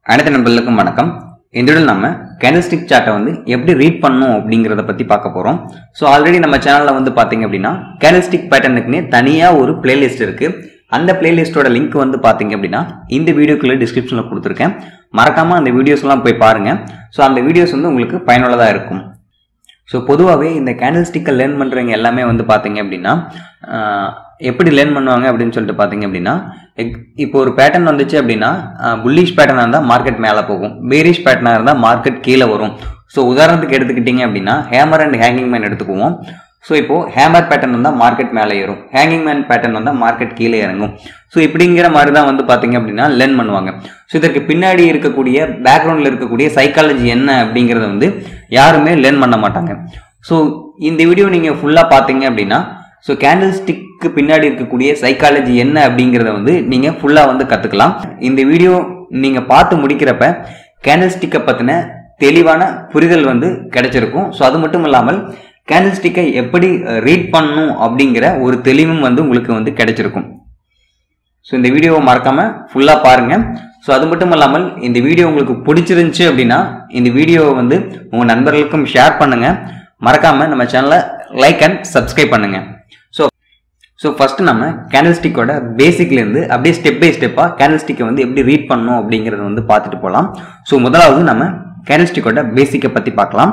அனைத்து நண்பர்களுக்கும் வணக்கம் இந்த வீடியோவில் நம்ம கேண்டல்ஸ்டிக் சார்ட்டை வந்து எப்படி ரீட் பண்ணணும் அப்படிங்கிறத பற்றி பார்க்க போகிறோம் ஸோ ஆல்ரெடி நம்ம சேனலில் வந்து பார்த்தீங்க அப்படின்னா கேண்டல்ஸ்டிக் பேட்டர்னுக்குனே தனியாக ஒரு பிளேலிஸ்ட் இருக்குது அந்த பிளேலிஸ்ட்டோட லிங்க் வந்து பார்த்தீங்க அப்படின்னா இந்த வீடியோக்குள்ளே டிஸ்கிரிப்ஷனில் கொடுத்துருக்கேன் மறக்காமல் அந்த வீடியோஸ்லாம் போய் பாருங்கள் ஸோ அந்த வீடியோஸ் வந்து உங்களுக்கு பயனுள்ளதாக இருக்கும் ஸோ பொதுவாகவே இந்த கேண்டில் ஸ்டிக்கை லேர்ன் பண்ணுறவங்க எல்லாமே வந்து பார்த்தீங்க அப்படின்னா ஆஹ், எப்படி லேர்ன் பண்ணுவாங்க அப்படின்னு சொல்லிட்டு பார்த்தீங்க அப்படின்னா எக்- இப்போ ஒரு பேட்டர்ன் வந்துச்சு அப்படின்னா புல்லிஷ் பேட்டர்னாக இருந்தால் மார்க்கெட் மேலே போகும் பேரிஷ் பேட்டர்னாக இருந்தால் மார்க்கெட் கீழே வரும் ஸோ உதாரணத்துக்கு எடுத்துக்கிட்டிங்க அப்படின்னா ஹேமர் அண்ட் ஹேங்கிங் மேன் எடுத்துக்குவோம் ஸோ இப்போ ஹேமர் பேட்டர்ன் வந்தால் மார்க்கெட் மேலே ஏறும் ஹேங்கிங் மேன் பேட்டர்ன் வந்தால் மார்க்கெட் கீழே இறங்கும் ஸோ இப்படிங்கிற மாதிரி தான் வந்து பார்த்தீங்க அப்படின்னா லேர்ன் பண்ணுவாங்க ஸோ இதற்கு பின்னாடி இருக்கக்கூடிய பேக்ரவுண்டில் இருக்கக்கூடிய சைக்காலஜி என்ன அப்படிங்கிறத வந்து யாருமே லேர்ன் பண்ண மாட்டாங்க ஸோ இந்த வீடியோ நீங்கள் ஃபுல்லாக பார்த்தீங்க அப்படின்னா ஸோ கேண்டில் ஸ்டிக்கு பின்னாடி இருக்கக்கூடிய சைக்காலஜி என்ன அப்படிங்கிறத வந்து நீங்கள் ஃபுல்லாக வந்து கற்றுக்கலாம் இந்த வீடியோ நீங்கள் பார்த்து முடிக்கிறப்ப கேண்டில் ஸ்டிக்கை பற்றின தெளிவான புரிதல் வந்து கிடைச்சிருக்கும் ஸோ அது மட்டும் இல்லாமல் கேண்டில் ஸ்டிக்கை எப்படி ரீட் பண்ணணும் அப்படிங்கிற ஒரு தெளிவும் வந்து உங்களுக்கு வந்து கிடைச்சிருக்கும் ஸோ இந்த வீடியோவை மறக்காம ஃபுல்லாக பாருங்க ஸோ அது மட்டும் இல்லாமல் இந்த வீடியோ உங்களுக்கு பிடிச்சிருந்துச்சு அப்படின்னா இந்த வீடியோவை வந்து உங்கள் நண்பர்களுக்கும் ஷேர் பண்ணுங்க மறக்காம நம்ம சேனலை லைக் அண்ட் சப்ஸ்கிரைப் பண்ணுங்க ஸோ ஸோ ஃபர்ஸ்ட் நம்ம கேண்டில் ஸ்டிக்கோட பேசிக்லேருந்து அப்படியே ஸ்டெப் பை ஸ்டெப்பாக கேண்டில் ஸ்டிக்கை வந்து எப்படி ரீட் பண்ணணும் அப்படிங்கிறத வந்து பார்த்துட்டு போகலாம் ஸோ முதலாவது நம்ம கேண்டில் ஸ்டிக்கோட பேசிக்கை பற்றி பார்க்கலாம்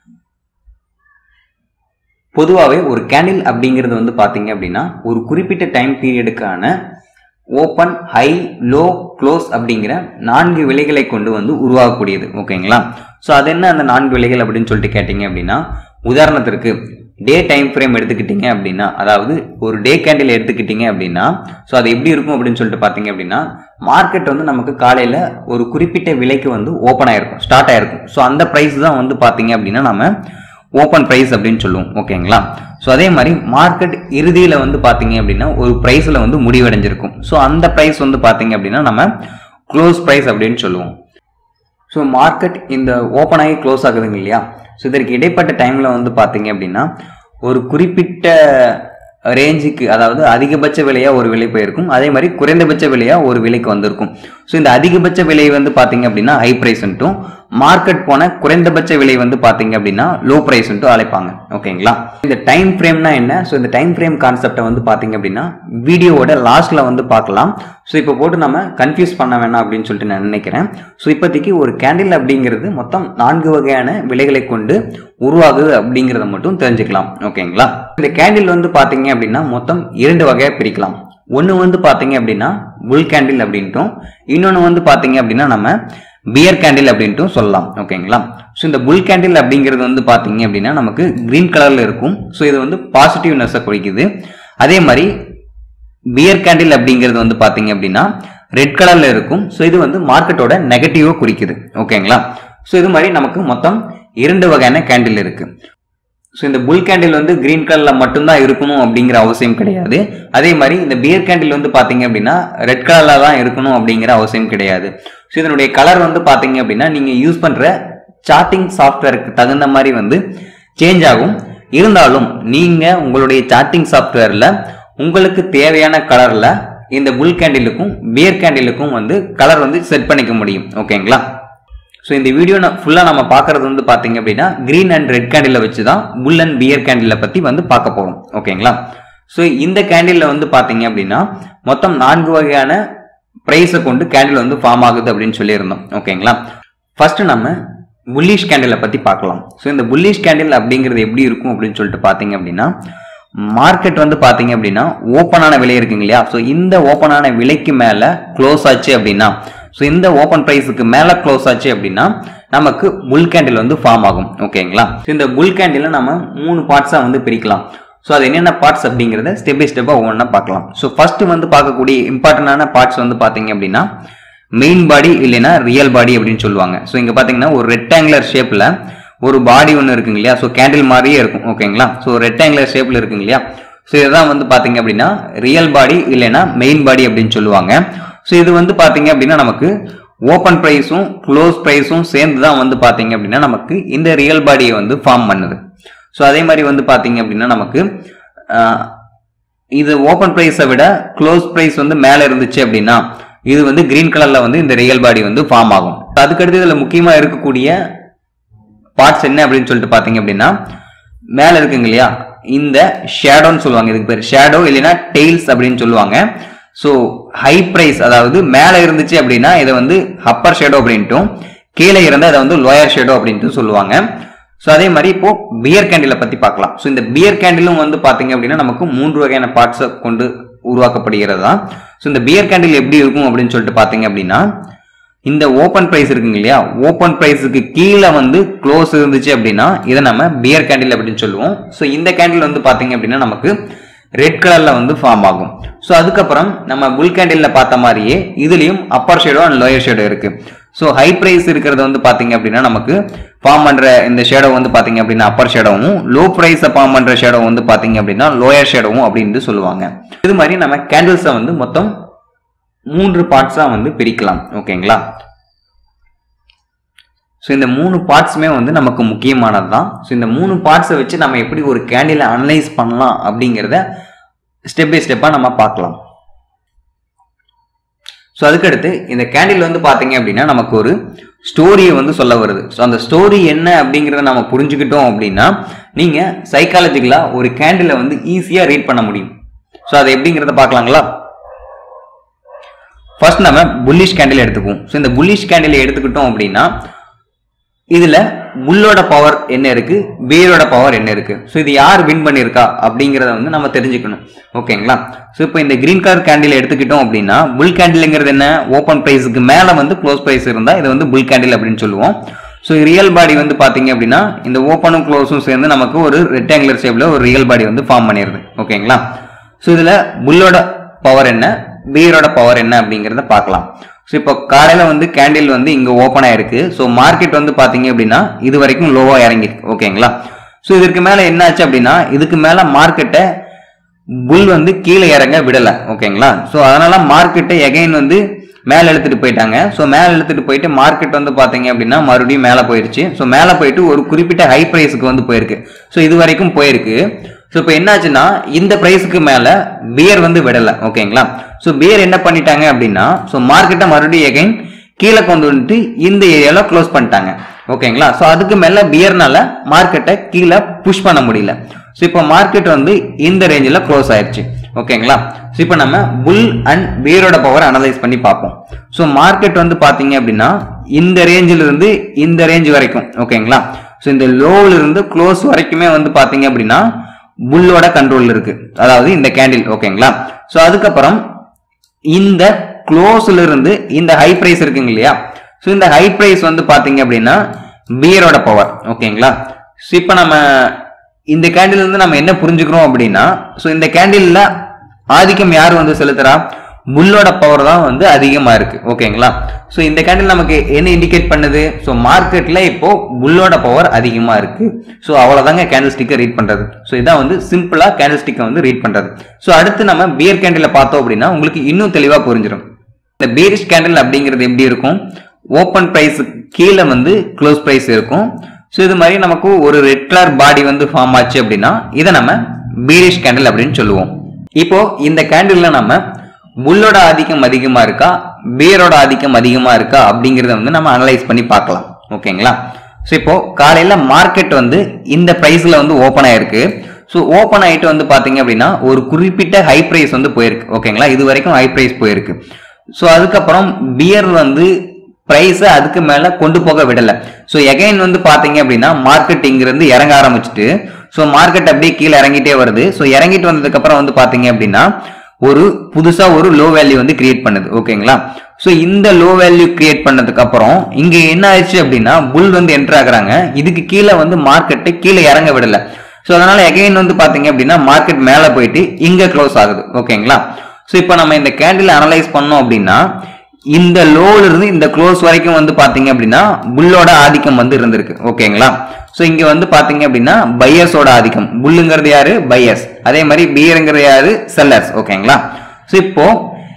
பொதுவாகவே ஒரு கேண்டில் அப்படிங்கிறது வந்து பார்த்தீங்க அப்படின்னா ஒரு குறிப்பிட்ட டைம் பீரியடுக்கான ஓப்பன் ஹை லோ க்ளோஸ் அப்படிங்கிற நான்கு விலைகளை கொண்டு வந்து உருவாகக்கூடியது ஓகேங்களா ஸோ அது என்ன அந்த நான்கு விலைகள் அப்படின்னு சொல்லிட்டு கேட்டிங்க அப்படின்னா உதாரணத்திற்கு டே டைம் ஃப்ரேம் எடுத்துக்கிட்டீங்க அப்படின்னா அதாவது ஒரு டே கேண்டில் எடுத்துக்கிட்டீங்க அப்படின்னா ஸோ அது எப்படி இருக்கும் அப்படின்னு சொல்லிட்டு பார்த்தீங்க அப்படின்னா மார்க்கெட் வந்து நமக்கு காலையில் ஒரு குறிப்பிட்ட விலைக்கு வந்து ஓப்பன் ஆயிருக்கும் ஸ்டார்ட் ஆயிருக்கும் ஸோ அந்த ப்ரைஸ் தான் வந்து பார்த்தீங்க அப்படின்னா நம்ம ஓப்பன் ப்ரைஸ் அப்படின்னு சொல்லுவோம் ஓகேங்களா ஸோ அதே மாதிரி மார்க்கெட் இறுதியில் வந்து பார்த்தீங்க அப்படின்னா ஒரு ப்ரைஸில் வந்து முடிவடைஞ்சிருக்கும் ஸோ அந்த ப்ரைஸ் வந்து பார்த்தீங்க அப்படின்னா நம்ம க்ளோஸ் ப்ரைஸ் அப்படின்னு சொல்லுவோம் ஸோ மார்க்கெட் இந்த ஓப்பன் ஆகி க்ளோஸ் ஆகுதுங்க இல்லையா ஸோ இதற்கு இடைப்பட்ட டைமில் வந்து பார்த்தீங்க அப்படின்னா ஒரு குறிப்பிட்ட ரேஞ்சுக்கு அதாவது அதிகபட்ச விலையாக ஒரு விலை போயிருக்கும் அதே மாதிரி குறைந்தபட்ச விலையாக ஒரு விலைக்கு வந்திருக்கும் ஸோ இந்த அதிகபட்ச விலை வந்து பார்த்தீங்க அப்படின்னா ஹை ப்ரைஸ்ன்ட்டும் மார்க்கெட் போன குறைந்தபட்ச விலை வந்து பார்த்தீங்க அப்படின்னா லோ ப்ரைஸ்ன்ட்டும் அழைப்பாங்க ஓகேங்களா இந்த டைம் ஃப்ரேம்னா என்ன ஸோ இந்த டைம் ஃப்ரேம் கான்செப்டை வந்து பார்த்தீங்க அப்படின்னா வீடியோவோட லாஸ்ட்ல வந்து பார்க்கலாம் ஸோ இப்போ போட்டு நம்ம கன்ஃபியூஸ் பண்ண வேணாம் அப்படின்னு சொல்லிட்டு நான் நினைக்கிறேன் ஸோ இப்போதைக்கு ஒரு கேண்டில் அப்படிங்கிறது மொத்தம் நான்கு வகையான விலைகளை கொண்டு உருவாகுது அப்படிங்கிறத மட்டும் தெரிஞ்சுக்கலாம் ஓகேங்களா இந்த கேண்டில் வந்து பார்த்தீங்க அப்படின்னா மொத்தம் இரண்டு வகையாக பிரிக்கலாம் ஒன்று வந்து பார்த்தீங்க அப்படின்னா புல் கேண்டில் அப்படின்ட்டும் இன்னொன்று வந்து பார்த்தீங்க அப்படின்னா நம்ம பியர் கேண்டில் அப்படின்ட்டும் சொல்லலாம் ஓகேங்களா ஸோ இந்த புல் கேண்டில் அப்படிங்கிறது வந்து பார்த்தீங்க அப்படின்னா நமக்கு கிரீன் கலரில் இருக்கும் ஸோ இது வந்து பாசிட்டிவ்னஸை குறிக்குது அதே மாதிரி பியர் கேண்டில் அப்படிங்கிறது வந்து பார்த்தீங்க அப்படின்னா ரெட் கலரில் இருக்கும் ஸோ இது வந்து மார்க்கெட்டோட நெகட்டிவை குறிக்குது ஓகேங்களா ஸோ இது மாதிரி நமக்கு மொத்தம் இரண்டு வகையான கேண்டில் இருக்கு ஸோ இந்த புல் கேண்டில் வந்து கிரீன் கலரில் மட்டும்தான் இருக்கணும் அப்படிங்கிற அவசியம் கிடையாது அதே மாதிரி இந்த பியர் கேண்டில் வந்து பார்த்தீங்க அப்படின்னா ரெட் கலரில் தான் இருக்கணும் அப்படிங்கிற அவசியம் கிடையாது ஸோ இதனுடைய கலர் வந்து பார்த்தீங்க அப்படின்னா நீங்கள் யூஸ் பண்ணுற சார்ட்டிங் சாஃப்ட்வேருக்கு தகுந்த மாதிரி வந்து சேஞ்ச் ஆகும் இருந்தாலும் நீங்கள் உங்களுடைய சார்ட்டிங் சாஃப்ட்வேரில் உங்களுக்கு தேவையான கலரில் இந்த புல் கேண்டிலுக்கும் பியர் கேண்டிலுக்கும் வந்து கலர் வந்து செட் பண்ணிக்க முடியும் ஓகேங்களா ஸோ இந்த வீடியோ ஃபுல்லாக நம்ம பார்க்கறது வந்து பார்த்தீங்க அப்படின்னா க்ரீன் அண்ட் ரெட் கேண்டிலை வச்சு தான் புல் அண்ட் பியர் கேண்டிலை பற்றி வந்து பார்க்க போகிறோம் ஓகேங்களா ஸோ இந்த கேண்டிலில் வந்து பார்த்தீங்க அப்படின்னா மொத்தம் நான்கு வகையான ப்ரைஸை கொண்டு கேண்டில் வந்து ஃபார்ம் ஆகுது அப்படின்னு சொல்லியிருந்தோம் ஓகேங்களா ஃபர்ஸ்ட் நம்ம புல்லிஷ் கேண்டிலை பற்றி பார்க்கலாம் ஸோ இந்த புல்லிஷ் கேண்டில் அப்படிங்கிறது எப்படி இருக்கும் அப்படின்னு சொல்லிட்டு பார்த்தீங்க அப்படின்னா மார்க்கெட் வந்து பார்த்தீங்க அப்படின்னா ஓப்பனான விலை இருக்குங்க இல்லையா ஸோ இந்த ஓப்பனான விலைக்கு மேலே க்ளோஸ் ஆச்சு அப்படின்னா ஸோ இந்த ஓப்பன் ப்ரைஸுக்கு மேலே க்ளோஸ் ஆச்சு அப்படின்னா நமக்கு புல் கேண்டில் வந்து ஃபார்ம் ஆகும் ஓகேங்களா So, இந்த புல் கேண்டிலை நம்ம மூணு பார்ட்ஸாக வந்து பிரிக்கலாம் ஸோ அது என்னென்ன பார்ட்ஸ் அப்படிங்கிறத ஸ்டெப் பை ஸ்டெப்பாக ஒவ்வொன்றா பார்க்கலாம் ஸோ ஃபர்ஸ்ட் வந்து பார்க்கக்கூடிய இம்பார்ட்டண்டான பார்ட்ஸ் வந்து பார்த்தீங்க அப்படின்னா மெயின் பாடி இல்லைன்னா ரியல் பாடி அப்படின்னு சொல்லுவாங்க ஸோ இங்கே பார்த்தீங்கன்னா ஒரு ரெக்டாங்குலர் ஷேப்பில் ஒரு பாடி ஒன்று இருக்குங்க இல்லையா ஸோ கேண்டில் மாதிரியே இருக்கும் ஓகேங்களா ஸோ ரெக்டாங்குலர் ஷேப்பில் இருக்குங்க இல்லையா ஸோ இதுதான் வந்து பார்த்தீங்க அப்படின்னா ரியல் பாடி இல்லைன்னா மெயின் பாடி அப்படின்னு சொல்லுவாங்க ஸோ இது வந்து பார்த்தீங்க அப்படின்னா நமக்கு ஓப்பன் ப்ரைஸும் க்ளோஸ் ப்ரைஸும் சேர்ந்து தான் வந்து பார்த்தீங்க அப்படின்னா நமக்கு இந்த ரியல் பாடியை வந்து ஃபார்ம் பண்ணுது ஸோ அதே மாதிரி வந்து பார்த்தீங்க அப்படின்னா நமக்கு ஆஹ், இது ஓப்பன் ப்ரைஸை விட க்ளோஸ் ப்ரைஸ் வந்து மேலே இருந்துச்சு அப்படின்னா இது வந்து கிரீன் கலர்ல வந்து இந்த ரியல் பாடி வந்து ஃபார்ம் ஆகும் அதுக்கடுத்து இதுல முக்கியமா இருக்கக்கூடிய பார்ட்ஸ் என்ன அப்படின்னு சொல்லிட்டு பாத்தீங்க அப்படின்னா மேல இருக்குங்க இல்லையா இந்த ஷேடோன்னு சொல்லுவாங்க இதுக்கு பேர் ஷேடோ இல்லைன்னா டெய்ல்ஸ் அப்படின்னு சொல்லுவாங்க ஸோ ஹை பிரைஸ் அதாவது மேலே இருந்துச்சு அப்படின்னா இதை வந்து அப்பர் ஷேடோ அப்படின்ட்டும் கீழே இருந்தால் அதை வந்து லோயர் ஷேடோ அப்படின்ட்டு சொல்லுவாங்க ஸோ அதே மாதிரி இப்போ பியர் கேண்டிலை பற்றி பார்க்கலாம் ஸோ இந்த பியர் கேண்டிலும் வந்து பார்த்தீங்க அப்படின்னா நமக்கு மூன்று வகையான பார்ட்ஸை கொண்டு உருவாக்கப்படுகிறது தான் ஸோ இந்த பியர் கேண்டில் எப்படி இருக்கும் அப்படின்னு சொல்லிட்டு பார்த்தீங்க அப்படின்னா இந்த ஓப்பன் பிரைஸ் இருக்குங்க இல்லையா ஓப்பன் பிரைஸுக்கு கீழே வந்து க்ளோஸ் இருந்துச்சு அப்படின்னா இதை நம்ம பியர் கேண்டில் அப்படின்னு சொல்லுவோம் ஸோ இந்த கேண்டில் வந்து பார்த்தீங்க அப்படின்னா நமக்கு ரெட் கலர்ல வந்து ஃபார்ம் ஆகும் ஸோ அதுக்கப்புறம் நம்ம புல் கேண்டில்ல பார்த்த மாதிரியே இதுலயும் upper shadow and lower shadow இருக்கு ஸோ ஹை பிரைஸ் இருக்கிறது வந்து பார்த்தீங்க அப்படின்னா நமக்கு ஃபார்ம் பண்ற இந்த ஷேடோ வந்து பார்த்தீங்க அப்படின்னா அப்பர் ஷேடோவும் லோ பிரைஸை ஃபார்ம் பண்ற ஷேடோ வந்து பார்த்தீங்க அப்படின்னா லோயர் ஷேடோவும் அப்படின்னு சொல்லுவாங்க இது மாதிரி நம்ம கேண்டில்ஸை வந்து மொத்தம் மூன்று பார்ட்ஸாக வந்து பிரிக்கலாம் ஓகேங்களா ஸோ இந்த மூணு பார்ட்ஸுமே வந்து நமக்கு முக்கியமானது தான் ஸோ இந்த மூணு பார்ட்ஸை வச்சு நம்ம எப்படி ஒரு கேண்டிலை அனலைஸ் பண்ணலாம் அப்படிங்கிறத ஸ்டெப் பை ஸ்டெப்பாக நம்ம பார்க்கலாம் ஸோ அதுக்கடுத்து இந்த கேண்டில் வந்து பார்த்தீங்க அப்படின்னா நமக்கு ஒரு ஸ்டோரியை வந்து சொல்ல வருது ஸோ அந்த ஸ்டோரி என்ன அப்படிங்கிறத நம்ம புரிஞ்சுக்கிட்டோம் அப்படின்னா நீங்கள் சைக்காலஜிக்கலாக ஒரு கேண்டிலை வந்து ஈஸியாக ரீட் பண்ண முடியும் ஸோ அது எப்படிங்கிறத பார்க்கலாங்களா ஃபர்ஸ்ட் நம்ம புல்லிஷ் கேண்டில் எடுத்துக்குவோம் ஸோ இந்த புல்லிஷ் கேண்டிலை எடுத்துக்கிட்டோம் அப்படின்னா இதுல புல்லோட பவர் என்ன இருக்கு பேரோட பவர் என்ன இருக்கு ஸோ இது யார் வின் பண்ணியிருக்கா அப்படிங்கிறத வந்து நம்ம தெரிஞ்சுக்கணும் ஓகேங்களா ஸோ இப்போ இந்த கிரீன் கலர் கேண்டில் எடுத்துக்கிட்டோம் அப்படின்னா புல் கேண்டில்ங்கிறது என்ன ஓப்பன் ப்ரைஸுக்கு மேலே வந்து க்ளோஸ் ப்ரைஸ் இருந்தால் இது வந்து புல் கேண்டில் அப்படின்னு சொல்லுவோம் ஸோ ரியல் பாடி வந்து பார்த்தீங்க அப்படின்னா இந்த ஓப்பனும் க்ளோஸும் சேர்ந்து நமக்கு ஒரு ரெக்டாங்குலர் ஷேப்பில் ஒரு ரியல் பாடி வந்து ஃபார்ம் பண்ணிடுது ஓகேங்களா ஸோ இதில் புல்லோட பவர் என்ன பீரோட பவர் என்ன அப்படிங்கிறத பார்க்கலாம் ஸோ இப்போ காலையில் வந்து கேண்டில் வந்து இங்கே ஓப்பன் ஆயிருக்கு ஸோ மார்க்கெட் வந்து பார்த்தீங்க அப்படின்னா இது வரைக்கும் லோவாக இறங்கிருக்கு ஓகேங்களா ஸோ இதற்கு மேலே என்ன ஆச்சு அப்படின்னா இதுக்கு மேலே மார்க்கெட்டை புல் வந்து கீழே இறங்க விடலை ஓகேங்களா ஸோ அதனால மார்க்கெட்டை எகைன் வந்து மேலே இழுத்துட்டு போயிட்டாங்க ஸோ மேலே இழுத்துட்டு போயிட்டு மார்க்கெட் வந்து பார்த்தீங்க அப்படின்னா மறுபடியும் மேலே போயிருச்சு ஸோ மேலே போயிட்டு ஒரு குறிப்பிட்ட ஹை ப்ரைஸுக்கு வந்து போயிருக்கு ஸோ இது வரைக்கும் போயிருக்கு ஸோ இப்போ என்னாச்சுன்னா இந்த ப்ரைஸுக்கு மேலே பியர் வந்து விடலை ஓகேங்களா ஸோ பியர் என்ன பண்ணிட்டாங்க அப்படின்னா ஸோ மார்க்கெட்டை மறுபடியும் எகைன் கீழே கொண்டு வந்துட்டு இந்த ஏரியாவில் க்ளோஸ் பண்ணிட்டாங்க ஓகேங்களா ஸோ அதுக்கு மேலே பியர்னால மார்க்கெட்டை கீழே புஷ் பண்ண முடியல ஸோ இப்போ மார்க்கெட் வந்து இந்த ரேஞ்சில் க்ளோஸ் ஆயிடுச்சு ஓகேங்களா ஸோ இப்போ நம்ம புல் அண்ட் பியரோட பவர் அனலைஸ் பண்ணி பார்ப்போம் ஸோ மார்க்கெட் வந்து பார்த்தீங்க அப்படின்னா இந்த ரேஞ்சில் இருந்து இந்த ரேஞ்ச் வரைக்கும் ஓகேங்களா ஸோ இந்த லோவில் இருந்து க்ளோஸ் வரைக்குமே வந்து பார்த்தீங்க அப்படின்னா புல்லோட கண்ட்ரோல் இருக்கு அதாவது இந்த கேண்டில் ஓகேங்களா ஸோ அதுக்கப்புறம் இந்த க்ளோஸ்ல இருந்து இந்த ஹை பிரைஸ் இருக்குங்க இல்லையா ஸோ இந்த ஹை பிரைஸ் வந்து பாத்தீங்க அப்படின்னா பியரோட பவர் ஓகேங்களா ஸோ இப்போ நம்ம இந்த கேண்டில் இருந்து நம்ம என்ன புரிஞ்சுக்கிறோம் அப்படின்னா ஸோ இந்த கேண்டில்ல ஆதிக்கம் யார் வந்து செலுத்துறா புல்லோட பவர் தான் வந்து அதிகமா இருக்கு ஓகேங்களா ஸோ இந்த கேண்டில் நமக்கு என்ன இண்டிகேட் பண்ணுது ஸோ மார்க்கெட்ல இப்போ புல்லோட பவர் அதிகமா இருக்கு ஸோ அவ்வளவுதாங்க கேண்டில் ஸ்டிக்கை ரீட் பண்றது ஸோ இதான் வந்து சிம்பிளா கேண்டில் ஸ்டிக்கை வந்து ரீட் பண்றது ஸோ அடுத்து நம்ம பியர் கேண்டில் பார்த்தோம் அப்படின்னா உங்களுக்கு இன்னும் தெளிவா புரிஞ்சிடும் இந்த பீரிஷ் கேண்டில் அப்படிங்கிறது எப்படி இருக்கும் ஓப்பன் பிரைஸ் கீழே வந்து க்ளோஸ் பிரைஸ் இருக்கும் ஸோ இது மாதிரி நமக்கு ஒரு ரெட் கலர் பாடி வந்து ஃபார்ம் ஆச்சு அப்படின்னா இதை நம்ம பீரிஷ் கேண்டில் அப்படின்னு சொல்லுவோம் இப்போ இந்த கேண்டில்ல நம்ம புல்லோட ஆதிக்கம் அதிகமா இருக்கா பியரோட ஆதிக்கம் அதிகமா இருக்கா அப்படிங்கிறத வந்து நம்ம அனலைஸ் பண்ணி பார்க்கலாம் ஓகேங்களா ஸோ இப்போ காலையில மார்க்கெட் வந்து இந்த பிரைஸ்ல வந்து ஓப்பன் ஆயிருக்கு ஸோ ஓப்பன் ஆயிட்டு வந்து பாத்தீங்க அப்படின்னா ஒரு குறிப்பிட்ட ஹை பிரைஸ் வந்து போயிருக்கு ஓகேங்களா இது வரைக்கும் ஹை பிரைஸ் போயிருக்கு ஸோ அதுக்கப்புறம் பியர் வந்து ப்ரைஸை அதுக்கு மேலே கொண்டு போக விடலை ஸோ எகைன் வந்து பார்த்தீங்க அப்படின்னா மார்க்கெட் இங்கிருந்து இறங்க ஆரம்பிச்சுட்டு ஸோ மார்க்கெட் அப்படியே கீழே இறங்கிட்டே வருது ஸோ இறங்கிட்டு வந்ததுக்கப்புறம் வந்து பார்த்தீங்க அப்படின்னா ஒரு புதுசாக ஒரு லோ வேல்யூ வந்து கிரியேட் பண்ணுது ஓகேங்களா ஸோ இந்த லோ வேல்யூ கிரியேட் பண்ணதுக்கு அப்புறம் இங்கே என்ன ஆயிடுச்சு அப்படின்னா புல் வந்து என்டர் ஆகுறாங்க இதுக்கு கீழே வந்து மார்க்கெட்டை கீழே இறங்க விடலை ஸோ அதனால எகைன் வந்து பார்த்தீங்க அப்படின்னா மார்க்கெட் மேலே போயிட்டு இங்கே க்ளோஸ் ஆகுது ஓகேங்களா ஸோ இப்போ நம்ம இந்த கேண்டில் அனலைஸ் பண்ணோம் அப்படின்னா இந்த லோல இருந்து இந்த க்ளோஸ் வரைக்கும் வந்து பாத்தீங்க அப்படின்னா புல்லோட ஆதிக்கம் வந்து இருந்திருக்கு ஓகேங்களா ஸோ இங்க வந்து பாத்தீங்க அப்படின்னா பையர்ஸோட ஆதிக்கம் புல்லுங்கிறது யாரு பையர்ஸ் அதே மாதிரி பியருங்கிறது யாரு செல்லர்ஸ் ஓகேங்களா ஸோ இப்போ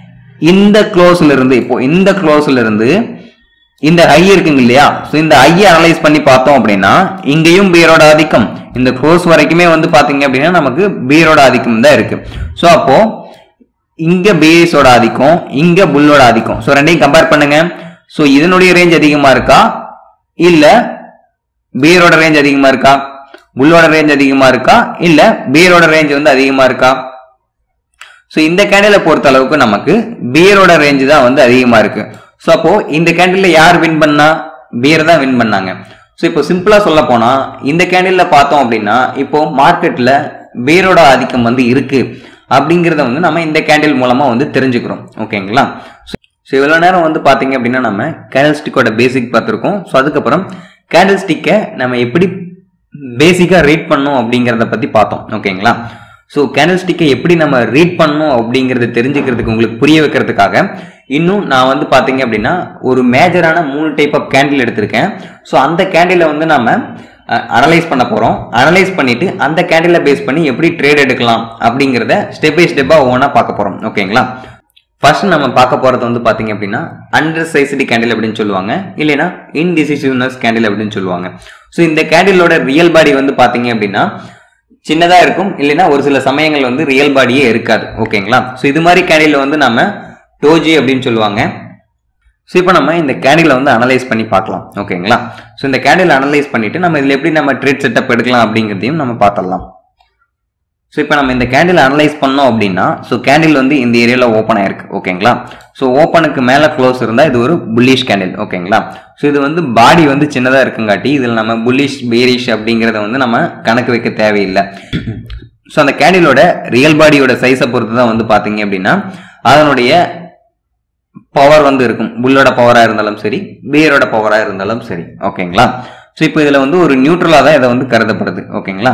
இந்த க்ளோஸ்ல இருந்து இப்போ இந்த க்ளோஸ்ல இருந்து இந்த ஐ இருக்குங்க இல்லையா ஸோ இந்த ஐயை அனலைஸ் பண்ணி பார்த்தோம் அப்படின்னா இங்கேயும் பியரோட ஆதிக்கம் இந்த க்ளோஸ் வரைக்குமே வந்து பாத்தீங்க அப்படின்னா நமக்கு பியரோட ஆதிக்கம் தான் இருக்கு ஸோ அப்போ இங்க பேஸோட ஆதிக்கம் இங்க புல்லோட ஆதிக்கம் ஸோ ரெண்டையும் கம்பேர் பண்ணுங்க ஸோ இதனுடைய ரேஞ்ச் அதிகமா இருக்கா இல்ல பியரோட ரேஞ்ச் அதிகமா இருக்கா புல்லோட ரேஞ்ச் அதிகமா இருக்கா இல்ல பியரோட ரேஞ்ச் வந்து அதிகமா இருக்கா ஸோ இந்த கேண்டிலை பொறுத்த அளவுக்கு நமக்கு பியரோட ரேஞ்ச் தான் வந்து அதிகமா இருக்கு ஸோ அப்போ இந்த கேண்டில்ல யார் வின் பண்ணா பியர் தான் வின் பண்ணாங்க ஸோ இப்போ சிம்பிளா சொல்ல போனா இந்த கேண்டில்ல பார்த்தோம் அப்படின்னா இப்போ மார்க்கெட்ல பியரோட ஆதிக்கம் வந்து இருக்கு அப்படிங்கிறத வந்து நம்ம இந்த கேண்டில் மூலமா வந்து தெரிஞ்சுக்கிறோம் ஓகேங்களா ஸோ இவ்வளோ நேரம் வந்து பார்த்தீங்க அப்படின்னா நம்ம கேண்டில் ஸ்டிக்கோட பேசிக் பார்த்துருக்கோம் ஸோ அதுக்கப்புறம் கேண்டில் ஸ்டிக்கை நம்ம எப்படி பேசிக்காக ரீட் பண்ணணும் அப்படிங்கிறத பற்றி பார்த்தோம் ஓகேங்களா ஸோ கேண்டில் ஸ்டிக்கை எப்படி நம்ம ரீட் பண்ணணும் அப்படிங்கிறத தெரிஞ்சுக்கிறதுக்கு உங்களுக்கு புரிய வைக்கிறதுக்காக இன்னும் நான் வந்து பார்த்தீங்க அப்படின்னா ஒரு மேஜரான மூணு டைப் ஆஃப் கேண்டில் எடுத்திருக்கேன் ஸோ அந்த கேண்டிலை வந்து நம்ம அனலைஸ் பண்ண போகிறோம் அனலைஸ் பண்ணிட்டு அந்த கேண்டிலை பேஸ் பண்ணி எப்படி ட்ரேட் எடுக்கலாம் அப்படிங்கிறத ஸ்டெப் பை ஸ்டெப்பாக ஒவ்வொன்றா பார்க்க போகிறோம் ஓகேங்களா ஃபர்ஸ்ட் நம்ம பார்க்க போறது வந்து பாத்தீங்க அப்படின்னா அண்டர் சைஸ்டு கேண்டில் அப்படின்னு சொல்லுவாங்க இல்லைன்னா இன்டிசிசிவ்னஸ் கேண்டில் அப்படின்னு சொல்லுவாங்க ஸோ இந்த கேண்டிலோட ரியல் பாடி வந்து பாத்தீங்க அப்படின்னா சின்னதா இருக்கும் இல்லைன்னா ஒரு சில சமயங்கள் வந்து ரியல் பாடியே இருக்காது ஓகேங்களா ஸோ இது மாதிரி கேண்டில் வந்து நம்ம டோஜி அப்படின்னு சொல்லுவாங்க ஸோ இப்போ நம்ம இந்த கேண்டிலை வந்து அனலைஸ் பண்ணி பார்க்கலாம் ஓகேங்களா ஸோ இந்த கேண்டில் அனலைஸ் பண்ணிட்டு நம்ம இதில் எப்படி நம்ம ட்ரேட் செட்டப் எடுக்கலாம் அப்படிங்கிறதையும் நம்ம பார்த்துடலாம் ஸோ இப்போ நம்ம இந்த கேண்டில் அனலைஸ் பண்ணோம் அப்படின்னா ஸோ கேண்டில் வந்து இந்த ஏரியாவில் ஓப்பன் ஆயிருக்கு ஓகேங்களா ஸோ ஓப்பனுக்கு மேலே க்ளோஸ் இருந்தால் இது ஒரு புல்லிஷ் கேண்டில் ஓகேங்களா ஸோ இது வந்து பாடி வந்து சின்னதாக இருக்குங்காட்டி இதில் நம்ம புல்லிஷ் பேரிஷ் அப்படிங்கிறத வந்து நம்ம கணக்கு வைக்க தேவையில்லை ஸோ அந்த கேண்டிலோட ரியல் பாடியோட சைஸை பொறுத்து தான் வந்து பார்த்தீங்க அப்படின்னா அதனுடைய பவர் வந்து இருக்கும் புல்லோட பவராக இருந்தாலும் சரி பியரோட பவராக இருந்தாலும் சரி ஓகேங்களா ஸோ இப்போ இதில் வந்து ஒரு நியூட்ரலாக தான் இதை வந்து கருதப்படுது ஓகேங்களா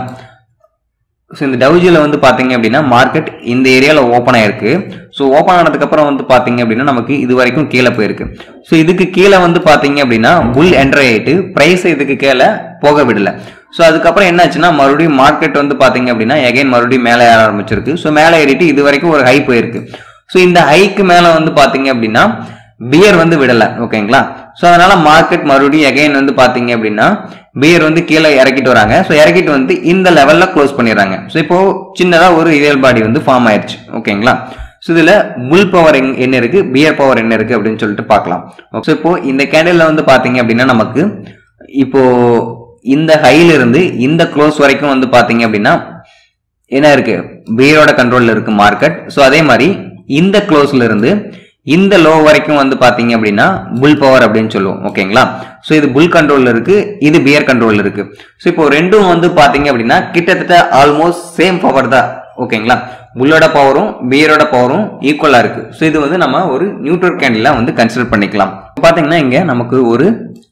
ஸோ இந்த டவுஜியில் வந்து பார்த்தீங்க அப்படின்னா மார்க்கெட் இந்த ஏரியாவில் ஓப்பன் ஆயிருக்கு ஸோ ஓப்பன் ஆனதுக்கப்புறம் வந்து பார்த்தீங்க அப்படின்னா நமக்கு இது வரைக்கும் கீழே போயிருக்கு ஸோ இதுக்கு கீழே வந்து பார்த்தீங்க அப்படின்னா புல் என்ட்ரி ஆயிட்டு ப்ரைஸ் இதுக்கு கீழே போக விடல ஸோ அதுக்கப்புறம் என்னாச்சுன்னா மறுபடியும் மார்க்கெட் வந்து பார்த்தீங்க அப்படின்னா எகைன் மறுபடியும் மேலே ஏற ஆரம்பிச்சிருக்கு ஸோ மேலே ஏறிட்டு இது வரைக்கும் ஒரு ஹை போயிருக்கு ஸோ இந்த ஹைக்கு மேலே வந்து பார்த்தீங்க அப்படின்னா பியர் வந்து விடலை ஓகேங்களா ஸோ அதனால மார்க்கெட் மறுபடியும் எகைன் வந்து பார்த்தீங்க அப்படின்னா பியர் வந்து கீழே இறக்கிட்டு வராங்க ஸோ இறக்கிட்டு வந்து இந்த லெவலில் க்ளோஸ் பண்ணிடுறாங்க ஸோ இப்போ சின்னதாக ஒரு ரியல் பாடி வந்து ஃபார்ம் ஆயிடுச்சு ஓகேங்களா ஸோ இதில் புல் பவர் என்ன இருக்கு பியர் பவர் என்ன இருக்கு அப்படின்னு சொல்லிட்டு பார்க்கலாம் ஸோ இப்போ இந்த கேண்டில் வந்து பார்த்தீங்க அப்படின்னா நமக்கு இப்போ இந்த ஹைல இருந்து இந்த க்ளோஸ் வரைக்கும் வந்து பார்த்தீங்க அப்படின்னா என்ன இருக்கு பியரோட கண்ட்ரோல்ல இருக்கு மார்க்கெட் ஸோ அதே மாதிரி இந்த க்ளோஸ்ல இருந்து இந்த லோ வரைக்கும் வந்து பாத்தீங்க அப்படின்னா புல் பவர் அப்படின்னு சொல்லுவோம் ஓகேங்களா ஸோ இது புல் கண்ட்ரோல்ல இருக்கு இது பியர் கண்ட்ரோல்ல இருக்கு ஸோ இப்போ ரெண்டும் வந்து பாத்தீங்க அப்படின்னா கிட்டத்தட்ட ஆல்மோஸ்ட் சேம் பவர் தான் ஓகேங்களா புல்லோட பவரும் பியரோட பவரும் ஈக்குவலா இருக்கு ஸோ இது வந்து நம்ம ஒரு நியூட்ரல் கேண்டிலா வந்து கன்சிடர் பண்ணிக்கலாம் பாத்தீங்கன்னா இங்க நமக்கு ஒரு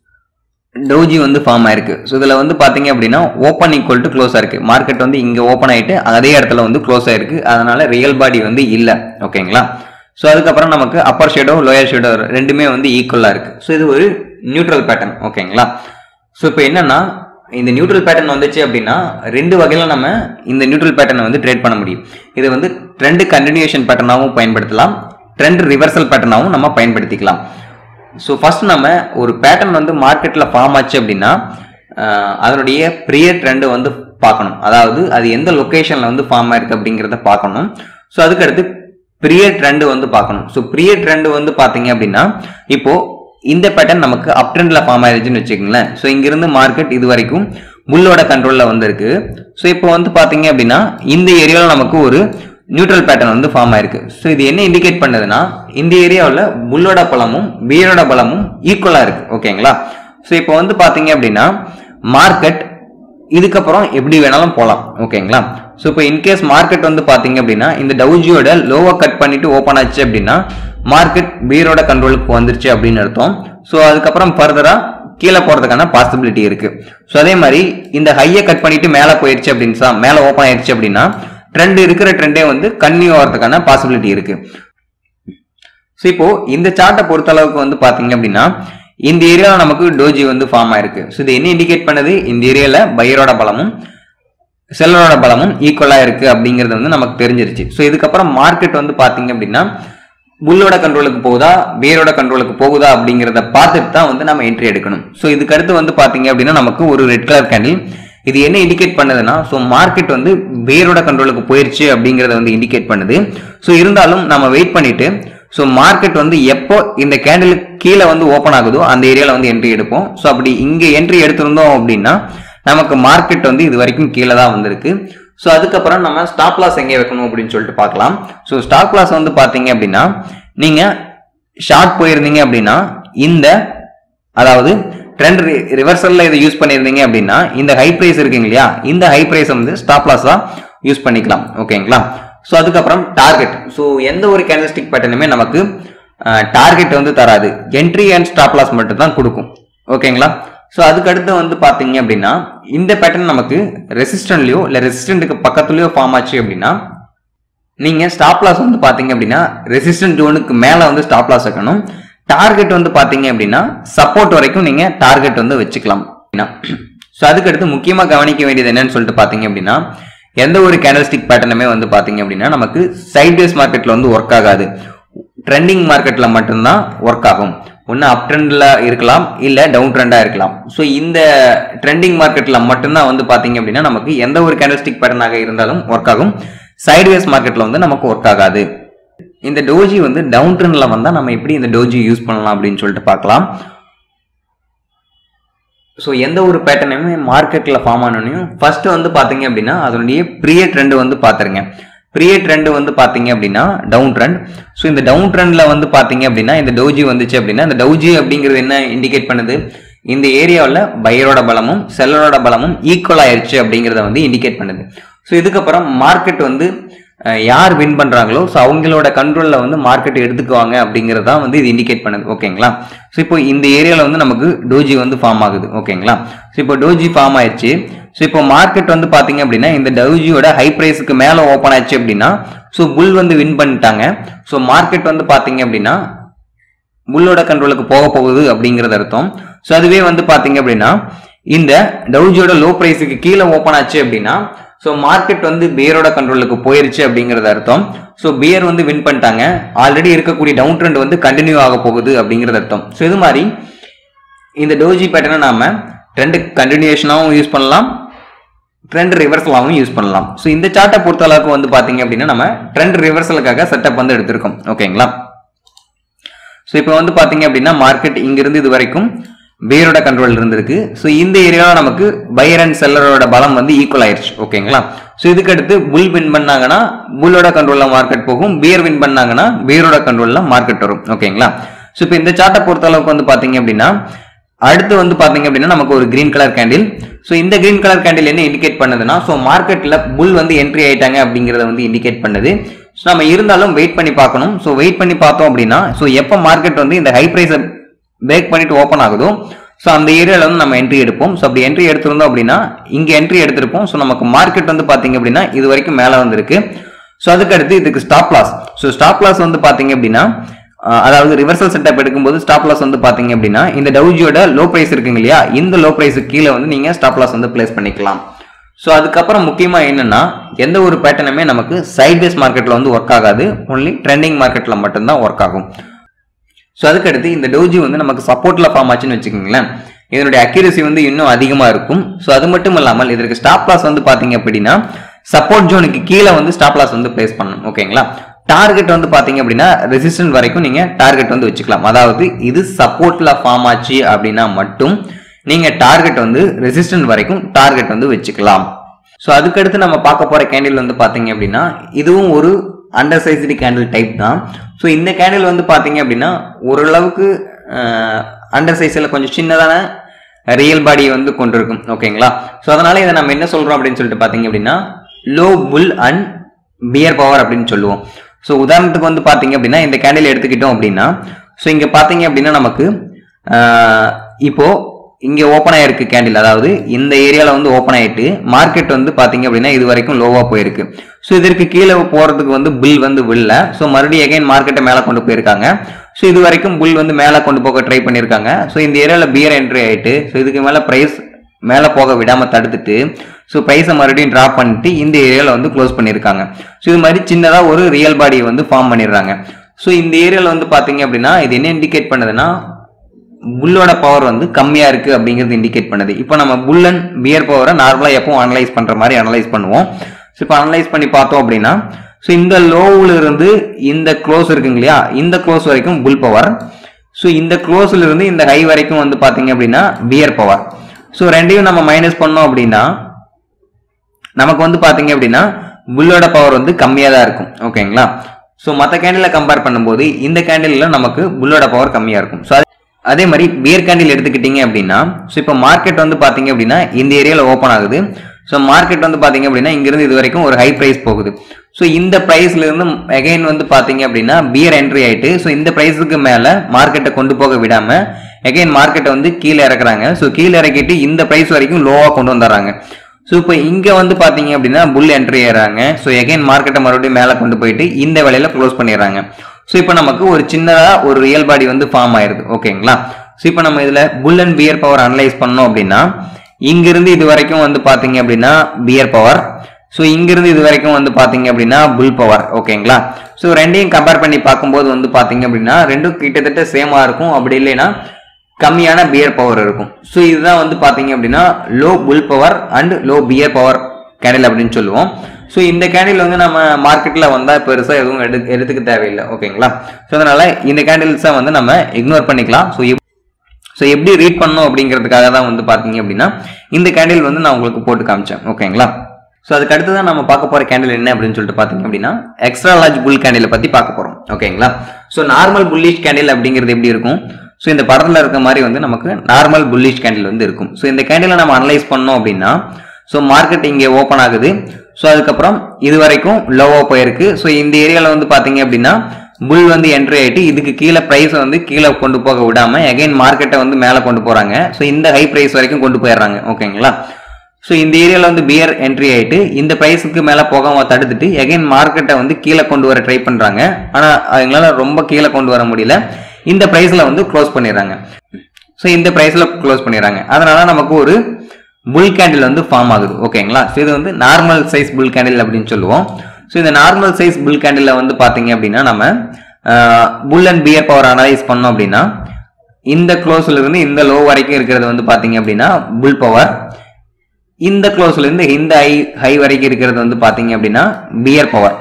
டோஜி வந்து ஃபார்ம் ஆயிருக்கு ஸோ இதில் வந்து பார்த்தீங்க அப்படின்னா ஓப்பன் ஈக்குவல் டு க்ளோஸ் ஆயிருக்கு மார்க்கெட் வந்து இங்கே ஓப்பன் ஆயிட்டு அதே இடத்துல வந்து க்ளோஸ் ஆயிருக்கு அதனால ரியல் பாடி வந்து இல்லை ஓகேங்களா ஸோ அதுக்கப்புறம் நமக்கு அப்பர் ஷேடோ லோயர் ஷேடோ ரெண்டுமே வந்து ஈக்குவலாக இருக்கு ஸோ இது ஒரு நியூட்ரல் பேட்டர்ன் ஓகேங்களா ஸோ இப்போ என்னன்னா இந்த நியூட்ரல் பேட்டர்ன் வந்துச்சு அப்படின்னா ரெண்டு வகையில் நம்ம இந்த நியூட்ரல் பேட்டர்னை வந்து ட்ரேட் பண்ண முடியும் இது வந்து ட்ரெண்ட் கண்டினியூஷன் பேட்டர்னாகவும் பயன்படுத்தலாம் ட்ரெண்ட் ரிவர்சல் பேட்டர்னாகவும் நம்ம பயன்படுத்திக்கலாம் ஸோ ஃபர்ஸ்ட் நம்ம ஒரு பேட்டர்ன் வந்து மார்க்கெட்டில் ஃபார்ம் ஆச்சு அப்படின்னா அஹ், அதனுடைய ப்ரியர் ட்ரெண்டை வந்து பார்க்கணும் அதாவது அது எந்த லொக்கேஷனில் வந்து ஃபார்ம் ஆயிருக்கு அப்படிங்கிறத பார்க்கணும் ஸோ அதுக்கடுத்து ப்ரியர் ட்ரெண்டு வந்து பார்க்கணும் ஸோ ப்ரியர் ட்ரெண்டு வந்து பார்த்தீங்க அப்படின்னா இப்போ இந்த பேட்டர்ன் நமக்கு அப் ட்ரெண்டில் ஃபார்ம் ஆயிருச்சுன்னு வச்சுக்கோங்களேன் ஸோ இங்கிருந்து மார்க்கெட் இது வரைக்கும் புல்லோட கண்ட்ரோலில் வந்திருக்கு ஸோ இப்போ வந்து பார்த்தீங்க அப்படின்னா இந்த ஏரியாவில் நமக்கு ஒரு நியூட்ரல் பேட்டர்ன் வந்து ஃபார்ம் ஆயிருக்கு ஸோ இது என்ன இண்டிகேட் பண்ணுதுன்னா இந்த ஏரியாவில் புல்லோட பலமும் பியரோட பலமும் ஈக்குவலாக இருக்கு ஓகேங்களா ஸோ இப்போ வந்து பார்த்தீங்க அப்படின்னா மார்க்கெட் இதுக்கப்புறம் எப்படி வேணாலும் போகலாம் ஓகேங்களா ஸோ இப்போ இன்கேஸ் மார்க்கெட் வந்து பார்த்தீங்க அப்படின்னா இந்த டவுஜியோட லோவை கட் பண்ணிட்டு ஓப்பன் ஆச்சு அப்படின்னா மார்க்கெட் பியரோட கண்ட்ரோலுக்கு வந்துருச்சு அப்படின்னு அர்த்தம் ஸோ அதுக்கப்புறம் ஃபர்தரா கீழே போறதுக்கான பாசிபிலிட்டி இருக்கு ஸோ அதே மாதிரி இந்த ஹையை கட் பண்ணிட்டு மேலே போயிருச்சு அப்படின்னு மேலே ஓப்பன் ஆயிருச்சு அப்படின்னா ட்ரெண்ட் இருக்கிற ட்ரெண்டே வந்து கன்னியூ ஆகிறதுக்கான பாசிபிலிட்டி இருக்கு ஸோ இப்போ இந்த சார்ட்டை பொறுத்த அளவுக்கு வந்து பாத்தீங்க அப்படின்னா இந்த ஏரியாவில் நமக்கு டோஜி வந்து ஃபார்ம் ஆயிருக்கு ஸோ இது என்ன இண்டிகேட் பண்ணுது இந்த ஏரியாவில் பையரோட பலமும் செல்லரோட பலமும் ஈக்குவலா இருக்கு அப்படிங்கிறது வந்து நமக்கு தெரிஞ்சிருச்சு ஸோ இதுக்கப்புறம் மார்க்கெட் வந்து பாத்தீங்க அப்படின்னா புல்லோட கண்ட்ரோலுக்கு போகுதா வேரோட கண்ட்ரோலுக்கு போகுதா அப்படிங்கிறத பார்த்துட்டு தான் வந்து நம்ம என்ட்ரி எடுக்கணும் ஸோ இதுக்கு அடுத்து வந்து பாத்தீங்க அப்படின்னா நமக்கு ஒரு ரெட் கலர் கேண்டில் இது என்ன இண்டிகேட் பண்ணுதுன்னா ஸோ மார்க்கெட் வந்து வேரோட கண்ட்ரோலுக்கு போயிருச்சு அப்படிங்கிறத வந்து இண்டிகேட் பண்ணுது ஸோ இருந்தாலும் நம்ம வெயிட் பண்ணிட்டு ஸோ மார்க்கெட் வந்து எப்போ இந்த கேண்டிலுக்கு கீழே வந்து ஓப்பன் ஆகுதோ அந்த ஏரியாவில் வந்து என்ட்ரி எடுப்போம் ஸோ அப்படி இங்கே என்ட்ரி எடுத்திருந்தோம் அப்படின்னா நமக்கு மார்க்கெட் வந்து இது வரைக்கும் கீழே தான் வந்திருக்கு ஸோ அதுக்கப்புறம் நம்ம ஸ்டாப் லாஸ் எங்கே வைக்கணும் அப்படின்னு சொல்லிட்டு பார்க்கலாம் ஸோ ஸ்டாப் லாஸ் வந்து பார்த்தீங்க அப்படின்னா நீங்கள் ஷார்ட் போயிருந்தீங்க அப்படின்னா இந்த அதாவது ட்ரெண்ட் ரிவர்சல்ல இதை யூஸ் பண்ணியிருந்தீங்க அப்படின்னா இந்த ஹை பிரைஸ் இருக்குங்க இல்லையா இந்த ஹை பிரைஸ் வந்து ஸ்டாப் லாஸா யூஸ் பண்ணிக்கலாம் ஓகேங்களா ஸோ அதுக்கப்புறம் டார்கெட் ஸோ எந்த ஒரு கேண்டல்ஸ்டிக் பேட்டர்னுமே நமக்கு டார்கெட் வந்து தராது என்ட்ரி அண்ட் ஸ்டாப் லாஸ் மட்டும் தான் கொடுக்கும் ஓகேங்களா ஸோ அதுக்கடுத்து வந்து பார்த்தீங்க அப்படின்னா இந்த பேட்டர்ன் நமக்கு ரெசிஸ்டன்ட்லையோ இல்லை ரெசிஸ்டன்ட்டுக்கு பக்கத்துலையோ ஃபார்ம் ஆச்சு அப்படின்னா நீங்க ஸ்டாப் லாஸ் வந்து பாத்தீங்க அப்படின்னா ரெசிஸ்டன்ட் ஜோனுக்கு மேல வந்து ஸ்டாப் லாஸ் வைக்கணும் டார்கெட் வந்து பாத்தீங்க அப்படின்னா சப்போர்ட் வரைக்கும் நீங்க டார்கெட் வந்து வச்சுக்கலாம் ஸோ அதுக்கடுத்து முக்கியமா கவனிக்க வேண்டியது என்னன்னு சொல்லிட்டு பாத்தீங்க அப்படின்னா எந்த ஒரு கேண்டல்ஸ்டிக் பேட்டர்னுமே வந்து பாத்தீங்க அப்படின்னா நமக்கு சைட்வேஸ் மார்க்கெட்ல வந்து ஒர்க் ஆகாது ட்ரெண்டிங் மார்க்கெட்ல மட்டும்தான் ஒர்க் ஆகும் ஒன்று அப் ட்ரெண்ட்ல இருக்கலாம் இல்ல டவுன் ட்ரெண்டா இருக்கலாம் ஸோ இந்த ட்ரெண்டிங் மார்க்கெட்ல மட்டும்தான் வந்து பாத்தீங்க அப்படின்னா நமக்கு எந்த ஒரு கேண்டல்ஸ்டிக் பேட்டர்னாக இருந்தாலும் ஒர்க் ஆகும் சைட்வேஸ் மார்க்கெட்ல வந்து நமக்கு ஒர்க் ஆகாது இந்த டோஜி வந்து டவுன் ட்ரெண்ட்ல வந்தா நம்ம எப்படி இந்த டோஜி யூஸ் பண்ணலாம் அப்படின்னு சொல்லிட்டு பார்க்கலாம் ஸோ எந்த ஒரு பேட்டர்னையுமே மார்க்கெட்டில் ஃபார்ம் ஆனோனையும் ஃபர்ஸ்ட் வந்து பார்த்தீங்க அப்படின்னா அதனுடைய ப்ரிய ட்ரெண்ட் வந்து பார்த்துருங்க ப்ரிய ட்ரெண்ட் வந்து பார்த்தீங்க அப்படின்னா டவுன் ட்ரெண்ட் ஸோ இந்த டவுன் ட்ரெண்டில் வந்து பார்த்தீங்க அப்படின்னா இந்த டவுஜி வந்துச்சு அப்படின்னா இந்த டவுஜி அப்படிங்கிறது என்ன இண்டிகேட் பண்ணுது இந்த ஏரியாவில் பையரோட பலமும் செல்லரோட பலமும் ஈக்குவல் ஆயிருச்சு அப்படிங்கிறத வந்து இண்டிகேட் பண்ணுது ஸோ இதுக்கப்புறம் மார்க்கெட் வந்து அஹ், யார் வின் பண்றாங்களோ ஸோ அவங்களோட கண்ட்ரோல்ல வந்து மார்க்கெட் எடுத்துக்குவாங்க அப்படிங்கிறது தான் வந்து இது இண்டிகேட் பண்ணுது ஓகேங்களா ஸோ இப்போ இந்த ஏரியாவில் வந்து நமக்கு டோஜி வந்து ஃபார்ம் ஆகுது ஓகேங்களா ஸோ இப்போ டோஜி ஃபார்ம் ஆயிடுச்சு ஸோ இப்போ மார்க்கெட் வந்து பாத்தீங்க அப்படின்னா இந்த டோஜியோட ஹை பிரைஸ்க்கு மேலே ஓப்பன் ஆச்சு அப்படின்னா ஸோ புல் வந்து வின் பண்ணிட்டாங்க ஸோ மார்க்கெட் வந்து பாத்தீங்க அப்படின்னா புல்லோட கண்ட்ரோலுக்கு போக போகுது அப்படிங்கிறது அர்த்தம் ஸோ அதுவே வந்து பாத்தீங்க அப்படின்னா இந்த டவுஜியோட லோ பிரைஸுக்கு கீழே ஓப்பன் ஆச்சு அப்படின்னா ஸோ மார்க்கெட் வந்து பியரோட கண்ட்ரோலுக்கு போயிருச்சு அப்படிங்கிறது அர்த்தம் ஸோ பியர் வந்து வின் பண்ணிட்டாங்க ஆல்ரெடி இருக்கக்கூடிய டவுன் ட்ரெண்ட் வந்து கண்டினியூ ஆக போகுது அப்படிங்கிறது அர்த்தம் ஸோ இது மாதிரி இந்த டோஜி பேட்டர்னை நாம ட்ரெண்ட் கண்டினியூஷனாகவும் யூஸ் பண்ணலாம் ட்ரெண்ட் ரிவர்சலாகவும் யூஸ் பண்ணலாம் ஸோ இந்த சார்ட்டை பொறுத்த அளவுக்கு வந்து பாத்தீங்க அப்படின்னா நம்ம ட்ரெண்ட் ரிவர்சலுக்காக செட்டப் வந்து எடுத்திருக்கோம் ஓகேங்களா ஸோ இப்போ வந்து பாத்தீங்க அப்படின்னா மார்க்கெட் இங்கிருந்து இது வரைக்கும் பேரோட கண்ட்ரோல் இருந்திருக்கு ஸோ இந்த ஏரியாவில் நமக்கு பையர் அண்ட் செல்லரோட பலம் வந்து ஈக்குவல் ஆயிருச்சு ஓகேங்களா ஸோ இதுக்கு அடுத்து புல் வின் பண்ணாங்கன்னா புல்லோட கண்ட்ரோல்ல மார்க்கெட் போகும் பியர் வின் பண்ணாங்கன்னா பியரோட கண்ட்ரோல்ல மார்க்கெட் வரும் ஓகேங்களா ஸோ இப்போ இந்த சார்ட்டை பொறுத்த அளவுக்கு வந்து பாத்தீங்க அப்படின்னா அடுத்து வந்து பாத்தீங்க அப்படின்னா நமக்கு ஒரு கிரீன் கலர் கேண்டில் ஸோ இந்த கிரீன் கலர் கேண்டில் என்ன இண்டிகேட் பண்ணுதுன்னா ஸோ மார்க்கெட்ல புல் வந்து என்ட்ரி ஆயிட்டாங்க அப்படிங்கறத வந்து இண்டிகேட் பண்ணுது ஸோ நம்ம இருந்தாலும் வெயிட் பண்ணி பார்க்கணும் ஸோ வெயிட் பண்ணி பார்த்தோம் அப்படின்னா ஸோ எப்போ மார்க்கெட் வந்து இந்த ஹை பிரைஸை பிரேக் பண்ணிட்டு ஓப்பன் ஆகுதோ ஸோ அந்த ஏரியாவில் வந்து நம்ம என்ட்ரி எடுப்போம் ஸோ அப்படி என்ட்ரி எடுத்திருந்தோம் அப்படின்னா இங்கே என்ட்ரி எடுத்திருப்போம் ஸோ நமக்கு மார்க்கெட் வந்து பார்த்தீங்க அப்படின்னா இது வரைக்கும் மேலே வந்திருக்கு ஸோ அதுக்கு அடுத்து இதுக்கு stop loss so stop loss வந்து பார்த்தீங்க அப்படின்னா அஹ், அதாவது ரிவர்சல் செட்டப் எடுக்கும்போது ஸ்டாப் லாஸ் வந்து பார்த்தீங்க அப்படின்னா இந்த டவுஜியோட லோ பிரைஸ் இருக்குங்க இல்லையா இந்த லோ பிரைஸுக்கு கீழே வந்து நீங்கள் ஸ்டாப் லாஸ் வந்து பிளேஸ் பண்ணிக்கலாம் ஸோ அதுக்கப்புறம் முக்கியமாக என்னன்னா எந்த ஒரு பேட்டர்னுமே நமக்கு சைட்வேஸ் மார்க்கெட்டில் வந்து ஒர்க் ஆகாது ஒன்லி ட்ரெண்டிங் மார்க்கெட்டில் மட்டும்தான் ஒர்க் ஆகும் ஸோ அதுக்கடுத்து இந்த டோஜி வந்து நமக்கு சப்போர்ட்ல ஃபார்ம் ஆச்சுன்னு வச்சுக்கோங்களேன் இதனுடைய அக்யூரசி வந்து இன்னும் அதிகமாக இருக்கும் ஸோ அது மட்டும் இல்லாமல் இதற்கு ஸ்டாப் லாஸ் வந்து பார்த்தீங்க அப்படின்னா சப்போர்ட் ஜோனுக்கு கீழே வந்து ஸ்டாப் லாஸ் வந்து பிளேஸ் பண்ணணும் ஓகேங்களா டார்கெட் வந்து பார்த்தீங்க அப்படின்னா ரெசிஸ்டன்ட் வரைக்கும் நீங்கள் டார்கெட் வந்து வச்சுக்கலாம் அதாவது இது சப்போர்ட்ல ஃபார்ம் ஆச்சு அப்படின்னா மட்டும் நீங்கள் டார்கெட் வந்து ரெசிஸ்டன்ட் வரைக்கும் டார்கெட் வந்து வச்சுக்கலாம் ஸோ அதுக்கடுத்து நம்ம பார்க்க போற கேண்டில் வந்து பார்த்தீங்க அப்படின்னா இதுவும் ஒரு அண்டர் சைஸ்டு கேண்டில் டைப் தான் ஸோ இந்த கேண்டில் வந்து பார்த்தீங்க அப்படின்னா ஓரளவுக்கு அண்டர் சைஸில் கொஞ்சம் சின்னதான ரியல் பாடியை வந்து கொண்டிருக்கும் ஓகேங்களா ஸோ அதனால இதை நம்ம என்ன சொல்றோம் அப்படின்னு சொல்லிட்டு பார்த்தீங்க அப்படின்னா low bull and bear power அப்படின்னு சொல்லுவோம் ஸோ உதாரணத்துக்கு வந்து பார்த்தீங்க அப்படின்னா இந்த கேண்டில் எடுத்துக்கிட்டோம் அப்படின்னா ஸோ இங்கே பார்த்தீங்க அப்படின்னா நமக்கு ஆஹ், இப்போ இங்கே ஓப்பன் ஆயிருக்கு கேண்டில் அதாவது இந்த ஏரியாவில் வந்து ஓப்பன் ஆயிட்டு மார்க்கெட் வந்து பார்த்தீங்க அப்படின்னா இது வரைக்கும் லோவாக போயிருக்கு ஸோ இதற்கு கீழே போகிறதுக்கு வந்து பில் வந்து வில்ல ஸோ மறுபடியும் எகைன் மார்க்கெட்டை மேலே கொண்டு போயிருக்காங்க ஸோ இது வரைக்கும் புல் வந்து மேலே கொண்டு போக ட்ரை பண்ணியிருக்காங்க ஸோ இந்த ஏரியாவில் பியர் என்ட்ரி ஆயிட்டு ஸோ இதுக்கு மேலே ப்ரைஸ் மேலே போக விடாம தடுத்துட்டு ஸோ ப்ரைஸை மறுபடியும் ட்ராப் பண்ணிட்டு இந்த ஏரியாவில் வந்து க்ளோஸ் பண்ணியிருக்காங்க ஸோ இது மாதிரி சின்னதாக ஒரு ரியல் பாடியை வந்து ஃபார்ம் பண்ணிடுறாங்க ஸோ இந்த ஏரியாவில் வந்து பார்த்தீங்க அப்படின்னா இது என்ன இண்டிகேட் பண்ணுதுன்னா புல்லோட பவர் வந்து கம்மியா இருக்கு அப்படிங்கிறது இண்டிகேட் பண்ணுது இப்போ நம்ம புல் அண்ட் பியர் பவரை நார்மலா எப்பவும் அனலைஸ் பண்ற மாதிரி அனலைஸ் பண்ணுவோம் ஸோ இப்போ அனலைஸ் பண்ணி பார்த்தோம் அப்படின்னா ஸோ இந்த லோவில் இருந்து இந்த க்ளோஸ் இருக்குங்க இல்லையா இந்த க்ளோஸ் வரைக்கும் புல் பவர் ஸோ இந்த க்ளோஸ்ல இருந்து இந்த ஹை வரைக்கும் வந்து பாத்தீங்க அப்படின்னா பியர் பவர் ஸோ ரெண்டையும் நம்ம மைனஸ் பண்ணோம் அப்படின்னா நமக்கு வந்து பாத்தீங்க அப்படின்னா புல்லோட பவர் வந்து கம்மியாக தான் இருக்கும் ஓகேங்களா ஸோ மற்ற கேண்டில் கம்பேர் பண்ணும்போது இந்த கேண்டிலில் நமக்கு புல்லோட பவர் கம்மியாக இருக்கும் ஸோ அதே மாதிரி பியர் கேண்டில் எடுத்துக்கிட்டீங்க அப்படின்னா ஸோ இப்போ மார்க்கெட் வந்து பாத்தீங்க அப்படின்னா இந்த ஏரியாவில் ஓப்பன் ஆகுது ஸோ மார்க்கெட் வந்து பாத்தீங்க அப்படின்னா இங்கிருந்து இது வரைக்கும் ஒரு ஹை பிரைஸ் போகுது ஸோ இந்த பிரைஸ்ல இருந்து அகைன் வந்து பாத்தீங்க அப்படின்னா பியர் என்ட்ரி ஆயிட்டு ஸோ இந்த பிரைஸுக்கு மேல மார்க்கெட்டை கொண்டு போக விடாம அகைன் மார்க்கெட்டை வந்து கீழே இறக்குறாங்க ஸோ கீழே இறக்கிட்டு இந்த பிரைஸ் வரைக்கும் லோவா கொண்டு வந்துடுறாங்க ஸோ இப்போ இங்க வந்து பாத்தீங்க அப்படின்னா புல் என்ட்ரி ஆயிடுறாங்க ஸோ எகைன் மார்க்கெட்டை மறுபடியும் மேலே கொண்டு போயிட்டு இந்த வேலையில க்ளோஸ் பண்ணிடுறாங்க ஸோ இப்போ நமக்கு ஒரு சின்னதா ஒரு ரியல் பாடி வந்து ஃபார்ம் ஆயிருது ஓகேங்களா ஸோ இப்போ நம்ம இதுல bull and bear power analyse பண்ணோம் அப்படின்னா இங்கிருந்து இது வரைக்கும் வந்து பாத்தீங்க அப்படின்னா பியர் பவர் ஸோ இங்கிருந்து இது வரைக்கும் வந்து பாத்தீங்க அப்படின்னா புல் பவர் ஓகேங்களா ஸோ ரெண்டையும் கம்பேர் பண்ணி பார்க்கும்போது வந்து பாத்தீங்க அப்படின்னா ரெண்டும் கிட்டத்தட்ட சேமா இருக்கும் அப்படி இல்லைன்னா கம்மியான பியர் பவர் இருக்கும் ஸோ இதுதான் வந்து பாத்தீங்க அப்படின்னா low bull power and low bear power candle அப்படின்னு சொல்லுவோம் ஸோ இந்த கேண்டில் வந்து நம்ம மார்க்கெட்டில் வந்தால் பெருசாக எதுவும் எடு எடுத்துக்க தேவையில்லை ஓகேங்களா ஸோ அதனால இந்த கேண்டில்ஸை வந்து நம்ம இக்னோர் பண்ணிக்கலாம் ஸோ ஸோ எப்படி ரீட் பண்ணணும் அப்படிங்கிறதுக்காக தான் வந்து பார்த்தீங்க அப்படின்னா இந்த கேண்டில் வந்து நான் உங்களுக்கு போட்டு காமிச்சேன் ஓகேங்களா ஸோ அதுக்கு அடுத்து தான் நம்ம பார்க்க போகிற கேண்டில் என்ன அப்படின்னு சொல்லிட்டு பார்த்தீங்க அப்படின்னா எக்ஸ்ட்ரா லார்ஜ் புல் கேண்டிலை பற்றி பார்க்க போகிறோம் ஓகேங்களா ஸோ நார்மல் புல்லிஷ் கேண்டில் அப்படிங்கிறது எப்படி இருக்கும் ஸோ இந்த படத்தில் இருக்க மாதிரி வந்து நமக்கு நார்மல் புல்லிஷ் கேண்டில் வந்து இருக்கும் ஸோ இந்த கேண்டிலை நம்ம அனலைஸ் பண்ணோம் அப்படின்னா ஸோ மார்க்கெட் இங்கே ஓப்பன் ஆகுது ஸோ அதுக்கப்புறம் இது வரைக்கும் லோவாக போயிருக்கு ஸோ இந்த ஏரியாவில் வந்து பார்த்தீங்க அப்படின்னா புல் வந்து என்ட்ரி ஆயிட்டு இதுக்கு கீழே ப்ரைஸை வந்து கீழே கொண்டு போக விடாம அகைன் மார்க்கெட்டை வந்து மேலே கொண்டு போறாங்க ஸோ இந்த ஹை ப்ரைஸ் வரைக்கும் கொண்டு போயிடுறாங்க ஓகேங்களா ஸோ இந்த ஏரியாவில் வந்து பியர் என்ட்ரி ஆயிட்டு இந்த ப்ரைஸுக்கு மேலே போகாம தடுத்துட்டு அகைன் மார்க்கெட்டை வந்து கீழே கொண்டு வர ட்ரை பண்றாங்க ஆனால் அவங்களால ரொம்ப கீழே கொண்டு வர முடியல இந்த ப்ரைஸில் வந்து க்ளோஸ் பண்ணிடுறாங்க ஸோ இந்த ப்ரைஸில் க்ளோஸ் பண்ணிடுறாங்க அதனால நமக்கு ஒரு புல் கேண்டில் வந்து ஃபார்ம் ஆகுது ஓகேங்களா ஸோ இது வந்து நார்மல் சைஸ் புல் கேண்டில் அப்படின்னு சொல்லுவோம் ஸோ இந்த நார்மல் சைஸ் புல் கேண்டில் வந்து பார்த்தீங்க அப்படின்னா நம்ம bull and bear power analyse பண்ணோம் அப்படின்னா இந்த க்ளோஸ்ல இருந்து இந்த லோ வரைக்கும் இருக்கிறது வந்து பார்த்தீங்க அப்படின்னா புல் பவர் இந்த க்ளோஸ்ல இருந்து இந்த ஹை ஹை வரைக்கும் இருக்கிறது வந்து பார்த்தீங்க அப்படின்னா பியர் பவர்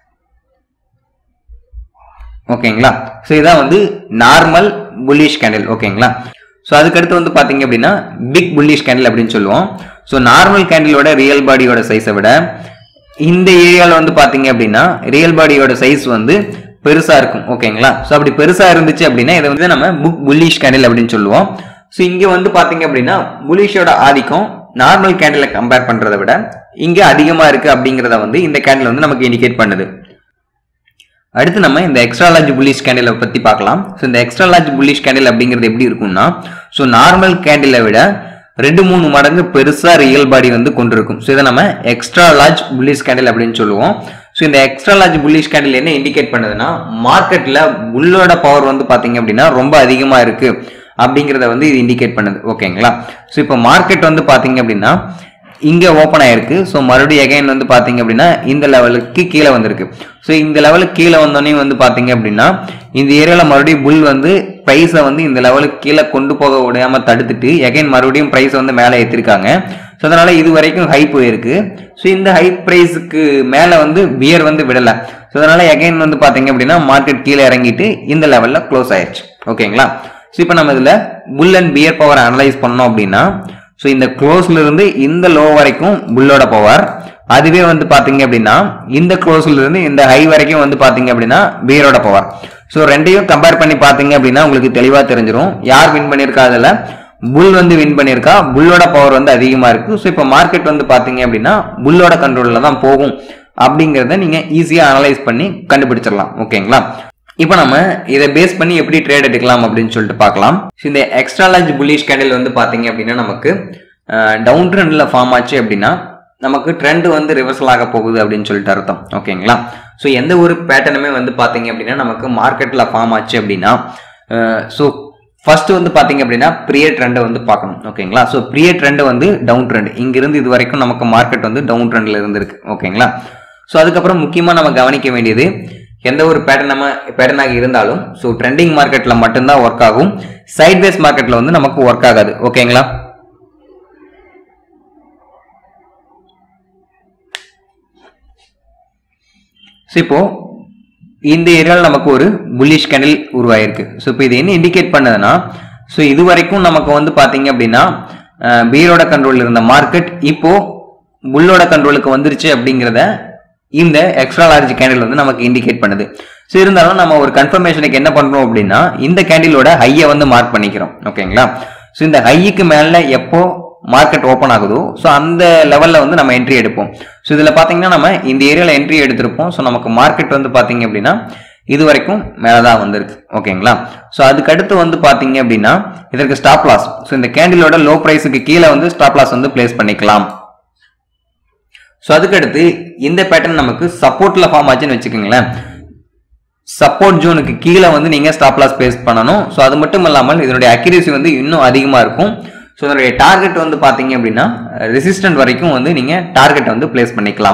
ஓகேங்களா ஸோ இதான் வந்து நார்மல் புல்லிஷ் கேண்டில் ஓகேங்களா ஸோ அதுக்கடுத்து வந்து பார்த்தீங்க அப்படின்னா பிக் புல்லிஷ் கேண்டில் அப்படின்னு சொல்லுவோம் ஸோ நார்மல் கேண்டிலோட ரியல் பாடியோட சைஸை விட இந்த ஏரியாவில் வந்து பார்த்தீங்க அப்படின்னா ரியல் பாடியோட சைஸ் வந்து பெருசா இருக்கும் ஓகேங்களா ஸோ அப்படி பெருசா இருந்துச்சு அப்படின்னா இதை வந்து நம்ம புக் புல்லிஷ் கேண்டில் அப்படின்னு சொல்லுவோம் ஸோ இங்க வந்து பாத்தீங்க அப்படின்னா புலிஷோட ஆதிக்கம் நார்மல் கேண்டிலை கம்பேர் பண்றதை விட இங்க அதிகமா இருக்கு அப்படிங்கிறத வந்து இந்த கேண்டில் வந்து நமக்கு இண்டிகேட் பண்ணுது அடுத்து நம்ம இந்த எக்ஸ்ட்ரா லார்ஜ் புல்லிஷ் கேண்டிலை பத்தி பார்க்கலாம் ஸோ இந்த எக்ஸ்ட்ரா லார்ஜ் புல்லிஷ் கேண்டில் அப்படிங்கிறது எப்படி இருக்கும்னா ஸோ நார்மல் கேண்டிலை விட ரெண்டு மூணு மடங்கு பெருசா ரியல் பாடி வந்து கொண்டிருக்கும் ஸோ இதை நம்ம எக்ஸ்ட்ரா லார்ஜ் புல்லிஷ் கேண்டில் அப்படின்னு சொல்லுவோம் ஸோ இந்த எக்ஸ்ட்ரா லார்ஜ் புல்லிஷ் கேண்டில் என்ன இண்டிகேட் பண்ணுதுன்னா மார்க்கெட்ல புல்லோட பவர் வந்து பாத்தீங்க அப்படின்னா ரொம்ப அதிகமா இருக்கு அப்படிங்கிறத வந்து இது இண்டிகேட் பண்ணுது ஓகேங்களா ஸோ இப்போ மார்க்கெட் வந்து பாத்தீங்க அப்படின்னா இங்க ஓப்பன் ஆயிருக்கு ஸோ மறுபடியும் எகைன் வந்து பாத்தீங்க அப்படின்னா இந்த லெவலுக்கு கீழே வந்திருக்கு ஸோ இந்த லெவலுக்கு கீழே வந்தோடனே வந்து பாத்தீங்க அப்படின்னா இந்த ஏரியால மறுபடியும் புல் வந்து ப்ரைஸை வந்து இந்த லெவலுக்கு கீழே கொண்டு போக விடாம தடுத்துட்டு எகைன் மறுபடியும் ப்ரைஸை வந்து மேலே ஏற்றிருக்காங்க ஸோ அதனால இது வரைக்கும் ஹை போயிருக்கு ஸோ இந்த ஹை ப்ரைஸுக்கு மேலே வந்து பியர் வந்து விடலை ஸோ அதனால எகைன் வந்து பாத்தீங்க அப்படின்னா மார்க்கெட் கீழே இறங்கிட்டு இந்த லெவலில் க்ளோஸ் ஆயிடுச்சு ஓகேங்களா ஸோ இப்போ நம்ம இதில் bull and bear power analyse பண்ணோம் அப்படின்னா ஸோ இந்த க்ளோஸ்ல இருந்து இந்த லோ வரைக்கும் புல்லோட பவர் அதுவே வந்து பாத்தீங்க அப்படின்னா இந்த க்ளோஸ்ல இருந்து இந்த ஹை வரைக்கும் வந்து பாத்தீங்க அப்படின்னா பியரோட பவர் ஸோ ரெண்டையும் கம்பேர் பண்ணி பாத்தீங்க அப்படின்னா உங்களுக்கு தெளிவா தெரிஞ்சிடும் யார் வின் பண்ணியிருக்கா அதில் புல் வந்து வின் பண்ணியிருக்கா புல்லோட பவர் வந்து அதிகமா இருக்கு ஸோ இப்போ மார்க்கெட் வந்து பாத்தீங்க அப்படின்னா புல்லோட கண்ட்ரோல்ல தான் போகும் அப்படிங்கிறத நீங்க ஈஸியா அனலைஸ் பண்ணி கண்டுபிடிச்சிடலாம் ஓகேங்களா இப்போ நம்ம இதை பேஸ் பண்ணி எப்படி ட்ரேட் எடுக்கலாம் அப்படின்னு சொல்லிட்டு பார்க்கலாம் ஸோ இந்த எக்ஸ்ட்ரா லார்ஜ் புல்லிஷ் கேண்டில் வந்து பார்த்தீங்க அப்படின்னா நமக்கு டவுன் ட்ரெண்டில் ஃபார்ம் ஆச்சு அப்படின்னா நமக்கு ட்ரெண்ட் வந்து ரிவர்சல் ஆக போகுது அப்படின்னு சொல்லிட்டு அர்த்தம் ஓகேங்களா ஸோ எந்த ஒரு பேட்டர்னுமே வந்து பார்த்தீங்க அப்படின்னா நமக்கு மார்க்கெட்டில் ஃபார்ம் ஆச்சு அப்படின்னா ஸோ ஃபர்ஸ்ட் வந்து பார்த்தீங்க அப்படின்னா ப்ரிய ட்ரெண்டை வந்து பார்க்கணும் ஓகேங்களா ஸோ ப்ரிய ட்ரெண்ட் வந்து டவுன் ட்ரெண்ட் இங்கிருந்து இது வரைக்கும் நமக்கு மார்க்கெட் வந்து டவுன் ட்ரெண்டில் இருந்திருக்கு ஓகேங்களா ஸோ அதுக்கப்புறம் முக்கியமாக நம்ம கவனிக்க வேண்டியது எந்த ஒரு பேட்டர்ன் நம்ம பேட்டர்னாக இருந்தாலும் ஸோ ட்ரெண்டிங் மார்க்கெட்டில் மட்டும்தான் ஒர்க் ஆகும் சைட்வேஸ் மார்க்கெட்டில் வந்து நமக்கு ஒர்க் ஆகாது ஓகேங்களா ஸோ இப்போ இந்த ஏரியாவில் நமக்கு ஒரு புல்லிஷ் கேண்டில் உருவாயிருக்கு ஸோ இப்போ இது என்ன இண்டிகேட் பண்ணுதுன்னா ஸோ இது வரைக்கும் நமக்கு வந்து பார்த்தீங்க அப்படின்னா பீரோட கண்ட்ரோல் இருந்த மார்க்கெட் இப்போ புல்லோட கண்ட்ரோலுக்கு வந்துருச்சு அப்படிங்கிறத இந்த எக்ஸ்ட்ரா லார்ஜ் கேண்டில் வந்து நமக்கு இண்டிகேட் பண்ணுது ஸோ இருந்தாலும் நம்ம ஒரு கன்ஃபர்மேஷனுக்கு என்ன பண்றோம் அப்படின்னா இந்த கேண்டிலோட ஹையை வந்து மார்க் பண்ணிக்கிறோம் ஓகேங்களா ஸோ இந்த ஹைக்கு மேலே எப்போ மார்க்கெட் ஓப்பன் ஆகுதோ ஸோ அந்த லெவலில் வந்து நம்ம என்ட்ரி எடுப்போம் ஸோ இதில் பார்த்தீங்கன்னா நம்ம இந்த ஏரியாவில் என்ட்ரி எடுத்திருப்போம் ஸோ நமக்கு மார்க்கெட் வந்து பார்த்தீங்க அப்படின்னா இது வரைக்கும் மேலே தான் வந்திருக்கு ஓகேங்களா ஸோ அதுக்கு அடுத்து வந்து பார்த்தீங்க அப்படின்னா இதற்கு ஸ்டாப் லாஸ் ஸோ இந்த கேண்டிலோட லோ ப்ரைஸுக்கு கீழே வந்து ஸ்டாப் லாஸ் வந்து பிளேஸ் பண்ணிக்கலாம் ஸோ அதுக்கடுத்து இந்த பேட்டர்ன் நமக்கு சப்போர்ட்ல ஃபார்ம் ஆச்சுன்னு வச்சுக்கோங்களேன் சப்போர்ட் ஜோனுக்கு கீழே வந்து நீங்கள் ஸ்டாப் லாஸ் பேஸ் பண்ணணும் ஸோ அது மட்டும் இல்லாமல் இதனுடைய அக்யூரேசி வந்து இன்னும் அதிகமாக இருக்கும் ஸோ இதனுடைய டார்கெட் வந்து பார்த்தீங்க அப்படின்னா ரெசிஸ்டன்ட் வரைக்கும் வந்து நீங்கள் டார்கெட் வந்து பிளேஸ் பண்ணிக்கலாம்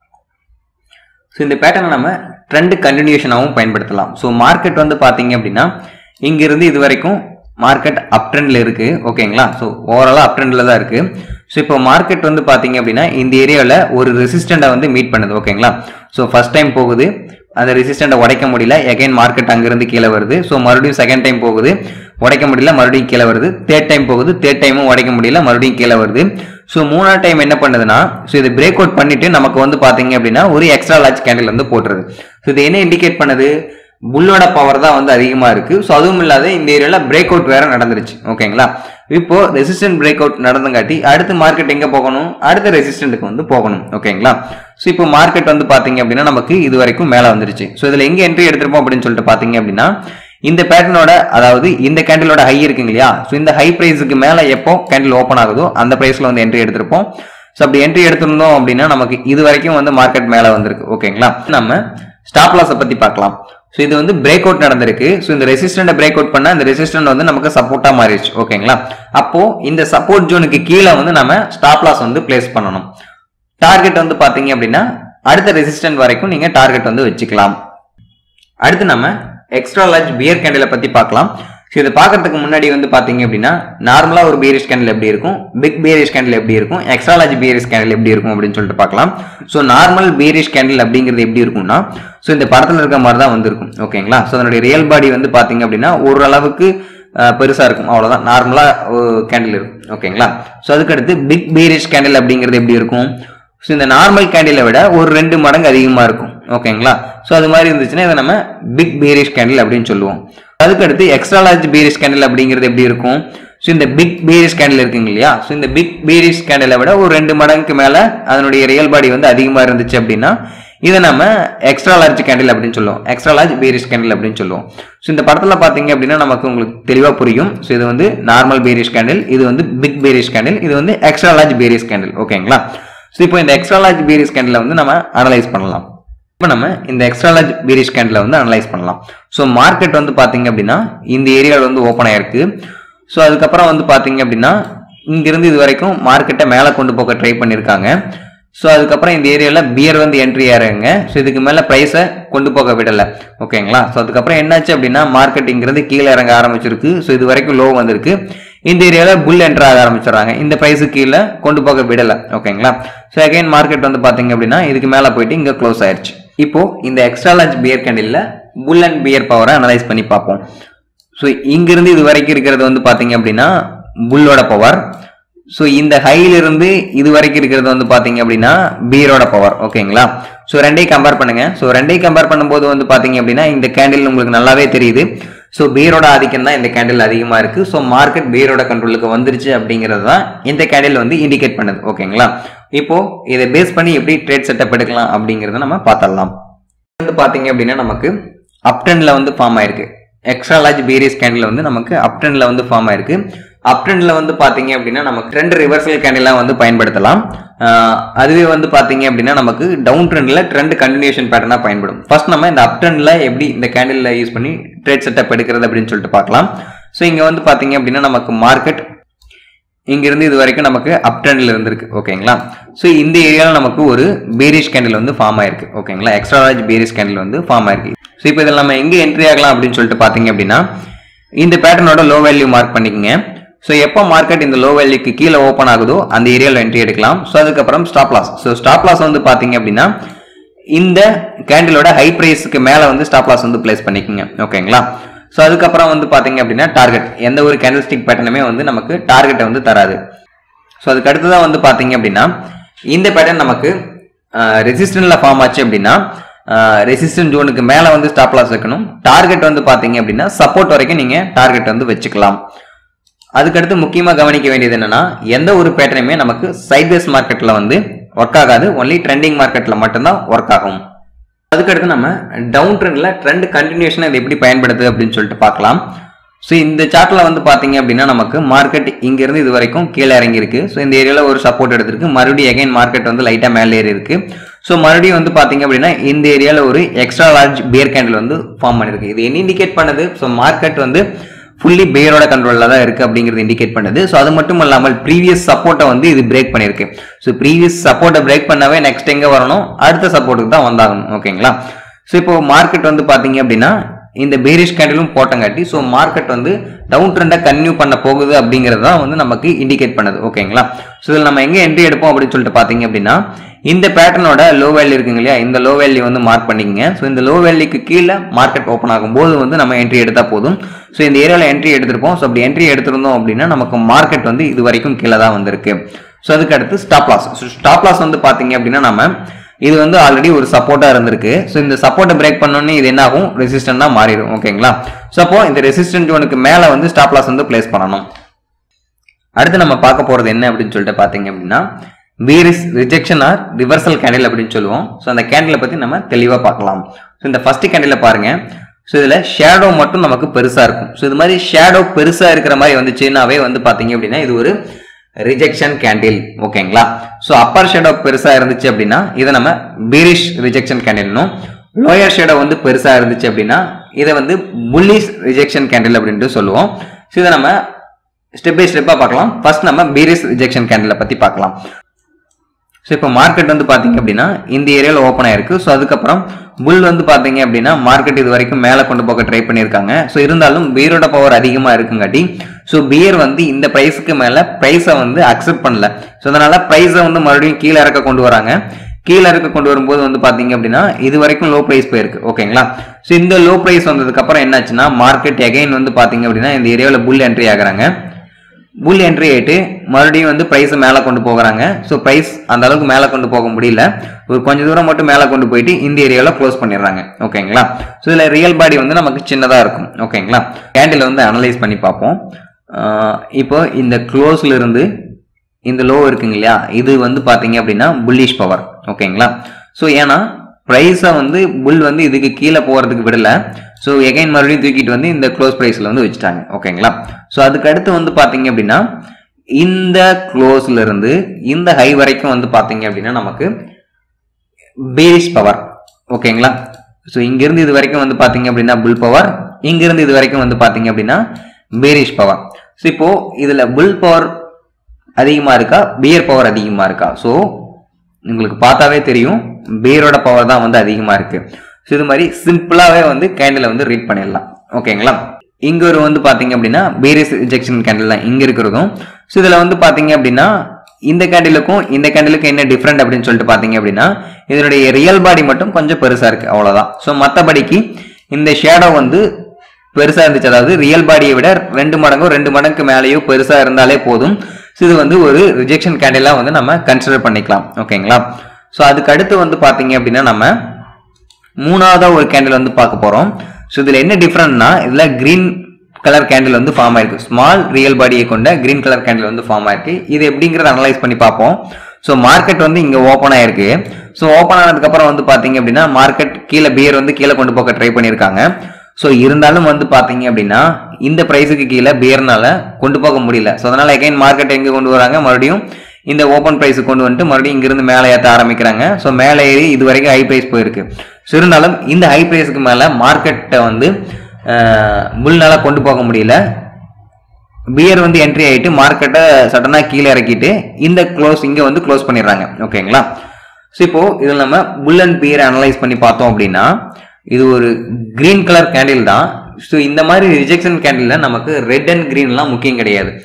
ஸோ இந்த பேட்டர்னை நம்ம ட்ரெண்ட் கண்டினியூஷனாகவும் பயன்படுத்தலாம் ஸோ மார்க்கெட் வந்து பார்த்தீங்க அப்படின்னா இங்கிருந்து இது வரைக்கும் மார்க்கெட் அப் ட்ரெண்டில் இருக்கு ஓகேங்களா ஸோ ஓவராலாக அப் ட்ரெண்டில் தான் இருக்கு ஸோ இப்போ மார்க்கெட் வந்து பார்த்தீங்க அப்படின்னா இந்த ஏரியாவில் ஒரு ரெசிஸ்டண்ட்டை வந்து மீட் பண்ணுது ஓகேங்களா ஸோ ஃபர்ஸ்ட் டைம் போகுது அந்த ரெசிஸ்டண்ட்டை உடைக்க முடியல எகைன் மார்க்கெட் அங்கிருந்து கீழே வருது ஸோ மறுபடியும் செகண்ட் டைம் போகுது உடைக்க முடியல மறுபடியும் கீழே வருது தேர்ட் டைம் போகுது தேர்ட் டைமும் உடைக்க முடியல மறுபடியும் கீழே வருது ஸோ மூணாவது டைம் என்ன பண்ணுதுன்னா ஸோ இது பிரேக் அவுட் பண்ணிட்டு நமக்கு வந்து பார்த்தீங்க அப்படின்னா ஒரு எக்ஸ்ட்ரா லார்ஜ் கேண்டில் வந்து போட்டுருது ஸோ இது என்ன இண்டிகேட் பண்ணுது புல்லோட பவர் தான் வந்து அதிகமாக இருக்கு ஸோ அதுவும் இல்லாத இந்த ஏரியாவில் பிரேக் அவுட் வேற நடந்துருச்சு ஓகேங்களா இப்போ ரெசிஸ்டன்ட் பிரேக் அவுட் நடந்தங்காட்டி அடுத்து மார்க்கெட் எங்கே போகணும் அடுத்த ரெசிஸ்டன்ட்டுக்கு வந்து போகணும் ஓகேங்களா ஸோ இப்போ மார்க்கெட் வந்து பார்த்தீங்க அப்படின்னா நமக்கு இது வரைக்கும் மேலே வந்துருச்சு ஸோ இதில் எங்கே என்ட்ரி எடுத்திருப்போம் அப்படின்னு சொல்லிட்டு பார்த்தீங்க அப்படின்னா இந்த பேட்டர்னோட அதாவது இந்த கேண்டிலோட ஹை இருக்குங்க இல்லையா ஸோ இந்த ஹை ப்ரைஸுக்கு மேலே எப்போ கேண்டில் ஓப்பன் ஆகுதோ அந்த ப்ரைஸில் வந்து என்ட்ரி எடுத்திருப்போம் ஸோ அப்படி என்ட்ரி எடுத்திருந்தோம் அப்படின்னா நமக்கு இது வரைக்கும் வந்து மார்க்கெட் மேலே வந்திருக்கு ஓகேங்களா நம்ம ஸ்டாப் லாஸை பற்றி பார்க்கலாம் ஸோ இது வந்து பிரேக் அவுட் நடந்திருக்கு ஸோ இந்த ரெசிஸ்டண்ட்டை பிரேக் அவுட் பண்ண இந்த ரெசிஸ்டன்ட் வந்து நமக்கு சப்போர்ட்டா மாறிடுச்சு ஓகேங்களா அப்போ இந்த சப்போர்ட் ஜோனுக்கு கீழே வந்து நம்ம ஸ்டாப் லாஸ் வந்து பிளேஸ் பண்ணணும் டார்கெட் வந்து பாத்தீங்க அப்படின்னா அடுத்த ரெசிஸ்டன்ட் வரைக்கும் நீங்க டார்கெட் வந்து வச்சுக்கலாம் அடுத்து நம்ம எக்ஸ்ட்ரா லார்ஜ் பியர் கேண்டிலை பத்தி பார்க்கலாம் ஸோ இதை பார்க்கறதுக்கு முன்னாடி வந்து பாத்தீங்க அப்படின்னா நார்மலா ஒரு பியரிஷ் கேண்டில் எப்படி இருக்கும் பிக் பியரிஷ் கேண்டில் எப்படி இருக்கும் எக்ஸ்ட்ரா லார்ஜ் பியரிஷ் கேண்டில் எப்படி இருக்கும் அப்படின்னு சொல்லிட்டு பார்க்கலாம் ஸோ நார்மல் பியரிஷ் கேண்டில் அப்படிங்கிறது எப்படி இருக்கும்னா ஸோ இந்த படத்தில் இருக்க மாதிரி தான் வந்திருக்கும் ஓகேங்களா ஸோ அதனுடைய ரியல் பாடி வந்து பாத்தீங்க அப்படின்னா ஓரளவுக்கு அஹ், பெருசா இருக்கும் அவ்வளவுதான் நார்மலா கேண்டில் இருக்கும் ஓகேங்களா ஸோ அதுக்கடுத்து பிக் பீரிஷ் கேண்டில் அப்படிங்கிறது எப்படி இருக்கும் ஸோ இந்த நார்மல் கேண்டிலை விட ஒரு ரெண்டு மடங்கு அதிகமா இருக்கும் ஓகேங்களா ஸோ அது மாதிரி இருந்துச்சுன்னா இதை நம்ம பிக் பீரிஷ் கேண்டில் அப்படின்னு சொல்லுவோம் அதுக்கடுத்து எக்ஸ்ட்ரா லார்ஜ் பீரிஷ் கேண்டில் அப்படிங்கிறது எப்படி இருக்கும் ஸோ இந்த பிக் பீரிஷ் கேண்டில் இருக்குங்க இல்லையா ஸோ இந்த பிக் பீரிஷ் கேண்டிலை விட ஒரு ரெண்டு மடங்குக்கு மேல அதனுடைய ரியல் பாடி வந்து அதிகமா இருந்துச்சு அப்படின்னா இதை நம்ம எக்ஸ்ட்ரா லார்ஜ் கேண்டில் அப்படின்னு சொல்லுவோம் எக்ஸ்ட்ரா லார்ஜ் பீரிஷ் கேண்டில் அப்படின்னு சொல்லுவோம் ஸோ இந்த படத்தில் பார்த்தீங்க அப்படின்னா நமக்கு உங்களுக்கு தெளிவாக புரியும் ஸோ இது வந்து நார்மல் பீரிஷ் கேண்டில் இது வந்து பிக் பீரிஷ் கேண்டில் இது வந்து எக்ஸ்ட்ரா லார்ஜ் பீரிஷ் கேண்டில் ஓகேங்களா ஸோ இப்போ இந்த எக்ஸ்ட்ரா லார்ஜ் பீரிஷ் கேண்டில் வந்து நம்ம அனலைஸ் பண்ணலாம் இப்போ நம்ம இந்த எக்ஸ்ட்ரா லார்ஜ் பீரிஷ் கேண்டில் வந்து அனலைஸ் பண்ணலாம் ஸோ மார்க்கெட் வந்து பார்த்தீங்க அப்படின்னா இந்த ஏரியாவில் வந்து ஓப்பன் ஆயிருக்கு ஸோ அதுக்கப்புறம் வந்து பார்த்தீங்க அப்படின்னா இங்கிருந்து இது வரைக்கும் மார்க்கெட்டை மேலே கொண்டு போக ட்ரை பண்ணியிருக்காங்க ஸோ அதுக்கப்புறம் இந்த ஏரியாவில் பியர் வந்து என்ட்ரி ஆகிறாங்க ஸோ இதுக்கு மேலே ப்ரைஸை கொண்டு போக விடலை ஓகேங்களா ஸோ அதுக்கப்புறம் என்னாச்சு அப்படின்னா மார்க்கெட் இங்கிருந்து கீழே இறங்க ஆரம்பிச்சிருக்கு ஸோ இது வரைக்கும் லோ வந்திருக்கு இந்த ஏரியாவில் புல் என்ட்ரு ஆக ஆரம்பிச்சிடுறாங்க இந்த ப்ரைஸுக்கு கீழே கொண்டு போக விடலை ஓகேங்களா ஸோ அகைன் மார்க்கெட் வந்து பார்த்தீங்க அப்படின்னா இதுக்கு மேலே போயிட்டு இங்கே க்ளோஸ் ஆயிடுச்சு இப்போ இந்த extra large bear candle bull and bear பவரை அனலைஸ் பண்ணி பார்ப்போம் ஸோ இங்கிருந்து இது வரைக்கும் இருக்கிறது வந்து பார்த்தீங்க அப்படின்னா புல்லோட பவர் ஸோ இந்த ஹையிலிருந்து இது வரைக்கும் இருக்கிறது வந்து பார்த்தீங்க அப்படின்னா பீரோட பவர் ஓகேங்களா ஸோ ரெண்டையும் கம்பேர் பண்ணுங்க ஸோ ரெண்டையும் கம்பேர் பண்ணும்போது வந்து பார்த்தீங்க அப்படின்னா இந்த கேண்டில் உங்களுக்கு நல்லாவே தெரியுது ஸோ பீரோட ஆதிக்கம் தான் இந்த கேண்டில் அதிகமாக இருக்கு ஸோ மார்க்கெட் பீரோட கண்ட்ரோலுக்கு வந்துருச்சு அப்படிங்கிறது தான் இந்த கேண்டில் வந்து இண்டிகேட் பண்ணுது ஓகேங்களா இப்போ இதை பேஸ் பண்ணி எப்படி ட்ரேட் செட்டப் எடுக்கலாம் அப்படிங்கிறத நம்ம பார்த்துடலாம் வந்து பார்த்தீங்க அப்படின்னா நமக்கு அப்டனில் வந்து ஃபார்ம் ஆயிருக்கு எக்ஸ்ட்ரா லார்ஜ் பீரியஸ் கேண்டில் வந்து நமக்கு அப்டனில் வந்து ஃபார்ம் ஆயிருக்கு அப்டனில் வந்து பார்த்தீங்க அப்படின்னா நமக்கு ரெண்டு ரிவர்சல் கேண்டிலாக வந்து பயன்படுத்தலாம் ஆஹ் அதுவே வந்து பார்த்தீங்க அப்படின்னா நமக்கு டவுன் ட்ரெண்டில் ட்ரெண்ட் கண்டினியூஷன் பேட்டர்னாக பயன்படும் ஃபர்ஸ்ட் நம்ம இந்த அப் ட்ரெண்டில் எப்படி இந்த கேண்டில் யூஸ் பண்ணி ட்ரேட் செட்டப் எடுக்கிறது அப்படின்னு சொல்லிட்டு பார்க்கலாம் ஸோ இங்கே வந்து பார்த்தீங்க அப்படின்னா நமக்கு மார்க்கெட் இங்கிருந்து இது வரைக்கும் நமக்கு அப் ட்ரெண்ட்ல இருந்திருக்கு ஓகேங்களா ஸோ இந்த ஏரியாவில் நமக்கு ஒரு பேரிஷ் கேண்டில் வந்து ஃபார்ம் ஆயிருக்கு ஓகேங்களா எக்ஸ்ட்ரா லார்ஜ் பேரிஷ் கேண்டில் வந்து ஃபார்ம் ஆயிருக்கு ஸோ இப்போ இதில் நம்ம எங்கே என்ட்ரி ஆகலாம் அப்படின்னு சொல்லிட்டு பார்த்தீங்க அப்படின்னா இந்த பேட்டர்னோட லோ வேல்யூ மார்க் பண்ணிக்கங்க ஸோ எப்போ மார்க்கெட் இந்த லோ வேல்யூக்கு கீழே ஓப்பன் ஆகுதோ அந்த ஏரியாவில் என்ட்ரி எடுக்கலாம் ஸோ அதுக்கப்புறம் stop loss so stop loss வந்து பார்த்தீங்க அப்படின்னா இந்த கேண்டிலோட ஹை பிரைஸ்க்கு மேல வந்து ஸ்டாப் லாஸ் வந்து பிளேஸ் பண்ணிக்கோங்க ஓகேங்களா ஸோ அதுக்கப்புறம் வந்து பாத்தீங்க அப்படின்னா டார்கெட் எந்த ஒரு கேண்டில் ஸ்டிக் பேட்டர்னுமே வந்து நமக்கு டார்கெட்டை வந்து தராது ஸோ அதுக்கு அடுத்ததான் வந்து பாத்தீங்க அப்படின்னா இந்த பேட்டர்ன் நமக்கு ரெசிஸ்டன்ட்ல ஃபார்ம் ஆச்சு அப்படின்னா ரெசிஸ்டன்ட் ஜோனுக்கு மேல வந்து ஸ்டாப் லாஸ் வைக்கணும் டார்கெட் வந்து பாத்தீங்க அப்படின்னா சப்போர்ட் வரைக்கும் நீங்க டார்கெட் வந்து வச்சுக்கலாம் அதுக்கடுத்து முக்கியமா கவனிக்க வேண்டியது என்னன்னா எந்த ஒரு பேட்டர்னுமே நமக்கு சைட்வேஸ் மார்க்கெட்ல வந்து ஒர்க் ஆகாது ஒன்லி ட்ரெண்டிங் மார்க்கெட்ல மட்டும்தான் ஒர்க் ஆகும் அதுக்கடுத்து நம்ம டவுன் ட்ரெண்ட்ல ட்ரெண்ட் கண்டினியூஷன் இது எப்படி பயன்படுது அப்படின்னு சொல்லிட்டு பார்க்கலாம் ஸோ இந்த சார்ட்ல வந்து பாத்தீங்க அப்படின்னா நமக்கு மார்க்கெட் இங்க இருந்து இது வரைக்கும் கீழே இறங்கி இருக்கு ஸோ இந்த ஏரியால ஒரு சப்போர்ட் எடுத்திருக்கு மறுபடியும் எகைன் மார்க்கெட் வந்து லைட்டா மேலே ஏறி இருக்கு ஸோ மறுபடியும் வந்து பாத்தீங்க அப்படின்னா இந்த ஏரியால ஒரு எக்ஸ்ட்ரா லார்ஜ் பியர் கேண்டில் வந்து ஃபார்ம் பண்ணிருக்கு இது என்ன இண்டிகேட் பண்ணுது ஸோ மார்க்கெட் வந்து ஃபுல்லி பேயரோட கண்ட்ரோலில் தான் இருக்கு அப்படிங்கிறது இண்டிகேட் பண்ணுது ஸோ அது மட்டும் இல்லாமல் ப்ரீவியஸ் சப்போர்ட்டை வந்து இது பிரேக் பண்ணியிருக்கு ஸோ ப்ரீவியஸ் சப்போர்ட்டை பிரேக் பண்ணாவே நெக்ஸ்ட் எங்கே வரணும் அடுத்த சப்போர்ட்டுக்கு தான் வந்தாகணும் ஓகேங்களா ஸோ இப்போ மார்க்கெட் வந்து பார்த்தீங்க அப்படின்னா இந்த பேரிஷ் கேண்டிலும் போட்டங்காட்டி ஸோ மார்க்கெட் வந்து டவுன் ட்ரெண்டை கன்டினியூ பண்ண போகுது அப்படிங்கிறது தான் வந்து நமக்கு இண்டிகேட் பண்ணுது ஓகேங்களா ஸோ இதில் நம்ம எங்கே என்ட்ரி எடுப்போம் அப்படின்னு சொல்லிட்டு பார்த்தீங்க அப்படின்னா இந்த பேட்டர்னோட லோ வேல்யூ இருக்குங்க இல்லையா இந்த லோ வேல்யூ வந்து மார்க் பண்ணிக்கங்க ஸோ இந்த லோ வேல்யூக்கு கீழே மார்க்கெட் ஓப்பன் ஆகும்போது வந்து நம்ம என்ட்ரி எடுத்தால் போதும் ஸோ இந்த ஏரியாவில் என்ட்ரி எடுத்திருப்போம் ஸோ அப்படி என்ட்ரி எடுத்திருந்தோம் அப்படின்னா நமக்கு மார்க்கெட் வந்து இது வரைக்கும் கீழே தான் வந்திருக்கு ஸோ அதுக்கு அடுத்து stop loss so stop loss வந்து பார்த்தீங்க அப்படின்னா நம்ம இது வந்து ஆல்ரெடி ஒரு சப்போர்ட்டா இருந்திருக்கு ஸோ இந்த சப்போர்ட்டை பிரேக் பண்ணோன்னே இது என்ன ஆகும் ரெசிஸ்டண்டா மாறிடும் ஓகேங்களா ஸோ அப்போ இந்த ரெசிஸ்டன்ட் ஜோனுக்கு மேலே வந்து ஸ்டாப் லாஸ் வந்து பிளேஸ் பண்ணணும் அடுத்து நம்ம பார்க்க போறது என்ன அப்படின்னு சொல்லிட்டு பார்த்தீங்க அப்படின்னா bearish rejection or reversal candle அப்படின்னு சொல்லுவோம் ஸோ அந்த கேண்டிலை பற்றி நம்ம தெளிவாக பார்க்கலாம் ஸோ இந்த ஃபர்ஸ்ட் கேண்டில் பாருங்க ஸோ இதில் ஷேடோ மட்டும் நமக்கு பெருசாக இருக்கும் ஸோ இது மாதிரி ஷேடோ பெருசாக இருக்கிற மாதிரி வந்துச்சுன்னாவே வந்து பார்த்தீங்க அப்படின்னா இது ஒரு ரிஜெக்ஷன் கேண்டில் ஓகேங்களா ஸோ அப்பர் ஷேடோ பெருசாக இருந்துச்சு அப்படின்னா இதை நம்ம பீரிஷ் ரிஜெக்ஷன் கேண்டில்னும் லோயர் ஷேடோ வந்து பெருசாக இருந்துச்சு அப்படின்னா இதை வந்து புல்லிஷ் ரிஜெக்ஷன் கேண்டில் அப்படின்ட்டு சொல்லுவோம் ஸோ இதை நம்ம ஸ்டெப் பை ஸ்டெப்பாக பார்க்கலாம் ஃபர்ஸ்ட் நம்ம பீரிஸ் ரிஜெக்ஷன் கேண்டிலை பற்றி பார்க்கலாம் ஸோ இப்போ மார்க்கெட் வந்து பார்த்தீங்க அப்படின்னா இந்த ஏரியாவில் ஓப்பன் ஆயிருக்கு ஸோ அதுக்கப்புறம் புல் வந்து பார்த்தீங்க அப்படின்னா மார்க்கெட் இது வரைக்கும் மேலே கொண்டு போக ட்ரை பண்ணியிருக்காங்க ஸோ இருந்தாலும் பியரோட பவர் அதிகமாக இருக்குங்காட்டி ஸோ பியர் வந்து இந்த ப்ரைஸுக்கு மேலே ப்ரைஸை வந்து அக்செப்ட் பண்ணல ஸோ அதனால ப்ரைஸை வந்து மறுபடியும் கீழே இறக்க கொண்டு வராங்க கீழே இருக்க கொண்டு வரும்போது வந்து பார்த்தீங்க அப்படின்னா இது வரைக்கும் லோ ப்ரைஸ் போயிருக்கு ஓகேங்களா ஸோ இந்த லோ ப்ரைஸ் வந்ததுக்கப்புறம் என்னாச்சுன்னா மார்க்கெட் எகைன் வந்து பார்த்தீங்க அப்படின்னா இந்த ஏரியாவில் புல் என்ட்ரி ஆகுறாங்க புல் என்ட்ரி ஆயிட்டு மறுபடியும் வந்து ப்ரைஸை மேலே கொண்டு போகிறாங்க ஸோ ப்ரைஸ் அந்த அளவுக்கு மேலே கொண்டு போக முடியல ஒரு கொஞ்சம் தூரம் மட்டும் மேலே கொண்டு போயிட்டு இந்த ஏரியாவில் க்ளோஸ் பண்ணிடுறாங்க ஓகேங்களா ஸோ இதில் ரியல் பாடி வந்து நமக்கு சின்னதாக இருக்கும் ஓகேங்களா கேண்டில் வந்து அனலைஸ் பண்ணி பார்ப்போம் ஆஹ் இப்போ இந்த க்ளோஸ்ல இருந்து இந்த லோ இருக்குங்க இல்லையா இது வந்து பார்த்தீங்க அப்படின்னா புல்லிஷ் பவர் ஓகேங்களா ஸோ ஏன்னா ப்ரைஸை வந்து புல் வந்து இதுக்கு கீழே போகிறதுக்கு விடல ஸோ எகைன் மறுபடியும் தூக்கிட்டு வந்து இந்த க்ளோஸ் ப்ரைஸில் வந்து வச்சுட்டாங்க ஓகேங்களா ஸோ அதுக்கு அடுத்து வந்து பார்த்தீங்க அப்படின்னா இந்த க்ளோஸ்ல இருந்து இந்த ஹை வரைக்கும் வந்து பார்த்தீங்க அப்படின்னா நமக்கு பேரிஷ் பவர் ஓகேங்களா ஸோ இங்கிருந்து இது வரைக்கும் வந்து பார்த்தீங்க அப்படின்னா புல் பவர் இங்கிருந்து இது வரைக்கும் வந்து பார்த்தீங்க அப்படின்னா பேரிஷ் பவர் ஸோ இப்போ இதில் புல் பவர் அதிகமாக இருக்கா பியர் பவர் அதிகமாக இருக்கா ஸோ உங்களுக்கு பார்த்தாவே தெரியும் பியரோட பவர் தான் வந்து அதிகமாக இருக்கு ஸோ இது மாதிரி சிம்பிளாகவே வந்து கேண்டிலை வந்து ரீட் பண்ணிடலாம் ஓகேங்களா இங்க ஒரு வந்து பாத்தீங்க அப்படின்னா பேரிஸ் ரிஜெக்ஷன் கேண்டில் தான் இங்க இருக்கிறதும் ஸோ இதுல வந்து பாத்தீங்க அப்படின்னா இந்த கேண்டிலுக்கும் இந்த கேண்டிலுக்கும் என்ன டிஃப்ரெண்ட் அப்படின்னு சொல்லிட்டு பாத்தீங்க அப்படின்னா இதனுடைய ரியல் பாடி மட்டும் கொஞ்சம் பெருசா இருக்கு அவ்வளவுதான் ஸோ மற்றபடிக்கு இந்த ஷேடோ வந்து பெருசா இருந்துச்சு அதாவது ரியல் பாடியை விட ரெண்டு மடங்கோ ரெண்டு மடங்கு மேலேயோ பெருசா இருந்தாலே போதும் ஸோ இது வந்து ஒரு ரிஜெக்ஷன் கேண்டிலா வந்து நம்ம கன்சிடர் பண்ணிக்கலாம் ஓகேங்களா ஸோ அதுக்கு அடுத்து வந்து பாத்தீங்க அப்படின்னா நம்ம மூணாவதா ஒரு கேண்டில் வந்து பார்க்க போறோம் ஸோ இதுல என்ன டிஃப்ரெண்ட்னா இதுல கிரீன் கலர் கேண்டில் வந்து ஃபார்ம் ஆயிருக்கு ஸ்மால் ரியல் பாடியை கொண்ட கிரீன் கலர் கேண்டில் வந்து ஃபார்ம் ஆயிருக்கு இது எப்படிங்கிறத அனலைஸ் பண்ணி பார்ப்போம் ஸோ மார்க்கெட் வந்து இங்க ஓப்பன் ஆயிருக்கு ஸோ ஓப்பன் ஆனதுக்கு அப்புறம் வந்து பாத்தீங்க அப்படின்னா மார்க்கெட் கீழே பியர் வந்து கீழே கொண்டு போக ட்ரை பண்ணியிருக்காங்க ஸோ இருந்தாலும் வந்து பாத்தீங்க அப்படின்னா இந்த ப்ரைஸுக்கு கீழே பியர்னால கொண்டு போக முடியல ஸோ அதனால எகைன் மார்க்கெட் எங்க கொண்டு வராங்க மறுபடியும் இந்த ஓப்பன் ப்ரைஸ் கொண்டு வந்துட்டு மறுபடியும் இங்கிருந்து மேலே ஏற்ற ஆரம்பிக்கிறாங்க ஸோ மேலே ஏறி இது வரைக்கும் ஹை ப்ரைஸ் போயிருக்கு ஸோ இருந்தாலும் இந்த ஹை ப்ரைஸ்க்கு மேலே மார்க்கெட்டை வந்து முள்னால கொண்டு போக முடியல பியர் வந்து என்ட்ரி ஆயிட்டு மார்க்கெட்டை சடனாக கீழே இறக்கிட்டு இந்த க்ளோஸ் இங்கே வந்து க்ளோஸ் பண்ணிடுறாங்க ஓகேங்களா ஸோ இப்போ இதில் நம்ம புல் அண்ட் பியர் அனலைஸ் பண்ணி பார்த்தோம் அப்படின்னா இது ஒரு கிரீன் கலர் கேண்டில் தான் ஸோ இந்த மாதிரி ரிஜெக்ஷன் கேண்டில் நமக்கு ரெட் அண்ட் கிரீன்லாம் முக்கியம் கிடையாது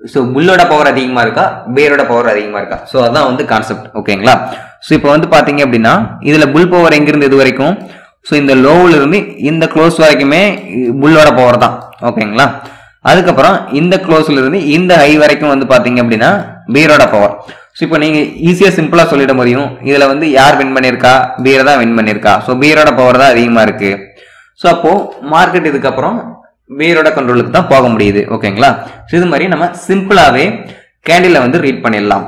ஸோ புல்லோட பவர் அதிகமாக இருக்கா பேரோட பவர் அதிகமாக இருக்கா ஸோ அதான் வந்து கான்செப்ட் ஓகேங்களா ஸோ இப்போ வந்து பார்த்தீங்க அப்படின்னா இதில் புல் பவர் எங்கிருந்து இது வரைக்கும் ஸோ இந்த லோவில் இருந்து இந்த க்ளோஸ் வரைக்குமே புல்லோட பவர் தான் ஓகேங்களா அதுக்கப்புறம் இந்த க்ளோஸ்ல இருந்து இந்த ஹை வரைக்கும் வந்து பார்த்தீங்க அப்படின்னா பீரோட பவர் ஸோ இப்போ நீங்கள் ஈஸியாக சிம்பிளாக சொல்லிட முடியும் இதில் வந்து யார் வின் பண்ணியிருக்கா பீரை தான் வின் பண்ணியிருக்கா ஸோ பீரோட பவர் தான் அதிகமாக இருக்கு ஸோ அப்போது மார்க்கெட் இதுக்கப்புறம் பீரோட கண்ட்ரோலுக்கு தான் போக முடியுது ஓகேங்களா ஸோ இது மாதிரி நம்ம சிம்பிளாகவே கேண்டிலை வந்து ரீட் பண்ணிடலாம்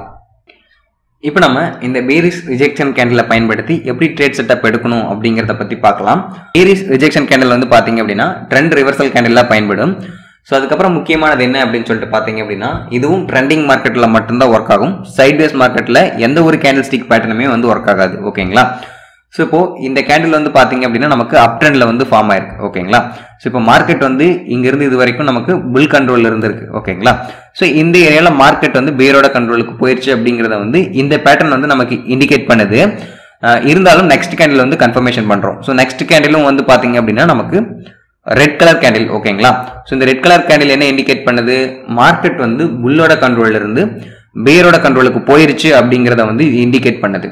இப்போ நம்ம இந்த பேரிஸ் ரிஜெக்ஷன் கேண்டிலை பயன்படுத்தி எப்படி ட்ரேட் செட்டப் எடுக்கணும் அப்படிங்கிறத பற்றி பார்க்கலாம் பேரிஸ் ரிஜெக்ஷன் கேண்டில் வந்து பார்த்தீங்க அப்படின்னா ட்ரெண்ட் ரிவர்சல் கேண்டிலாக பயன்படும் ஸோ அதுக்கப்புறம் முக்கியமானது என்ன அப்படின்னு சொல்லிட்டு பார்த்தீங்க அப்படின்னா இதுவும் ட்ரெண்டிங் மார்க்கெட்டில் மட்டும்தான் ஒர்க் ஆகும் சைட்வேஸ் மார்க்கெட்டில் எந்த ஒரு கேண்டில் ஸ்டிக் பேட்டர்னுமே வந்து ஒர்க் ஆகாது ஓகேங்களா ஸோ இப்போ இந்த கேண்டில் வந்து பார்த்தீங்க அப்படின்னா நமக்கு அப் ட்ரெண்டில் வந்து ஃபார்ம் ஆயிருக்கு ஓகேங்களா ஸோ இப்போ மார்க்கெட் வந்து இங்கிருந்து இது வரைக்கும் நமக்கு புல் கண்ட்ரோல் இருந்திருக்கு ஓகேங்களா ஸோ இந்த ஏரியாவில் மார்க்கெட் வந்து பேரோட கண்ட்ரோலுக்கு போயிடுச்சு அப்படிங்கிறத வந்து இந்த பேட்டர்ன் வந்து நமக்கு இண்டிகேட் பண்ணுது அஹ் இருந்தாலும் நெக்ஸ்ட் கேண்டில் வந்து கன்ஃபர்மேஷன் பண்ணுறோம் ஸோ நெக்ஸ்ட் கேண்டிலும் வந்து பார்த்தீங்க அப்படின்னா நமக்கு ரெட் கலர் கேண்டில் ஓகேங்களா ஸோ இந்த ரெட் கலர் கேண்டில் என்ன இண்டிகேட் பண்ணுது மார்க்கெட் வந்து புல்லோட கண்ட்ரோல்ல இருந்து பேரோட கண்ட்ரோலுக்கு போயிருச்சு அப்படிங்கிறத வந்து இது இண்டிகேட் பண்ணுது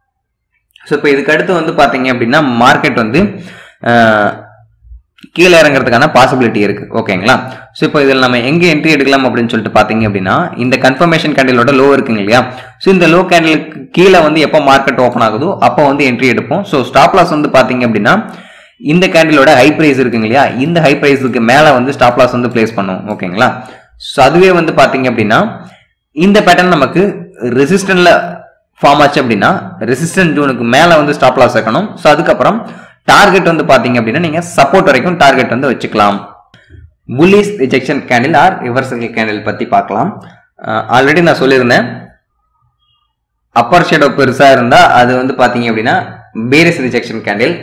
ஸோ இப்போ இதுக்கு அடுத்து வந்து பார்த்தீங்க அப்படின்னா மார்க்கெட் வந்து அஹ், கீழே இறங்குறதுக்கான பாசிபிலிட்டி இருக்கு ஓகேங்களா ஸோ இப்போ இதில் நம்ம எங்கே என்ட்ரி எடுக்கலாம் அப்படின்னு சொல்லிட்டு பார்த்தீங்க அப்படின்னா இந்த கன்ஃபர்மேஷன் கேண்டிலோட லோ இருக்குங்க இல்லையா ஸோ இந்த லோ கேண்டிலுக்கு கீழே வந்து எப்போ மார்க்கெட் ஓப்பன் ஆகுதோ அப்போ வந்து என்ட்ரி எடுப்போம் ஸோ ஸ்டாப் லாஸ் வந்து பார்த்தீங்க அப்படின்னா இந்த கேண்டிலோட ஹை பிரைஸ் இருக்குங்க இல்லையா இந்த ஹை பிரைஸுக்கு மேலே வந்து ஸ்டாப் லாஸ் வந்து பிளேஸ் பண்ணுவோம் ஓகேங்களா ஸோ அதுவே வந்து பார்த்தீங்க அப்படின்னா இந்த பேட்டர்ன் நமக்கு ரெசிஸ்டன்ட்ல ஃபார்ம் ஆச்சு அப்படின்னா ரெசிஸ்டன்ட் ஜோனுக்கு மேலே வந்து ஸ்டாப் லாஸ் வைக்கணும் ஸோ அதுக்கப்புறம் டார்கெட் வந்து பார்த்தீங்க அப்படின்னா நீங்கள் சப்போர்ட் வரைக்கும் டார்கெட் வந்து வச்சுக்கலாம் bullish rejection candle or reversal candle பற்றி பார்க்கலாம் ஆல்ரெடி நான் சொல்லியிருந்தேன் அப்பர் ஷேடோ பெருசாக இருந்தால் அது வந்து பார்த்தீங்க அப்படின்னா பேரிஸ் ரிஜெக்ஷன் கேண்டில்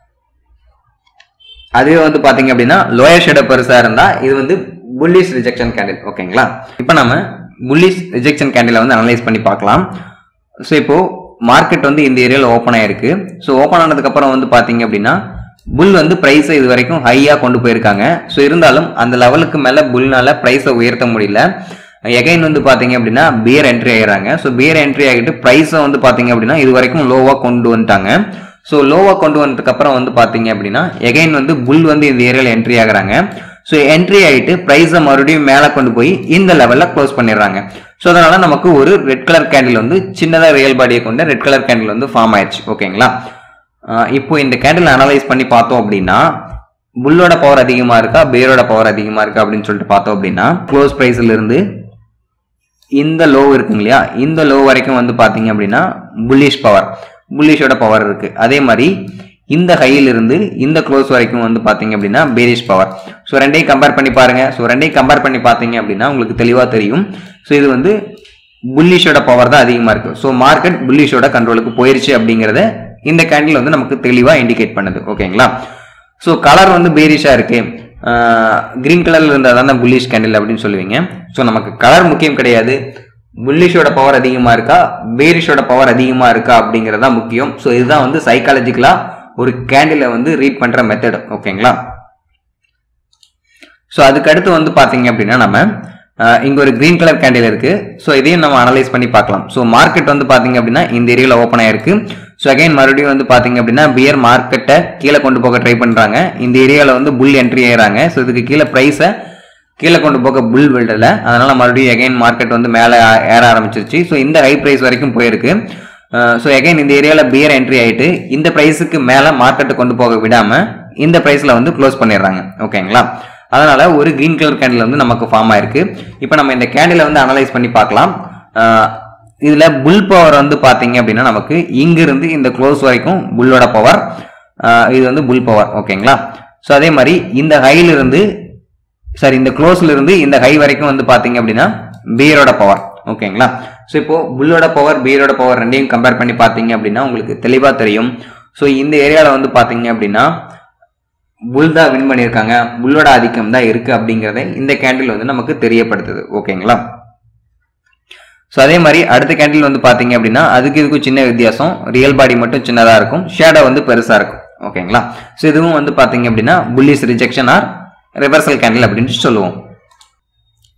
அதுவே வந்து பாத்தீங்க அப்படின்னா லோயர் ஷேடோ பெருசா இருந்தா இது வந்து புல்லிஷ் ரிஜெக்ஷன் கேண்டில் ஓகேங்களா இப்போ நம்ம புல்லிஷ் ரிஜெக்ஷன் கேண்டிலை வந்து அனலைஸ் பண்ணி பார்க்கலாம் ஸோ இப்போ மார்க்கெட் வந்து இந்த ஏரியாவில் ஓப்பன் ஆயிருக்கு ஸோ ஓப்பன் ஆனதுக்கு அப்புறம் வந்து பாத்தீங்க அப்படின்னா புல் வந்து ப்ரைஸை இது வரைக்கும் ஹையாக கொண்டு போயிருக்காங்க ஸோ இருந்தாலும் அந்த லெவலுக்கு மேலே புல்னால ப்ரைஸை உயர்த்த முடியல எகைன் வந்து பாத்தீங்க அப்படின்னா பியர் என்ட்ரி ஆகிறாங்க ஸோ பியர் என்ட்ரி ஆகிட்டு ப்ரைஸை வந்து பாத்தீங்க அப்படின்னா இது வரைக்கும் லோவாக கொண்டு வந்துட்டாங்க ஸோ லோவாக கொண்டு வந்ததுக்கு அப்புறம் வந்து பாத்தீங்க அப்படின்னா எகைன் வந்து புல் வந்து இந்த ஏரியாவில் என்ட்ரி ஆகுறாங்க ஸோ என்ட்ரி ஆகிட்டு ப்ரைஸை மறுபடியும் மேலே கொண்டு போய் இந்த லெவலில் க்ளோஸ் பண்ணிடுறாங்க ஸோ அதனால நமக்கு ஒரு ரெட் கலர் கேண்டில் வந்து சின்னதாக ரியல் பாடியை கொண்ட ரெட் கலர் கேண்டில் வந்து ஃபார்ம் ஆயிடுச்சு ஓகேங்களா ஆஹ் இப்போ இந்த கேண்டில் அனலைஸ் பண்ணி பார்த்தோம் அப்படின்னா புல்லோட பவர் அதிகமா இருக்கா பேரோட பவர் அதிகமா இருக்கா அப்படின்னு சொல்லிட்டு பார்த்தோம் அப்படின்னா க்ளோஸ் ப்ரைஸ்ல இருந்து இந்த லோ இருக்குங்க இல்லையா இந்த லோ வரைக்கும் வந்து பாத்தீங்க அப்படின்னா புல்லிஷ் பவர் புல்லிஷோட பவர் இருக்கு அதே மாதிரி இந்த ஹையில இருந்து இந்த க்ளோஸ் வரைக்கும் வந்து பாத்தீங்க அப்படின்னா பேரிஷ் பவர் ஸோ ரெண்டையும் கம்பேர் பண்ணி பாருங்க ஸோ ரெண்டையும் கம்பேர் பண்ணி பார்த்தீங்க அப்படின்னா உங்களுக்கு தெளிவா தெரியும் ஸோ இது வந்து புல்லிஷோட பவர் தான் அதிகமா இருக்கு ஸோ மார்க்கெட் புல்லிஷோட கண்ட்ரோலுக்கு போயிருச்சு அப்படிங்கறத இந்த கேண்டில் வந்து நமக்கு தெளிவா இண்டிகேட் பண்ணுது ஓகேங்களா ஸோ கலர் வந்து பேரிஷா இருக்கு கிரீன் கலர்ல இருந்தால் தானே புல்லிஷ் கேண்டில் அப்படின்னு சொல்லுவீங்க ஸோ நமக்கு கலர் முக்கியம் கிடையாது புல்லிஷோட பவர் அதிகமா இருக்கா பேரிஷோட பவர் அதிகமா இருக்கா அப்படிங்கிறது தான் முக்கியம் ஸோ இதுதான் வந்து சைக்காலஜிக்கலா ஒரு கேண்டிலை வந்து ரீட் பண்ற மெத்தட் ஓகேங்களா ஸோ அதுக்கு அடுத்து வந்து பாத்தீங்க அப்படின்னா நம்ம அஹ், இங்க ஒரு கிரீன் கலர் கேண்டில் இருக்கு ஸோ இதையும் நம்ம அனலைஸ் பண்ணி பார்க்கலாம் ஸோ மார்க்கெட் வந்து பாத்தீங்க அப்படின்னா இந்த ஏரியாவில் ஓப்பன் ஆயிருக்கு ஸோ அகைன் மறுபடியும் வந்து பாத்தீங்க அப்படின்னா பியர் மார்க்கெட்டை கீழே கொண்டு போக ட்ரை பண்றாங்க இந்த ஏரியாவில் வந்து புல் என்ட்ரி ஆயிறாங்க ஸோ இதுக்கு கீழே ப்ரைஸை கீழே கொண்டு போக புல் விடல அதனால மறுபடியும் எகைன் மார்க்கெட் வந்து மேலே ஏற ஆரம்பிச்சிருச்சு ஸோ இந்த ஹை ப்ரைஸ் வரைக்கும் போயிருக்கு ஸோ எகைன் இந்த ஏரியாவில் பியர் என்ட்ரி ஆயிட்டு இந்த ப்ரைஸுக்கு மேலே மார்க்கெட்டை கொண்டு போக விடாம இந்த ப்ரைஸில் வந்து க்ளோஸ் பண்ணிடுறாங்க ஓகேங்களா அதனால ஒரு கிரீன் கலர் கேண்டில் வந்து நமக்கு ஃபார்ம் ஆயிருக்கு இப்போ நம்ம இந்த கேண்டிலை வந்து அனலைஸ் பண்ணி பார்க்கலாம் அஹ், இதுல புல் பவர் வந்து பாத்தீங்க அப்படின்னா நமக்கு இங்கிருந்து இந்த க்ளோஸ் வரைக்கும் புல்லோட பவர் இது வந்து புல் பவர் ஓகேங்களா ஸோ அதே மாதிரி இந்த ஹைல இருந்து சாரி இந்த க்ளோஸ்ல இருந்து இந்த ஹை வரைக்கும் வந்து பாத்தீங்க அப்படின்னா பீரோட பவர் ஓகேங்களா ஸோ இப்போ புல்லோட பவர் பீரோட பவர் ரெண்டையும் கம்பேர் பண்ணி பார்த்தீங்க அப்படின்னா உங்களுக்கு தெளிவாக தெரியும் ஸோ இந்த ஏரியாவில் வந்து பார்த்தீங்க அப்படின்னா புல் தான் வின் பண்ணியிருக்காங்க புல்லோட ஆதிக்கம் தான் இருக்கு அப்படிங்கிறத இந்த கேண்டில் வந்து நமக்கு தெரியப்படுத்துது ஓகேங்களா ஸோ அதே மாதிரி அடுத்த கேண்டில் வந்து பார்த்தீங்க அப்படின்னா அதுக்கு இதுக்கும் சின்ன வித்தியாசம் ரியல் பாடி மட்டும் சின்னதாக இருக்கும் ஷேடோ வந்து பெருசாக இருக்கும் ஓகேங்களா ஸோ இதுவும் வந்து பார்த்தீங்க அப்படின்னா bullish rejection or reversal candle அப்படின்னு சொல்லுவோம்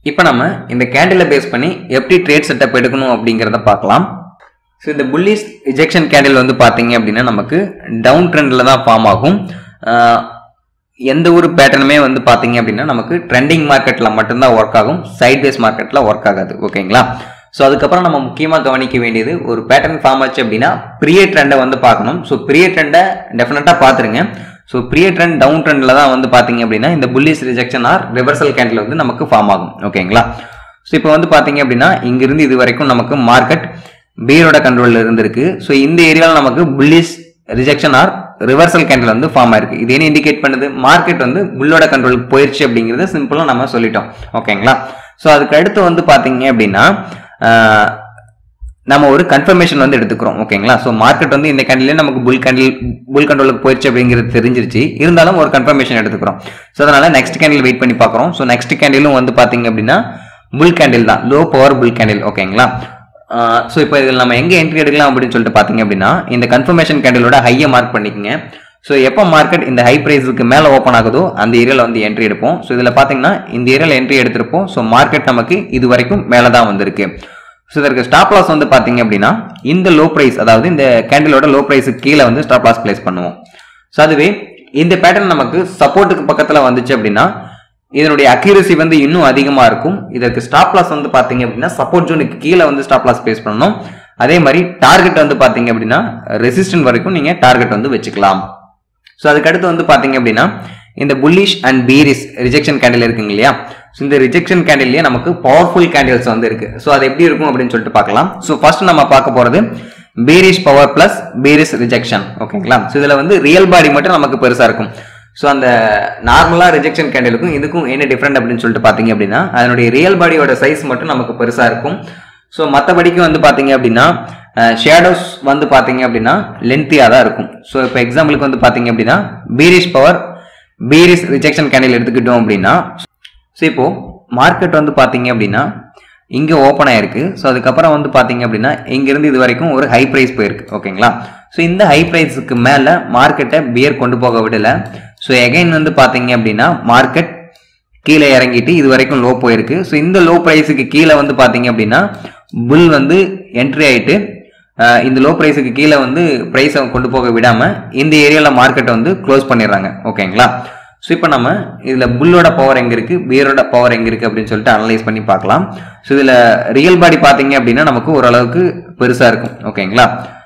இப்போ நம்ம இந்த கேண்டிலை பேஸ் பண்ணி எப்படி ட்ரேட் செட்டப் எடுக்கணும் அப்படிங்கிறத பார்க்கலாம் ஸோ இந்த புல்லிஸ் ரிஜெக்ஷன் கேண்டில் வந்து பார்த்தீங்க அப்படின்னா நமக்கு டவுன் ட்ரெண்டில் தான் ஃபார்ம் ஆகும் ஆஹ் எந்த ஒரு பேட்டர்னுமே வந்து பார்த்தீங்க அப்படின்னா நமக்கு ட்ரெண்டிங் மார்க்கெட்டில் மட்டும்தான் ஒர்க் ஆகும் சைட் வேஸ் மார்க்கெட்டில் ஒர்க் ஆகாது ஓகேங்களா ஸோ அதுக்கப்புறம் நம்ம முக்கியமாக கவனிக்க வேண்டியது ஒரு பேட்டர்ன் ஃபார்ம் ஆச்சு அப்படின்னா ப்ரிய ட்ரெண்டை வந்து பார்க்கணும் ஸோ ப்ரிய ட்ரெண்டை டெஃபினட்டாக பார்த்துருங்க ஸோ ப்ரிய ட்ரெண்ட் டவுன் ட்ரெண்டில் தான் வந்து பார்த்தீங்க அப்படின்னா இந்த bullish rejection or reversal candle வந்து நமக்கு ஃபார்ம் ஆகும் ஓகேங்களா ஸோ இப்போ வந்து பார்த்தீங்க அப்படின்னா இங்கிருந்து இது வரைக்கும் நமக்கு மார்க்கெட் பீரோட கண்ட்ரோலில் இருந்திருக்கு ஸோ இந்த ஏரியாவில் நமக்கு bullish rejection or reversal candle வந்து ஃபார்ம் ஆயிருக்கு இது என்ன இண்டிகேட் பண்ணுது மார்க்கெட் வந்து புல்லோட கண்ட்ரோலுக்கு போயிருச்சு அப்படிங்கிறது சிம்பிளாக நம்ம சொல்லிட்டோம் ஓகேங்களா ஸோ அதுக்கு அடுத்து வந்து பார்த்தீங்க அப்படின்னா ஆஹ், நம்ம ஒரு கன்ஃபர்மேஷன் வந்து எடுத்துக்கிறோம் ஓகேங்களா ஸோ மார்க்கெட் வந்து இந்த கேண்டிலே நமக்கு புல் கேண்டில் புல் கண்ட்ரோலுக்கு போயிடுச்சு அப்படிங்கிறது தெரிஞ்சிருச்சு இருந்தாலும் ஒரு கன்ஃபர்மேஷன் எடுத்துக்கிறோம் ஸோ அதனால நெக்ஸ்ட் கேண்டில் வெயிட் பண்ணி பார்க்குறோம் ஸோ நெக்ஸ்ட் கேண்டிலும் வந்து பார்த்தீங்க அப்படின்னா புல் கேண்டில் தான் லோ பவர் புல் கேண்டில் ஓகேங்களா ஸோ இப்போ இதில் நம்ம எங்கே என்ட்ரி எடுக்கலாம் அப்படின்னு சொல்லிட்டு பார்த்தீங்க அப்படின்னா இந்த கன்ஃபர்மேஷன் கேண்டிலோட ஹையை மார்க் பண்ணிக்கங்க ஸோ எப்போ மார்க்கெட் இந்த ஹை ப்ரைஸுக்கு மேலே ஓப்பன் ஆகுதோ அந்த ஏரியாவில் வந்து என்ட்ரி எடுப்போம் ஸோ இதில் பார்த்தீங்கன்னா இந்த ஏரியாவில் என்ட்ரி எடுத்திருப்போம் ஸோ மார்க்கெட் நமக்கு இது வரைக்கும் மேலே தான் வந்திருக்கு ஸோ இதற்கு ஸ்டாப் லாஸ் வந்து பார்த்தீங்க அப்படின்னா இந்த லோ ப்ரைஸ் அதாவது இந்த கேண்டிலோட லோ ப்ரைஸுக்கு கீழே வந்து ஸ்டாப் லாஸ் பிளேஸ் பண்ணுவோம் ஸோ அதுவே இந்த பேட்டர்ன் நமக்கு சப்போர்ட்டுக்கு பக்கத்தில் வந்துச்சு அப்படின்னா இதனுடைய அக்யூரசி வந்து இன்னும் அதிகமாக இருக்கும் இதற்கு ஸ்டாப் லாஸ் வந்து பார்த்தீங்க அப்படின்னா சப்போர்ட் ஜோனுக்கு கீழே வந்து ஸ்டாப் லாஸ் பிளேஸ் பண்ணணும் அதே மாதிரி டார்கெட் வந்து பார்த்தீங்க அப்படின்னா ரெசிஸ்டன்ட் வரைக்கும் நீங்கள் டார்கெட் வந்து வச்சுக்கலாம் ஸோ அதுக்கடுத்து வந்து பார்த்தீங்க அப்படின்னா இந்த bullish and bearish rejection candle இருக்குங்க இல்லையா ஸோ இந்த ரிஜெக்ஷன் கேண்டில்லையே நமக்கு பவர்ஃபுல் கேண்டில்ஸ் வந்து இருக்கு ஸோ அது எப்படி இருக்கும் அப்படின்னு சொல்லிட்டு பார்க்கலாம் ஸோ ஃபர்ஸ்ட் நம்ம பார்க்க போகிறது bearish power plus bearish rejection ஓகேங்களா ஸோ இதில் வந்து ரியல் பாடி மட்டும் நமக்கு பெருசாக இருக்கும் ஸோ அந்த நார்மலாக ரிஜெக்ஷன் கேண்டிலுக்கும் இதுக்கும் என்ன டிஃப்ரெண்ட் அப்படின்னு சொல்லிட்டு பார்த்தீங்க அப்படின்னா அதனுடைய ரியல் பாடியோட சைஸ் மட்டும் நமக்கு பெருசாக இருக்கும் ஸோ மற்றபடிக்கு வந்து பார்த்தீங்க அப்படின்னா ஷேடோஸ் வந்து பார்த்தீங்க அப்படின்னா லென்த்தியாக தான் இருக்கும் ஸோ இப்போ எக்ஸாம்பிளுக்கு வந்து பார்த்தீங்க அப்படின்னா bearish power bearish rejection candle எடுத்துக்கிட்டோம் அப்படின்னா ஸோ இப்போ மார்க்கெட் வந்து பார்த்தீங்க அப்படின்னா இங்கே ஓப்பன் ஆயிருக்கு ஸோ அதுக்கப்புறம் வந்து பார்த்தீங்க அப்படின்னா இங்கேருந்து இது வரைக்கும் ஒரு ஹை ப்ரைஸ் போயிருக்கு ஓகேங்களா ஸோ இந்த ஹை ப்ரைஸுக்கு மேலே மார்க்கெட்டை பியர் கொண்டு போக விடலை ஸோ எகைன் வந்து பார்த்தீங்க அப்படின்னா மார்க்கெட் கீழே இறங்கிட்டு இது வரைக்கும் லோ போயிருக்கு ஸோ இந்த லோ ப்ரைஸுக்கு கீழே வந்து பார்த்தீங்க அப்படின்னா புல் வந்து என்ட்ரி ஆயிட்டு அஹ், இந்த லோ ப்ரைஸுக்கு கீழே வந்து ப்ரைஸை கொண்டு போக விடாமல் இந்த ஏரியாவில் மார்க்கெட்டை வந்து க்ளோஸ் பண்ணிடுறாங்க ஓகேங்களா ஸோ இப்போ நம்ம இதில் புல்லோட பவர் எங்கே இருக்குது பியரோட பவர் எங்கே இருக்குது அப்படின்னு சொல்லிட்டு அனலைஸ் பண்ணி பார்க்கலாம் ஸோ இதில் ரியல் பாடி பார்த்தீங்க அப்படின்னா நமக்கு ஓரளவுக்கு பெருசாக இருக்கும் ஓகேங்களா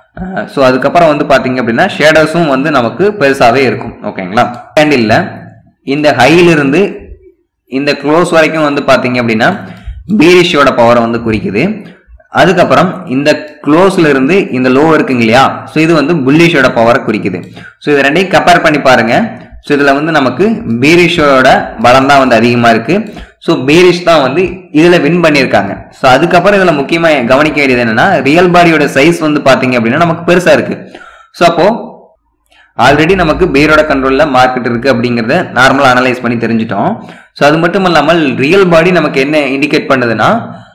ஸோ அதுக்கப்புறம் வந்து பார்த்தீங்க அப்படின்னா ஷேடோஸும் வந்து நமக்கு பெருசாகவே இருக்கும் ஓகேங்களா கேண்டில்ல இந்த ஹையிலிருந்து இந்த க்ளோஸ் வரைக்கும் வந்து பார்த்தீங்க அப்படின்னா பீரிஷோட பவரை வந்து குறிக்குது அதுக்கப்புறம் இந்த க்ளோஸ்ல இருந்து இந்த லோ இருக்குங்க இல்லையா ஸோ இது வந்து புல்லிஷோட பவரை குறிக்குது ஸோ இது ரெண்டையும் கம்பேர் பண்ணி பாருங்க ஸோ இதில் வந்து நமக்கு பீரிஷோட பலம் தான் வந்து அதிகமாக இருக்கு ஸோ பீரிஷ் தான் வந்து இதில் வின் பண்ணியிருக்காங்க ஸோ அதுக்கப்புறம் இதில் முக்கியமாக கவனிக்க வேண்டியது என்னன்னா ரியல் பாடியோட சைஸ் வந்து பார்த்தீங்க அப்படின்னா நமக்கு பெருசாக இருக்கு ஸோ அப்போ ஆல்ரெடி நமக்கு பீரோட கண்ட்ரோலில் மார்க்கெட் இருக்குது அப்படிங்கிறத நார்மலாக அனலைஸ் பண்ணி தெரிஞ்சிட்டோம் ஸோ அது மட்டும் இல்லாமல் ரியல் பாடி நமக்கு என்ன இண்டிகேட் பண்ணுதுன்னா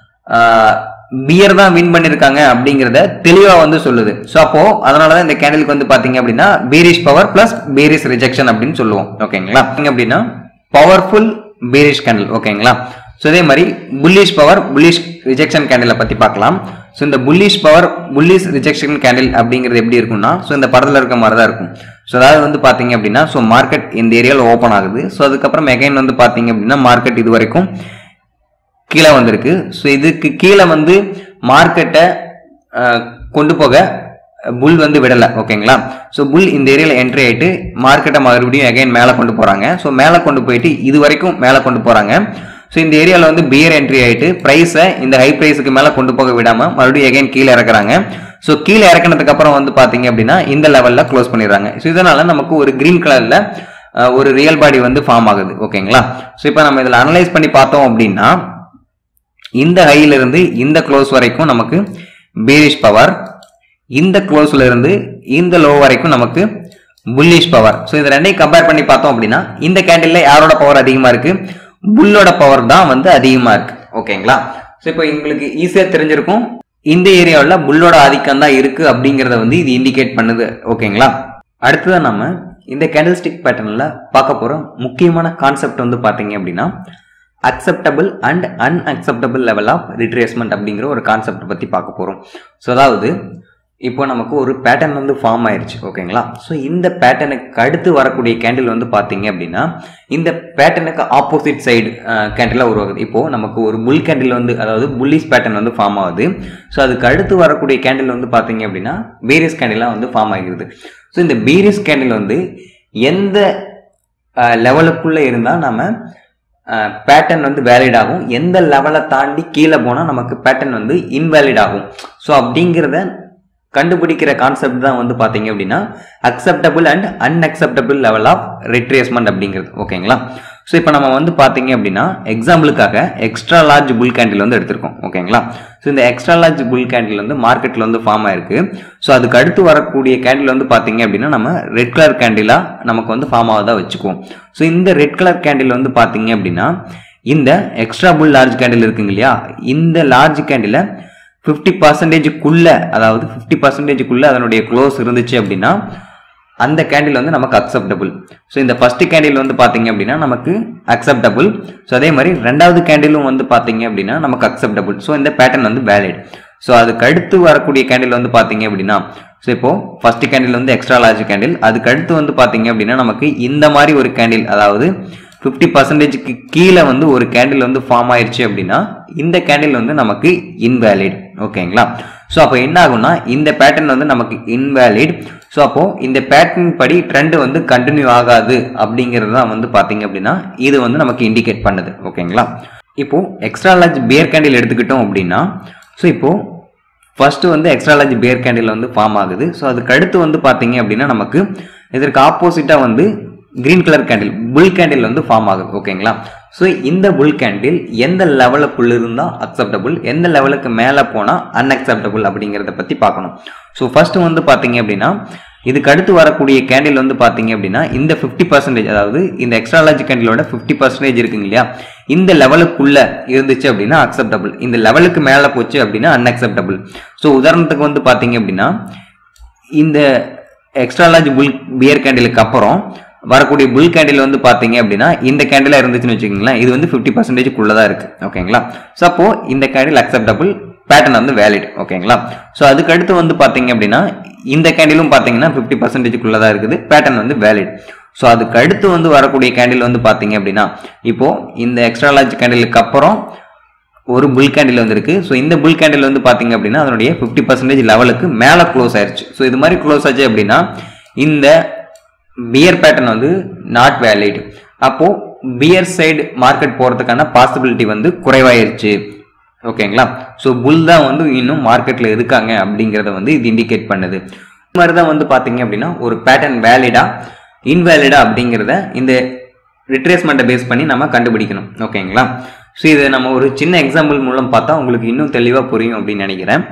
பியர் தான் வின் பண்ணியிருக்காங்க அப்படிங்கிறத தெளிவாக வந்து சொல்லுது ஸோ அப்போ அதனால தான் இந்த கேண்டிலுக்கு வந்து பார்த்தீங்க அப்படின்னா bearish power plus bearish rejection அப்படின்னு சொல்லுவோம் ஓகேங்களா அப்படின்னா பவர்ஃபுல் பீரிஷ் கேண்டில் ஓகேங்களா ஸோ இதே மாதிரி புல்லிஷ் பவர் புல்லிஷ் ரிஜெக்ஷன் கேண்டிலை பற்றி பார்க்கலாம் ஸோ இந்த bullish power bullish rejection candle அப்படிங்கிறது எப்படி இருக்கும்னா ஸோ இந்த படத்தில் இருக்க மாதிரி தான் இருக்கும் ஸோ அதாவது வந்து பார்த்தீங்க அப்படின்னா ஸோ மார்க்கெட் இந்த ஏரியாவில் ஓப்பன் ஆகுது ஸோ அதுக்கப்புறம் எகைன் வந்து பார்த்தீங்க அப்படின்னா மார்க்கெட் இது வரைக்கும் கீழே வந்திருக்கு ஸோ இதுக்கு கீழே வந்து மார்க்கெட்டை கொண்டு போக புல் வந்து விடலை ஓகேங்களா ஸோ புல் இந்த ஏரியாவில் என்ட்ரி ஆகிட்டு மார்க்கெட்டை மறுபடியும் எகைன் மேலே கொண்டு போகிறாங்க ஸோ மேலே கொண்டு போயிட்டு இது வரைக்கும் மேலே கொண்டு போகிறாங்க ஸோ இந்த ஏரியாவில் வந்து பியர் என்ட்ரி ஆகிட்டு ப்ரைஸை இந்த ஹை ப்ரைஸுக்கு மேலே கொண்டு போக விடாமல் மறுபடியும் எகைன் கீழே இறக்குறாங்க ஸோ கீழே இறக்குனதுக்கு அப்புறம் வந்து பார்த்தீங்க அப்படின்னா இந்த லெவலில் க்ளோஸ் பண்ணிடுறாங்க ஸோ இதனால நமக்கு ஒரு கிரீன் கலரில் ஒரு ரியல் பாடி வந்து ஃபார்ம் ஆகுது ஓகேங்களா ஸோ இப்போ நம்ம இதில் அனலைஸ் பண்ணி பார்த்தோம் அப்படின்னா இந்த ஹையில இருந்து இந்த க்ளோஸ் வரைக்கும் நமக்கு பீரிஷ் பவர் இந்த க்ளோஸ்ல இருந்து இந்த லோ வரைக்கும் நமக்கு புல்லிஷ் பவர் ஸோ இது ரெண்டையும் கம்பேர் பண்ணி பார்த்தோம் அப்படின்னா இந்த கேண்டில்ல யாரோட பவர் அதிகமா இருக்கு புல்லோட பவர் தான் வந்து அதிகமா இருக்கு ஓகேங்களா ஸோ இப்போ உங்களுக்கு ஈஸியா தெரிஞ்சிருக்கும் இந்த ஏரியாவில் புல்லோட ஆதிக்கம் தான் இருக்கு அப்படிங்கிறத வந்து இது இண்டிகேட் பண்ணுது ஓகேங்களா அடுத்ததான் நம்ம இந்த கேண்டில் ஸ்டிக் பேட்டர்னில் பார்க்க போகிற முக்கியமான கான்செப்ட் வந்து பார்த்தீங்க அப்படின்னா acceptable and unacceptable level of retracement அப்படிங்கிற ஒரு கான்செப்ட் பற்றி பார்க்க போகிறோம் ஸோ அதாவது இப்போ நமக்கு ஒரு பேட்டர்ன் வந்து ஃபார்ம் ஆயிருச்சு ஓகேங்களா ஸோ இந்த பேட்டர்னுக்கு அடுத்து வரக்கூடிய கேண்டில் வந்து பார்த்தீங்க அப்படின்னா இந்த பேட்டர்னுக்கு ஆப்போசிட் சைடு கேண்டிலாக உருவாகுது இப்போது நமக்கு ஒரு புல் கேண்டில் வந்து அதாவது புல்லிஸ் பேட்டர்ன் வந்து ஃபார்ம் ஆகுது ஸோ அதுக்கு அடுத்து வரக்கூடிய கேண்டில் வந்து பார்த்தீங்க அப்படின்னா பீரியஸ் கேண்டிலாக வந்து ஃபார்ம் ஆகிருது ஸோ இந்த பீரியஸ் கேண்டில் வந்து எந்த லெவலுக்குள்ளே இருந்தால் நம்ம பேட்டர்ன் வந்து வேலிட் ஆகும் எந்த லெவலை தாண்டி கீழே போனால் நமக்கு பேட்டர்ன் வந்து இன்வேலிட் ஆகும் ஸோ அப்படிங்கிறத கண்டுபிடிக்கிற கான்செப்ட் தான் வந்து பார்த்தீங்க அப்படின்னா acceptable and unacceptable level of retracement அப்படிங்கிறது ஓகேங்களா ஸோ இப்போ நம்ம வந்து பார்த்தீங்க அப்படின்னா எக்ஸாம்பிளுக்காக எக்ஸ்ட்ரா லார்ஜ் புல் கேண்டில் வந்து எடுத்திருக்கோம் ஓகேங்களா ஸோ இந்த எக்ஸ்ட்ரா லார்ஜ் புல் கேண்டில் வந்து மார்க்கெட்டில் வந்து ஃபார்ம் ஆயிருக்கு ஸோ அதுக்கு அடுத்து வரக்கூடிய கேண்டில் வந்து பார்த்தீங்க அப்படின்னா நம்ம ரெட் கலர் கேண்டிலாக நமக்கு வந்து ஃபார்ம் ஆகுதா வச்சுக்குவோம் ஸோ இந்த ரெட் கலர் கேண்டில் வந்து பார்த்தீங்க அப்படின்னா இந்த எக்ஸ்ட்ரா புல் லார்ஜ் கேண்டில் இருக்குங்க இல்லையா இந்த லார்ஜ் கேண்டில் ஃபிஃப்டி பர்சன்டேஜுக்குள்ள அதாவது ஃபிஃப்டி பர்சன்டேஜுக்குள்ள அதனுடைய க்ளோஸ் இருந்துச்சு அப்படின்னா அந்த கேண்டில் வந்து நமக்கு அக்செப்டபுள் ஸோ இந்த ஃபர்ஸ்ட் கேண்டில் வந்து பார்த்தீங்க அப்படின்னா நமக்கு அக்செப்டபுள் ஸோ அதே மாதிரி ரெண்டாவது கேண்டிலும் வந்து பார்த்தீங்க அப்படின்னா நமக்கு அக்செப்டபுள் ஸோ இந்த பேட்டர்ன் வந்து வேலிட் ஸோ அதுக்கு அடுத்து வரக்கூடிய கேண்டில் வந்து பார்த்தீங்க அப்படின்னா ஸோ இப்போ ஃபர்ஸ்ட் கேண்டில் வந்து எக்ஸ்ட்ரா லார்ஜ் கேண்டில் அதுக்கு அடுத்து வந்து பார்த்தீங்க அப்படின்னா நமக்கு இந்த மாதிரி ஒரு கேண்டில் அதாவது ஃபிஃப்டி பர்சன்டேஜுக்கு கீழே வந்து ஒரு கேண்டில் வந்து ஃபார்ம் ஆயிடுச்சு அப்படின்னா இந்த கேண்டில் வந்து நமக்கு இன்வேலிட் ஓகேங்களா ஸோ அப்போ என்ன ஆகும்னா இந்த பேட்டர்ன் வந்து நமக்கு இன்வேலிட் ஸோ அப்போ இந்த பேட்டர்ன் படி ட்ரெண்ட் வந்து கண்டினியூ ஆகாது அப்படிங்கிறது தான் வந்து பார்த்தீங்க அப்படின்னா இது வந்து நமக்கு இண்டிகேட் பண்ணுது ஓகேங்களா இப்போ எக்ஸ்ட்ரா லார்ஜ் பியர் கேண்டில் எடுத்துக்கிட்டோம் அப்படின்னா ஸோ இப்போ ஃபர்ஸ்ட் வந்து எக்ஸ்ட்ரா லார்ஜ் பியர் கேண்டில் வந்து ஃபார்ம் ஆகுது ஸோ அதுக்கு அடுத்து வந்து பார்த்தீங்க அப்படின்னா நமக்கு இதற்கு ஆப்போசிட்டாக வந்து green colour candle bull candle வந்து ஃபார்ம் ஆகுது ஓகேங்களா ஸோ இந்த புல் கேண்டில் எந்த லெவலுக்குள்ள இருந்தால் அக்செப்டபுள் எந்த லெவலுக்கு மேலே போனால் அன்அக்செப்டபுள் அப்படிங்கிறத பற்றி பார்க்கணும் ஸோ ஃபர்ஸ்ட் வந்து பார்த்தீங்க அப்படின்னா இதுக்கு அடுத்து வரக்கூடிய கேண்டில் வந்து பார்த்தீங்க அப்படின்னா இந்த ஃபிஃப்டி பர்சன்டேஜ் அதாவது இந்த எக்ஸ்ட்ரா லார்ஜ் கேண்டிலோட ஃபிஃப்டி பர்சன்டேஜ் இருக்குங்க இல்லையா இந்த லெவலுக்குள்ள இருந்துச்சு அப்படின்னா அக்செப்டபுள் இந்த லெவலுக்கு மேலே போச்சு அப்படின்னா அன்அக்செப்டபுள் ஸோ உதாரணத்துக்கு வந்து பார்த்தீங்க அப்படின்னா இந்த எக்ஸ்ட்ரா லார்ஜ் புல் பியர் கேண்டிலுக்கு அப்புறம் வரக்கூடிய புல் கேண்டில் வந்து பார்த்தீங்க அப்படின்னா இந்த கேண்டிலாக இருந்துச்சுன்னு வச்சுக்கோங்களேன் இது வந்து ஃபிஃப்டி பர்சன்டேஜ்க்குள்ளே தான் இருக்குது ஓகேங்களா ஸோ அப்போ இந்த கேண்டில் அக்செப்டபுள் பேட்டர்ன் வந்து வேலிட் ஓகேங்களா ஸோ அதுக்கு அடுத்து வந்து பார்த்தீங்க அப்படின்னா இந்த கேண்டிலும் பார்த்தீங்கன்னா ஃபிஃப்டி பர்சன்டேஜ்க்குள்ளே தான் இருக்குது பேட்டர்ன் வந்து வேலிட் ஸோ அதுக்கு அடுத்து வந்து வரக்கூடிய கேண்டில் வந்து பார்த்தீங்க அப்படின்னா இப்போ இந்த எக்ஸ்ட்ரா லார்ஜ் கேண்டிலுக்கு அப்புறம் ஒரு புல் கேண்டில் வந்திருக்கு ஸோ இந்த புல் கேண்டில் வந்து பார்த்தீங்க அப்படின்னா அதனுடைய ஃபிஃப்டி பர்சன்டேஜ் லெவலுக்கு மேலே க்ளோஸ் ஆயிருச்சு ஸோ இது மாதிரி க்ளோஸ் ஆச்சு அப்படின்னா இந்த பியர் பேட்டர்ன் வந்து நாட் வேலிட் அப்போ பியர் சைடு மார்க்கெட் போகிறதுக்கான பாசிபிலிட்டி வந்து குறைவாயிருச்சு ஓகேங்களா ஸோ புல் தான் வந்து இன்னும் மார்க்கெட்டில் இருக்காங்க அப்படிங்கிறத வந்து இது இண்டிகேட் பண்ணுது இது மாதிரி தான் வந்து பார்த்தீங்க அப்படின்னா ஒரு பேட்டர்ன் வேலிடா இன்வேலிடா அப்படிங்கிறத இந்த ரிட்ரேஸ்மெண்ட்டை பேஸ் பண்ணி நம்ம கண்டுபிடிக்கணும் ஓகேங்களா ஸோ இதை நம்ம ஒரு சின்ன எக்ஸாம்பிள் மூலம் பார்த்தா உங்களுக்கு இன்னும் தெளிவாக புரியும் அப்படின்னு நினைக்கிறேன்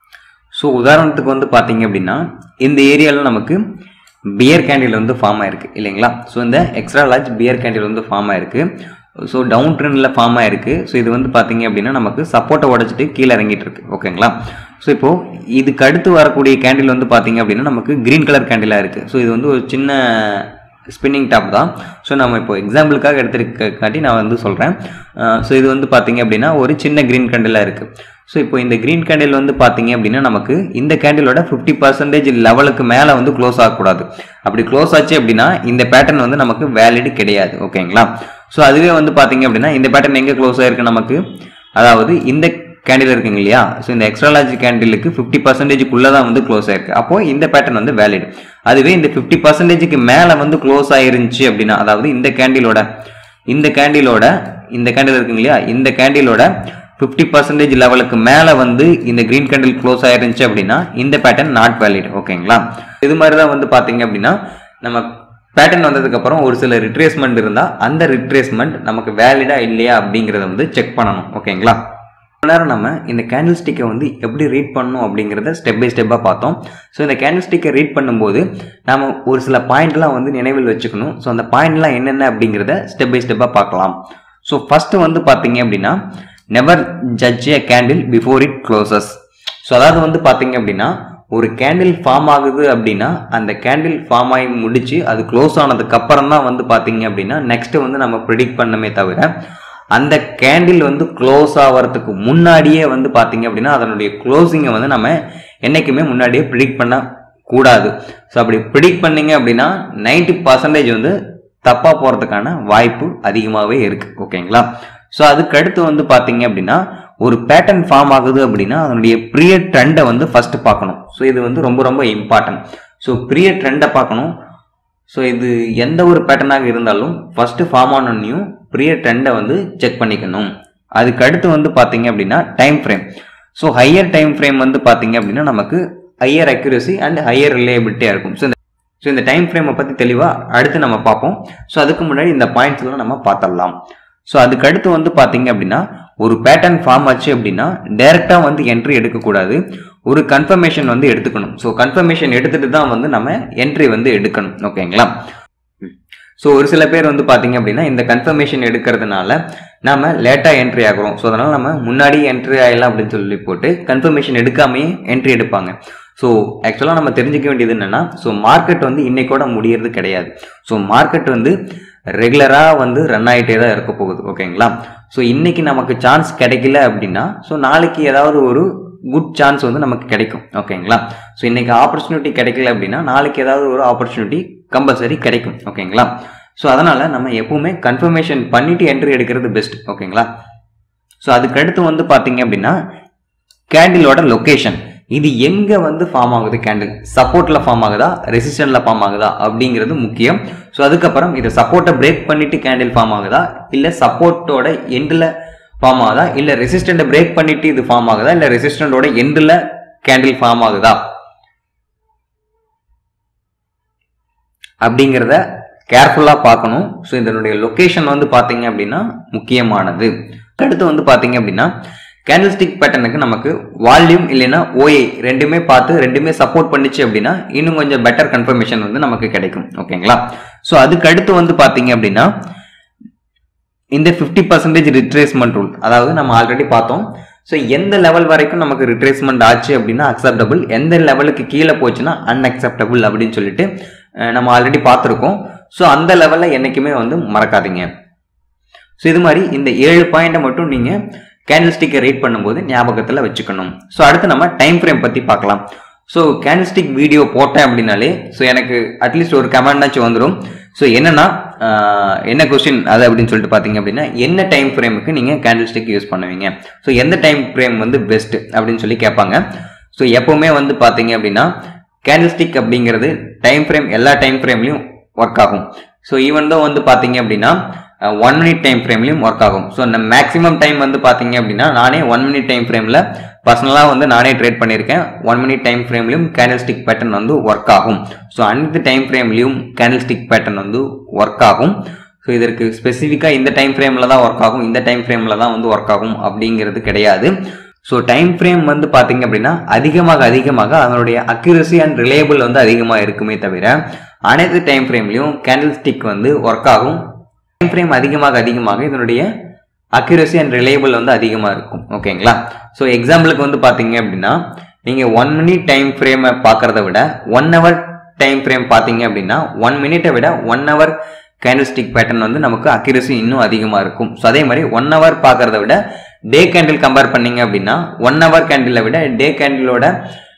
ஸோ உதாரணத்துக்கு வந்து பார்த்தீங்க அப்படின்னா இந்த ஏரியாவில் நமக்கு பியர் கேண்டில் வந்து ஃபார்ம் ஆயிருக்கு இல்லைங்களா ஸோ இந்த எக்ஸ்ட்ரா லார்ஜ் பியர் கேண்டில் வந்து ஃபார்ம் ஆயிருக்கு ஸோ டவுன் ட்ரெண்டில் ஃபார்ம் ஆயிருக்கு ஸோ இது வந்து பார்த்தீங்க அப்படின்னா நமக்கு சப்போர்ட்டை உடச்சிட்டு கீழே இறங்கிட்டு இருக்கு ஓகேங்களா ஸோ இப்போது இதுக்கு அடுத்து வரக்கூடிய கேண்டில் வந்து பார்த்தீங்க அப்படின்னா நமக்கு க்ரீன் கலர் கேண்டிலாக இருக்குது ஸோ இது வந்து ஒரு சின்ன ஸ்பின்னிங் டாப் தான் ஸோ நம்ம இப்போ எக்ஸாம்பிளுக்காக எடுத்துருக்க காட்டி நான் வந்து சொல்கிறேன் ஸோ இது வந்து பார்த்தீங்க அப்படின்னா ஒரு சின்ன க்ரீன் கேண்டிலாக இருக்குது ஸோ இப்போ இந்த க்ரீன் கேண்டில் வந்து பார்த்தீங்க அப்படின்னா நமக்கு இந்த கேண்டிலோட ஃபிஃப்டி பர்சன்டேஜ் லெவலுக்கு மேலே வந்து க்ளோஸ் ஆகக்கூடாது அப்படி க்ளோஸ் ஆச்சு அப்படின்னா இந்த பேட்டர்ன் வந்து நமக்கு வேலிடு கிடையாது ஓகேங்களா ஸோ அதுவே வந்து பார்த்தீங்க அப்படின்னா இந்த பேட்டர்ன் எங்கே க்ளோஸ் ஆயிருக்கு நமக்கு அதாவது இந்த கேண்டில் இருக்குங்க இல்லையா ஸோ இந்த எக்ஸ்ட்ராலாஜி கேண்டிலுக்கு ஃபிஃப்டி பர்சன்டேஜுக்குள்ளே தான் வந்து க்ளோஸ் ஆயிருக்கு அப்போ இந்த பேட்டர்ன் வந்து வேலிட் அதுவே இந்த ஃபிஃப்டி பர்சன்டேஜுக்கு மேலே வந்து க்ளோஸ் ஆயிருந்துச்சு அப்படின்னா அதாவது இந்த கேண்டிலோட இந்த கேண்டிலோட இந்த கேண்டில் இருக்குங்க இல்லையா இந்த கேண்டிலோட ஃபிஃப்டி பர்சன்டேஜ் லெவலுக்கு மேலே வந்து இந்த க்ரீன் கேண்டில் க்ளோஸ் ஆயிருந்துச்சு அப்படின்னா இந்த பேட்டர்ன் நாட் வேலிட் ஓகேங்களா இது மாதிரி தான் வந்து பார்த்தீங்க அப்படின்னா நம்ம பேட்டர்ன் வந்ததுக்கப்புறம் ஒரு சில ரிட்ரேஸ்மெண்ட் இருந்தால் அந்த ரிட்ரேஸ்மெண்ட் நமக்கு வேலிடா இல்லையா அப்படிங்கிறத வந்து செக் பண்ணணும் ஓகேங்களா நேரம் நம்ம இந்த கேண்டில் ஸ்டிக்கை வந்து எப்படி ரீட் பண்ணணும் அப்படிங்கிறத ஸ்டெப் பை ஸ்டெப்பாக பார்த்தோம் ஸோ இந்த கேண்டில் ஸ்டிக்கை ரீட் பண்ணும்போது நம்ம ஒரு சில பாயிண்ட்லாம் வந்து நினைவில் வச்சுக்கணும் ஸோ அந்த பாயிண்ட்லாம் என்னென்ன அப்படிங்கிறத ஸ்டெப் பை ஸ்டெப்பாக பார்க்கலாம் ஸோ ஃபஸ்ட்டு வந்து பார்த்தீங்க அப்படின்னா never judge a candle before it closes so அதாவது வந்து பார்த்தீங்க அப்படின்னா ஒரு கேண்டில் ஃபார்ம் ஆகுது அப்படின்னா அந்த கேண்டில் ஃபார்ம் ஆகி முடிச்சு அது க்ளோஸ் ஆனதுக்கு அப்புறம் தான் வந்து பார்த்தீங்க அப்படின்னா நெக்ஸ்ட் வந்து நம்ம ப்ரிடிக்ட் பண்ணமே தவிர அந்த கேண்டில் வந்து க்ளோஸ் ஆகிறதுக்கு முன்னாடியே வந்து பார்த்தீங்க அப்படின்னா அதனுடைய க்ளோசிங்கை வந்து நம்ம என்றைக்குமே முன்னாடியே ப்ரிடிக்ட் பண்ண கூடாது ஸோ அப்படி ப்ரிடிக்ட் பண்ணீங்க அப்படின்னா நைன்டி பர்சன்டேஜ் வந்து தப்பாக போகிறதுக்கான வாய்ப்பு அதிகமாகவே இருக்குது ஓகேங்களா ஸோ அதுக்கு அடுத்து வந்து பார்த்தீங்க அப்படின்னா ஒரு பேட்டர்ன் ஃபார்ம் ஆகுது அப்படின்னா அதனுடைய ப்ரிய ட்ரெண்டை வந்து ஃபர்ஸ்ட் பார்க்கணும் ஸோ இது வந்து ரொம்ப ரொம்ப இம்பார்ட்டன்ட் ஸோ ப்ரிய ட்ரெண்டை பார்க்கணும் ஸோ இது எந்த ஒரு பேட்டர்னாக இருந்தாலும் ஃபர்ஸ்ட் ஃபார்ம் ஆனோன்னையும் ப்ரிய ட்ரெண்டை வந்து செக் பண்ணிக்கணும் அதுக்கு அடுத்து வந்து பார்த்தீங்க அப்படின்னா time frame so higher time frame வந்து பார்த்தீங்க அப்படின்னா நமக்கு ஹையர் அக்யூரசி அண்ட் ஹையர் ரிலேபிலிட்டியாக இருக்கும் ஸோ இந்த ஸோ இந்த டைம் ஃப்ரேமை பற்றி தெளிவாக அடுத்து நம்ம பார்ப்போம் ஸோ அதுக்கு முன்னாடி இந்த பாயிண்ட்ஸ்லாம் நம்ம பார்த்துடலாம் ஸோ அதுக்கு அடுத்து வந்து பார்த்தீங்க அப்படின்னா ஒரு பேட்டர்ன் ஃபார்ம் ஆச்சு அப்படின்னா டைரெக்டாக வந்து என்ட்ரி எடுக்கக்கூடாது ஒரு கன்ஃபர்மேஷன் வந்து எடுத்துக்கணும் ஸோ கன்ஃபர்மேஷன் எடுத்துட்டு தான் வந்து நம்ம என்ட்ரி வந்து எடுக்கணும் ஓகேங்களா ஸோ ஒரு சில பேர் வந்து பார்த்தீங்க அப்படின்னா இந்த கன்ஃபர்மேஷன் எடுக்கிறதுனால நாம லேட்டாக என்ட்ரி ஆகிறோம் ஸோ அதனால் நம்ம முன்னாடி என்ட்ரி ஆகலாம் அப்படின்னு சொல்லி போட்டு கன்ஃபர்மேஷன் எடுக்காமையே என்ட்ரி எடுப்பாங்க ஸோ ஆக்சுவலாக நம்ம தெரிஞ்சுக்க வேண்டியது என்னென்னா ஸோ மார்க்கெட் வந்து இன்னைக்கோட முடியறது கிடையாது ஸோ மார்க்கெட் வந்து ரெகுலராக வந்து ரன் ஆகிட்டே தான் இருக்க போகுது ஓகேங்களா ஸோ இன்னைக்கு நமக்கு சான்ஸ் கிடைக்கல அப்படின்னா ஸோ நாளைக்கு ஏதாவது ஒரு குட் சான்ஸ் வந்து நமக்கு கிடைக்கும் ஓகேங்களா ஸோ இன்னைக்கு ஆப்பர்ச்சுனிட்டி கிடைக்கல அப்படின்னா நாளைக்கு ஏதாவது ஒரு ஆப்பர்ச்சுனிட்டி கம்பல்சரி கிடைக்கும் ஓகேங்களா ஸோ அதனால் நம்ம எப்பவுமே கன்ஃபர்மேஷன் பண்ணிட்டு என்ட்ரி எடுக்கிறது பெஸ்ட் ஓகேங்களா ஸோ அதுக்கு அடுத்து வந்து பார்த்தீங்க அப்படின்னா கேண்டிலோட லொக்கேஷன் இது எங்க வந்து ஃபார்ம் ஆகுது கேண்டில் சப்போர்ட்ல ஃபார்ம் ஆகுதா ரெசிஸ்டன்ட்ல ஃபார்ம் ஆகுதா அப்படிங்கிறது முக்கியம் ஸோ அதுக்கப்புறம் இதை சப்போர்ட்டை பிரேக் பண்ணிட்டு கேண்டில் ஃபார்ம் ஆகுதா இல்ல சப்போர்ட்டோட எண்டில் ஃபார்ம் ஆகுதா இல்ல ரெசிஸ்டண்ட்டை பிரேக் பண்ணிட்டு இது ஃபார்ம் ஆகுதா இல்ல ரெசிஸ்டண்டோட எண்டில் கேண்டில் ஃபார்ம் ஆகுதா அப்படிங்கிறத கேர்ஃபுல்லாக பார்க்கணும் ஸோ இதனுடைய லொக்கேஷன் வந்து பார்த்தீங்க அப்படின்னா முக்கியமானது அடுத்து வந்து பார்த்தீங்க அப்படின்னா கேண்டில்ஸ்டிக் பேட்டர்னுக்கு நமக்கு வால்யூம் இல்லைன்னா ஓஏ ரெண்டுமே பார்த்து ரெண்டுமே சப்போர்ட் பண்ணிச்சு அப்படின்னா இன்னும் கொஞ்சம் பெட்டர் கன்ஃபர்மேஷன் வந்து நமக்கு கிடைக்கும் ஓகேங்களா ஸோ அதுக்கு அடுத்து வந்து பார்த்தீங்க அப்படின்னா இந்த ஃபிஃப்டி பர்சன்டேஜ் ரிட்ரேஸ்மெண்ட் ரூல் அதாவது நம்ம ஆல்ரெடி பார்த்தோம் ஸோ எந்த லெவல் வரைக்கும் நமக்கு ரிட்ரேஸ்மெண்ட் ஆச்சு அப்படின்னா அக்செப்டபிள் எந்த லெவலுக்கு கீழே போச்சுன்னா அன்அக்செப்டபிள் அப்படின்னு சொல்லிட்டு அஹ், நம்ம ஆல்ரெடி பார்த்துருக்கோம் ஸோ அந்த லெவலில் என்றைக்குமே வந்து மறக்காதீங்க ஸோ இது மாதிரி இந்த ஏழு பாயிண்ட்டை மட்டும் நீங்கள் கேண்டில்ஸ்டிக்கை ரேட் பண்ணும்போது ஞாபகத்தில் வச்சுக்கணும் ஸோ அடுத்து நம்ம டைம் ஃப்ரேம் பற்றி பார்க்கலாம் ஸோ கேண்டில்ஸ்டிக் வீடியோ போட்டேன் அப்படின்னாலே ஸோ எனக்கு அட்லீஸ்ட் ஒரு கமெண்ட்னாச்சும் வந்துடும் ஸோ என்னன்னா ஆஹ், என்ன கொஸ்டின் அது அப்படின்னு சொல்லிட்டு பார்த்தீங்க அப்படின்னா என்ன டைம் ஃப்ரேமுக்கு நீங்கள் கேண்டில்ஸ்டிக் யூஸ் பண்ணுவீங்க ஸோ எந்த டைம் ஃப்ரேம் வந்து பெஸ்ட் அப்படின்னு சொல்லி கேட்பாங்க ஸோ எப்போவுமே வந்து பார்த்தீங்க அப்படின்னா கேண்டில்ஸ்டிக் அப்படிங்கிறது டைம் ஃப்ரேம் எல்லா டைம் ஃப்ரேம்லையும் ஒர்க் ஆகும் ஸோ ஈவன் தான் வந்து பார்த்தீங்க அப்படின்னா ஒன் மினிட் டைம் ஃப்ரேம்லையும் ஒர்க் ஆகும் ஸோ இந்த மேக்ஸிமம் டைம் வந்து பார்த்தீங்க அப்படின்னா நானே ஒன் மினிட் டைம் ஃப்ரேமில் பர்சனலாக வந்து நானே ட்ரேட் பண்ணியிருக்கேன் ஒன் மினிட் டைம் ஃப்ரேம்லையும் கேண்டில்ஸ்டிக் பேட்டர்ன் வந்து ஒர்க் ஆகும் ஸோ அனைத்து டைம் ஃப்ரேம்லையும் கேண்டில்ஸ்டிக் பேட்டர்ன் வந்து ஒர்க் ஆகும் ஸோ இதற்கு ஸ்பெசிஃபிக்காக இந்த டைம் ஃப்ரேமில் தான் ஒர்க் ஆகும் இந்த டைம் ஃப்ரேமில் தான் வந்து ஒர்க் ஆகும் அப்படிங்கிறது கிடையாது ஸோ டைம் ஃப்ரேம் வந்து பார்த்தீங்க அப்படின்னா அதிகமாக அதிகமாக அதனுடைய அக்யூரசி அண்ட் ரிலேபிள் வந்து அதிகமாக இருக்குமே தவிர அனைத்து டைம் ஃப்ரேம்லையும் கேண்டில் ஸ்டிக் வந்து ஒர்க் ஆகும் டைம் ஃப்ரேம் அதிகமாக அதிகமாக இதனுடைய அக்யூரசி அண்ட் ரிலேபிள் வந்து அதிகமாக இருக்கும் ஓகேங்களா ஸோ எக்ஸாம்பிளுக்கு வந்து பார்த்தீங்க அப்படின்னா நீங்கள் ஒன் மினிட் டைம் ஃப்ரேமை பார்க்கறத விட ஒன் ஹவர் டைம் ஃப்ரேம் பார்த்தீங்க அப்படின்னா ஒன் மினிட்டை விட ஒன் ஹவர் கேண்டில்ஸ்டிக் பேட்டர்ன் வந்து நமக்கு அக்யூரசி இன்னும் அதிகமாக இருக்கும் ஸோ அதே மாதிரி ஒன் ஹவர் பார்க்கறத விட டே கேண்டில் கம்பேர் பண்ணீங்க அப்படின்னா ஒன் ஹவர் கேண்டிலை விட டே கேண்டிலோட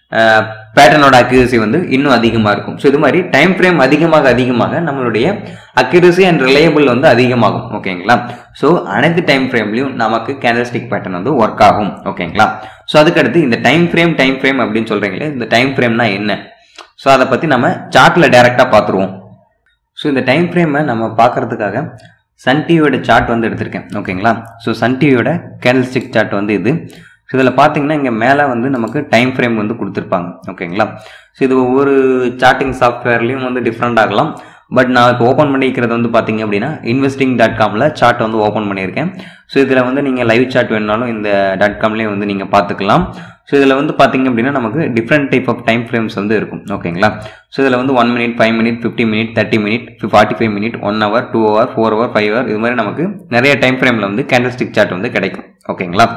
பேட்டர்னோட அக்யூரசி வந்து இன்னும் அதிகமாக இருக்கும் ஸோ இது மாதிரி டைம் ஃப்ரேம் அதிகமாக அதிகமாக நம்மளுடைய அக்யூரசி அண்ட் ரிலையபிள் வந்து அதிகமாகும் ஓகேங்களா ஸோ அனைத்து டைம் ஃப்ரேம்லையும் நமக்கு கேண்டல்ஸ்டிக் பேட்டர்ன் வந்து ஒர்க் ஆகும் ஓகேங்களா ஸோ அதுக்கடுத்து இந்த டைம் ஃப்ரேம் டைம் ஃப்ரேம் அப்படின்னு சொல்கிறீங்களே இந்த டைம் ஃப்ரேம்னா என்ன ஸோ அதை பற்றி நம்ம சார்ட்டில் டைரெக்டாக பார்த்துருவோம் ஸோ இந்த டைம் ஃப்ரேமை நம்ம பார்க்கறதுக்காக சன் டிவியோட சார்ட் வந்து எடுத்திருக்கேன் ஓகேங்களா ஸோ சன் டிவியோட கேண்டல்ஸ்டிக் சார்ட் வந்து இது ஸோ இதில் பார்த்தீங்கன்னா இங்கே மேலே வந்து நமக்கு டைம் ஃப்ரேம் வந்து கொடுத்துருப்பாங்க ஓகேங்களா ஸோ இது ஒவ்வொரு சார்ட்டிங் சாஃப்ட்வேர்லேயும் வந்து டிஃப்ரெண்ட் ஆகலாம் பட் நான் இப்போ ஓப்பன் பண்ணிக்கிறது வந்து பார்த்தீங்க அப்படின்னா இன்வெஸ்டிங் டாட் காமில் சார்ட் வந்து ஓப்பன் பண்ணியிருக்கேன் ஸோ இதில் வந்து நீங்கள் லைவ் சார்ட் வேணுனாலும் இந்த டாட் காம்லேயே வந்து நீங்கள் பார்த்துக்கலாம் ஸோ இதில் வந்து பார்த்தீங்க அப்படின்னா நமக்கு different type of time frames வந்து இருக்கும் ஓகேங்களா ஸோ இதில் வந்து one minute five minute fifty minute thirty minute forty five minute one hour two hour four hour five hour இது மாதிரி நமக்கு நிறைய டைம் ஃப்ரேமில் வந்து கேண்டல்ஸ்டிக் சார்ட் வந்து கிடைக்கும் ஓகேங்களா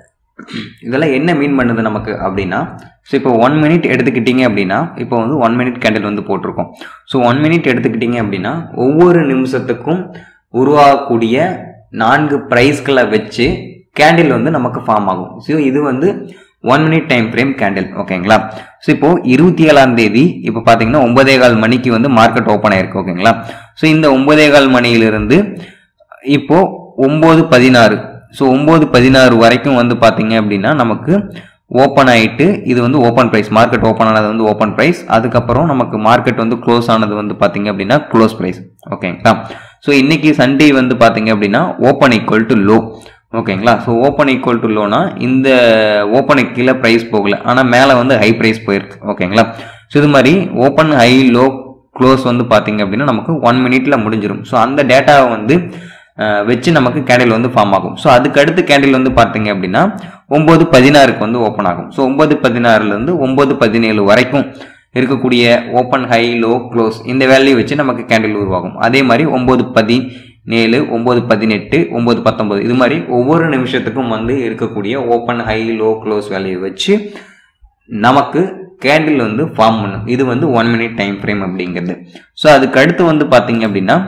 இதெல்லாம் என்ன மீன் பண்ணுது நமக்கு அப்படின்னா ஸோ இப்போ ஒன் மினிட் எடுத்துக்கிட்டீங்க அப்படின்னா இப்போ வந்து ஒன் மினிட் கேண்டில் வந்து போட்டிருக்கோம் ஸோ ஒன் மினிட் எடுத்துக்கிட்டீங்க அப்படின்னா ஒவ்வொரு நிமிஷத்துக்கும் உருவாகக்கூடிய நான்கு ப்ரைஸ்களை வச்சு கேண்டில் வந்து நமக்கு ஃபார்ம் ஆகும் ஸோ இது வந்து one minute time frame candle ஓகேங்களா ஸோ இப்போ இருபத்தி ஏழாம் தேதி இப்போ பார்த்தீங்கன்னா ஒன்பதே கால் மணிக்கு வந்து மார்க்கெட் ஓப்பன் ஆயிருக்கு ஓகேங்களா ஸோ இந்த ஒன்பதே கால் மணியிலிருந்து இப்போ ஒம்பது பதினாறு ஸோ ஒம்பது பதினாறு வரைக்கும் வந்து பார்த்தீங்க அப்படின்னா நமக்கு ஓப்பன் ஆயிட்டு இது வந்து ஓப்பன் ப்ரைஸ் மார்க்கெட் ஓப்பன் ஆனது வந்து ஓப்பன் ப்ரைஸ் அதுக்கப்புறம் நமக்கு மார்க்கெட் வந்து க்ளோஸ் ஆனது வந்து பார்த்தீங்க அப்படின்னா க்ளோஸ் ப்ரைஸ் ஓகேங்களா ஸோ இன்னைக்கு சண்டே வந்து பார்த்தீங்க அப்படின்னா ஓப்பன் ஈக்குவல் டு லோ ஓகேங்களா ஸோ ஓப்பன் ஈக்குவல் டு லோனா இந்த ஓப்பனுக்கு கீழே ப்ரைஸ் போகல ஆனால் மேலே வந்து ஹை ப்ரைஸ் போயிருக்கு ஓகேங்களா ஸோ இது மாதிரி ஓப்பன் ஹை லோ க்ளோஸ் வந்து பார்த்தீங்க அப்படின்னா நமக்கு ஒன் மினிட்ல முடிஞ்சிடும் ஸோ அந்த டேட்டாவை வந்து அஹ், வச்சு நமக்கு கேண்டில் வந்து ஃபார்ம் ஆகும் ஸோ அதுக்கு அடுத்து கேண்டில் வந்து பார்த்தீங்க அப்படின்னா ஒம்பது பதினாறுக்கு வந்து ஓப்பன் ஆகும் ஸோ ஒம்பது பதினாறுலேருந்து ஒம்பது பதினேழு வரைக்கும் இருக்கக்கூடிய ஓப்பன் ஹை லோ க்ளோஸ் இந்த வேல்யூ வச்சு நமக்கு கேண்டில் உருவாகும் அதே மாதிரி ஒம்பது பதினேழு ஒம்பது பதினெட்டு ஒம்பது பத்தொம்பது இது மாதிரி ஒவ்வொரு நிமிஷத்துக்கும் வந்து இருக்கக்கூடிய open high low close value வச்சு நமக்கு கேண்டில் வந்து ஃபார்ம் பண்ணும் இது வந்து ஒன் மினிட் டைம் ஃப்ரேம் அப்படிங்கிறது ஸோ அதுக்கு அடுத்து வந்து பார்த்தீங்க அப்படின்னா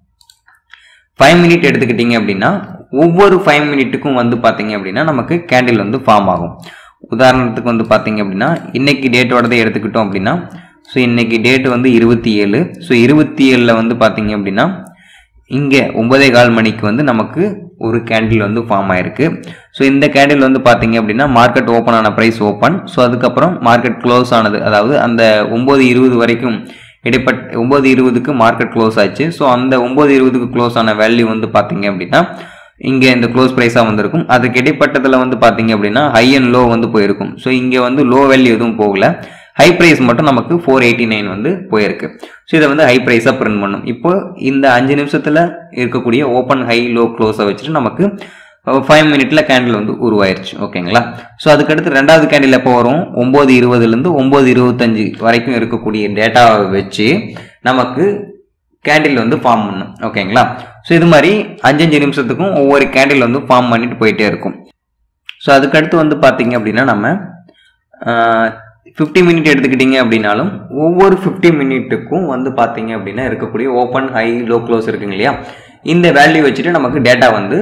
ஃபைவ் மினிட் எடுத்துக்கிட்டீங்க அப்படின்னா ஒவ்வொரு ஃபைவ் மினிட்டுக்கும் வந்து பார்த்தீங்க அப்படின்னா நமக்கு கேண்டில் வந்து ஃபார்ம் ஆகும் உதாரணத்துக்கு வந்து பார்த்தீங்க அப்படின்னா இன்னைக்கு டேட்டோடதை எடுத்துக்கிட்டோம் அப்படின்னா ஸோ இன்னைக்கு டேட் வந்து இருபத்தி ஏழு ஸோ இருபத்தி ஏழில் வந்து பார்த்தீங்க அப்படின்னா இங்கே ஒன்பதே கால் மணிக்கு வந்து நமக்கு ஒரு கேண்டில் வந்து ஃபார்ம் ஆயிருக்கு ஸோ இந்த கேண்டில் வந்து பார்த்தீங்க அப்படின்னா மார்க்கெட் ஓப்பன் ஆன ப்ரைஸ் ஓப்பன் ஸோ அதுக்கப்புறம் மார்க்கெட் க்ளோஸ் ஆனது அதாவது அந்த ஒம்பது இருபது வரைக்கும் இடைப்பட் ஒம்பது இருபதுக்கு மார்க்கெட் க்ளோஸ் ஆச்சு ஸோ அந்த ஒம்பது இருபதுக்கு க்ளோஸ் ஆன வேல்யூ வந்து பார்த்தீங்க அப்படின்னா இங்கே இந்த க்ளோஸ் ப்ரைஸாக வந்திருக்கும் அதுக்கு இடைப்பட்டதில் வந்து பார்த்தீங்க அப்படின்னா ஹை அண்ட் லோ வந்து போயிருக்கும் ஸோ இங்கே வந்து லோ வேல்யூ எதுவும் போகல ஹை ப்ரைஸ் மட்டும் நமக்கு ஃபோர் எயிட்டி நைன் வந்து போயிருக்கு ஸோ இதை வந்து ஹை ப்ரைஸாக பிரிண்ட் பண்ணும் இப்போ இந்த அஞ்சு நிமிஷத்தில் இருக்கக்கூடிய ஓப்பன் ஹை லோ க்ளோஸை வச்சுட்டு நமக்கு ஃபைவ் மினிட்ல கேண்டில் வந்து உருவாயிருச்சு ஓகேங்களா ஸோ அதுக்கடுத்து ரெண்டாவது கேண்டில் எப்போ வரும் ஒம்பது இருபதுலேருந்து ஒம்பது இருபத்தஞ்சு வரைக்கும் இருக்கக்கூடிய டேட்டாவை வச்சு நமக்கு கேண்டில் வந்து ஃபார்ம் பண்ணும் ஓகேங்களா ஸோ இது மாதிரி அஞ்சஞ்சு நிமிஷத்துக்கும் ஒவ்வொரு கேண்டில் வந்து ஃபார்ம் பண்ணிட்டு போயிட்டே இருக்கும் ஸோ அதுக்கடுத்து வந்து பார்த்தீங்க அப்படின்னா நம்ம ஃபிஃப்டி மினிட் எடுத்துக்கிட்டீங்க அப்படின்னாலும் ஒவ்வொரு ஃபிஃப்டி மினிட்டுக்கும் வந்து பார்த்தீங்க அப்படின்னா இருக்கக்கூடிய ஓப்பன் ஹை லோ க்ளோஸ் இருக்குங்க இல்லையா இந்த வேல்யூ வச்சுட்டு நமக்கு டேட்டா வந்து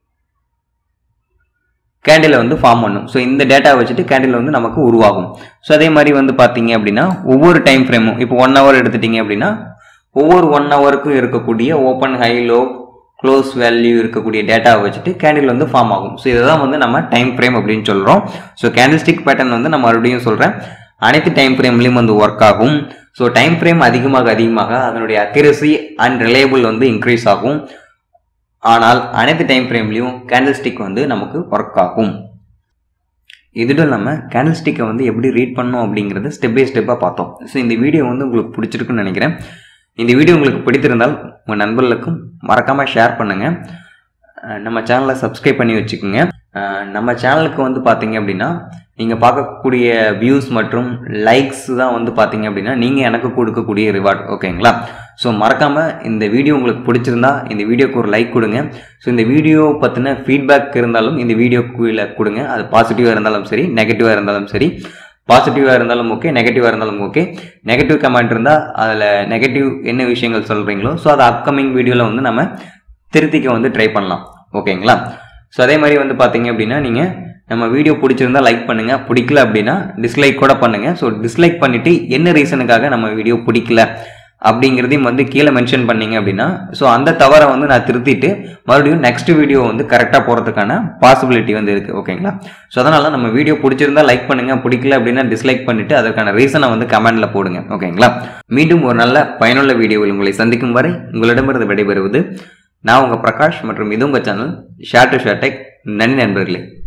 கேண்டில் வந்து ஃபார்ம் பண்ணும் ஸோ இந்த டேட்டா வச்சுட்டு கேண்டில் வந்து நமக்கு உருவாகும் ஸோ அதே மாதிரி வந்து பார்த்தீங்க அப்படின்னா ஒவ்வொரு டைம் ஃப்ரேமும் இப்போ ஒன் ஹவர் எடுத்துட்டீங்க அப்படின்னா ஒவ்வொரு ஒன் ஹவருக்கும் இருக்கக்கூடிய open high low close value இருக்கக்கூடிய டேட்டாவை வச்சுட்டு கேண்டில் வந்து ஃபார்ம் ஆகும் ஸோ இதை தான் வந்து நம்ம டைம் ஃப்ரேம் அப்படின்னு சொல்கிறோம் ஸோ கேண்டில் ஸ்டிக் பேட்டர்ன் வந்து நம்ம மறுபடியும் சொல்கிறேன் அனைத்து டைம் ஃப்ரேம்லையும் வந்து ஒர்க் ஆகும் ஸோ டைம் ஃப்ரேம் அதிகமாக அதிகமாக அதனுடைய அக்யூரசி அண்ட் ரிலையபிள் வந்து இன்க்ரீஸ் ஆகும் ஆனால் அனைத்து டைம் ஃப்ரேம்லையும் கேண்டில் ஸ்டிக் வந்து நமக்கு ஒர்க் ஆகும் இதோட நம்ம கேண்டில் ஸ்டிக்கை வந்து எப்படி ரீட் பண்ணணும் அப்படிங்கிறத ஸ்டெப் பை ஸ்டெப்பாக பார்த்தோம் ஸோ இந்த வீடியோ வந்து உங்களுக்கு பிடிச்சிருக்குன்னு நினைக்கிறேன் இந்த வீடியோ உங்களுக்கு பிடித்திருந்தால் உங்கள் நண்பர்களுக்கும் மறக்காமல் ஷேர் பண்ணுங்கள் அஹ் நம்ம சேனலை சப்ஸ்கிரைப் பண்ணி வச்சுக்கோங்க அஹ் நம்ம சேனலுக்கு வந்து பார்த்தீங்க அப்படின்னா நீங்கள் பார்க்கக்கூடிய வியூஸ் மற்றும் லைக்ஸ் தான் வந்து பார்த்தீங்க அப்படின்னா நீங்கள் எனக்கு கொடுக்கக்கூடிய ரிவார்ட் ஓகேங்களா ஸோ மறக்காமல் இந்த வீடியோ உங்களுக்கு பிடிச்சிருந்தா இந்த வீடியோக்கு ஒரு லைக் கொடுங்க ஸோ இந்த வீடியோ பற்றின ஃபீட்பேக் இருந்தாலும் இந்த வீடியோ கீழே கொடுங்க அது பாசிட்டிவாக இருந்தாலும் சரி நெகட்டிவாக இருந்தாலும் சரி பாசிட்டிவாக இருந்தாலும் ஓகே நெகட்டிவாக இருந்தாலும் ஓகே நெகட்டிவ் கமெண்ட் இருந்தால் அதில் நெகட்டிவ் என்ன விஷயங்கள் சொல்கிறீங்களோ ஸோ அதை அப்கமிங் வீடியோவில் வந்து நம்ம திருத்திக்க வந்து ட்ரை பண்ணலாம் ஓகேங்களா ஸோ அதே மாதிரி வந்து பார்த்தீங்க அப்படின்னா நீங்கள் நம்ம வீடியோ பிடிச்சிருந்தா லைக் பண்ணுங்கள் பிடிக்கல அப்படின்னா டிஸ்லைக் கூட பண்ணுங்கள் ஸோ டிஸ்லைக் பண்ணிவிட்டு என்ன ரீசனுக்காக நம்ம வீடியோ பிடிக்கல அப்படிங்கிறதையும் வந்து கீழே மென்ஷன் பண்ணீங்க அப்படின்னா ஸோ அந்த தவறை வந்து நான் திருத்திட்டு மறுபடியும் நெக்ஸ்ட் வீடியோ வந்து கரெக்டாக போகிறதுக்கான பாசிபிலிட்டி வந்து இருக்குது ஓகேங்களா ஸோ அதனால் நம்ம வீடியோ பிடிச்சிருந்தா லைக் பண்ணுங்கள் பிடிக்கல அப்படின்னா டிஸ்லைக் பண்ணிவிட்டு அதற்கான ரீசனை வந்து கமெண்டில் போடுங்க ஓகேங்களா மீண்டும் ஒரு நல்ல பயனுள்ள வீடியோவில் உங்களை சந்திக்கும் வரை உங்களிடமிருந்து விடைபெறுவது நான் உங்கள் பிரகாஷ் மற்றும் இது உங்கள் channel share to share tech நன்றி நண்பர்களே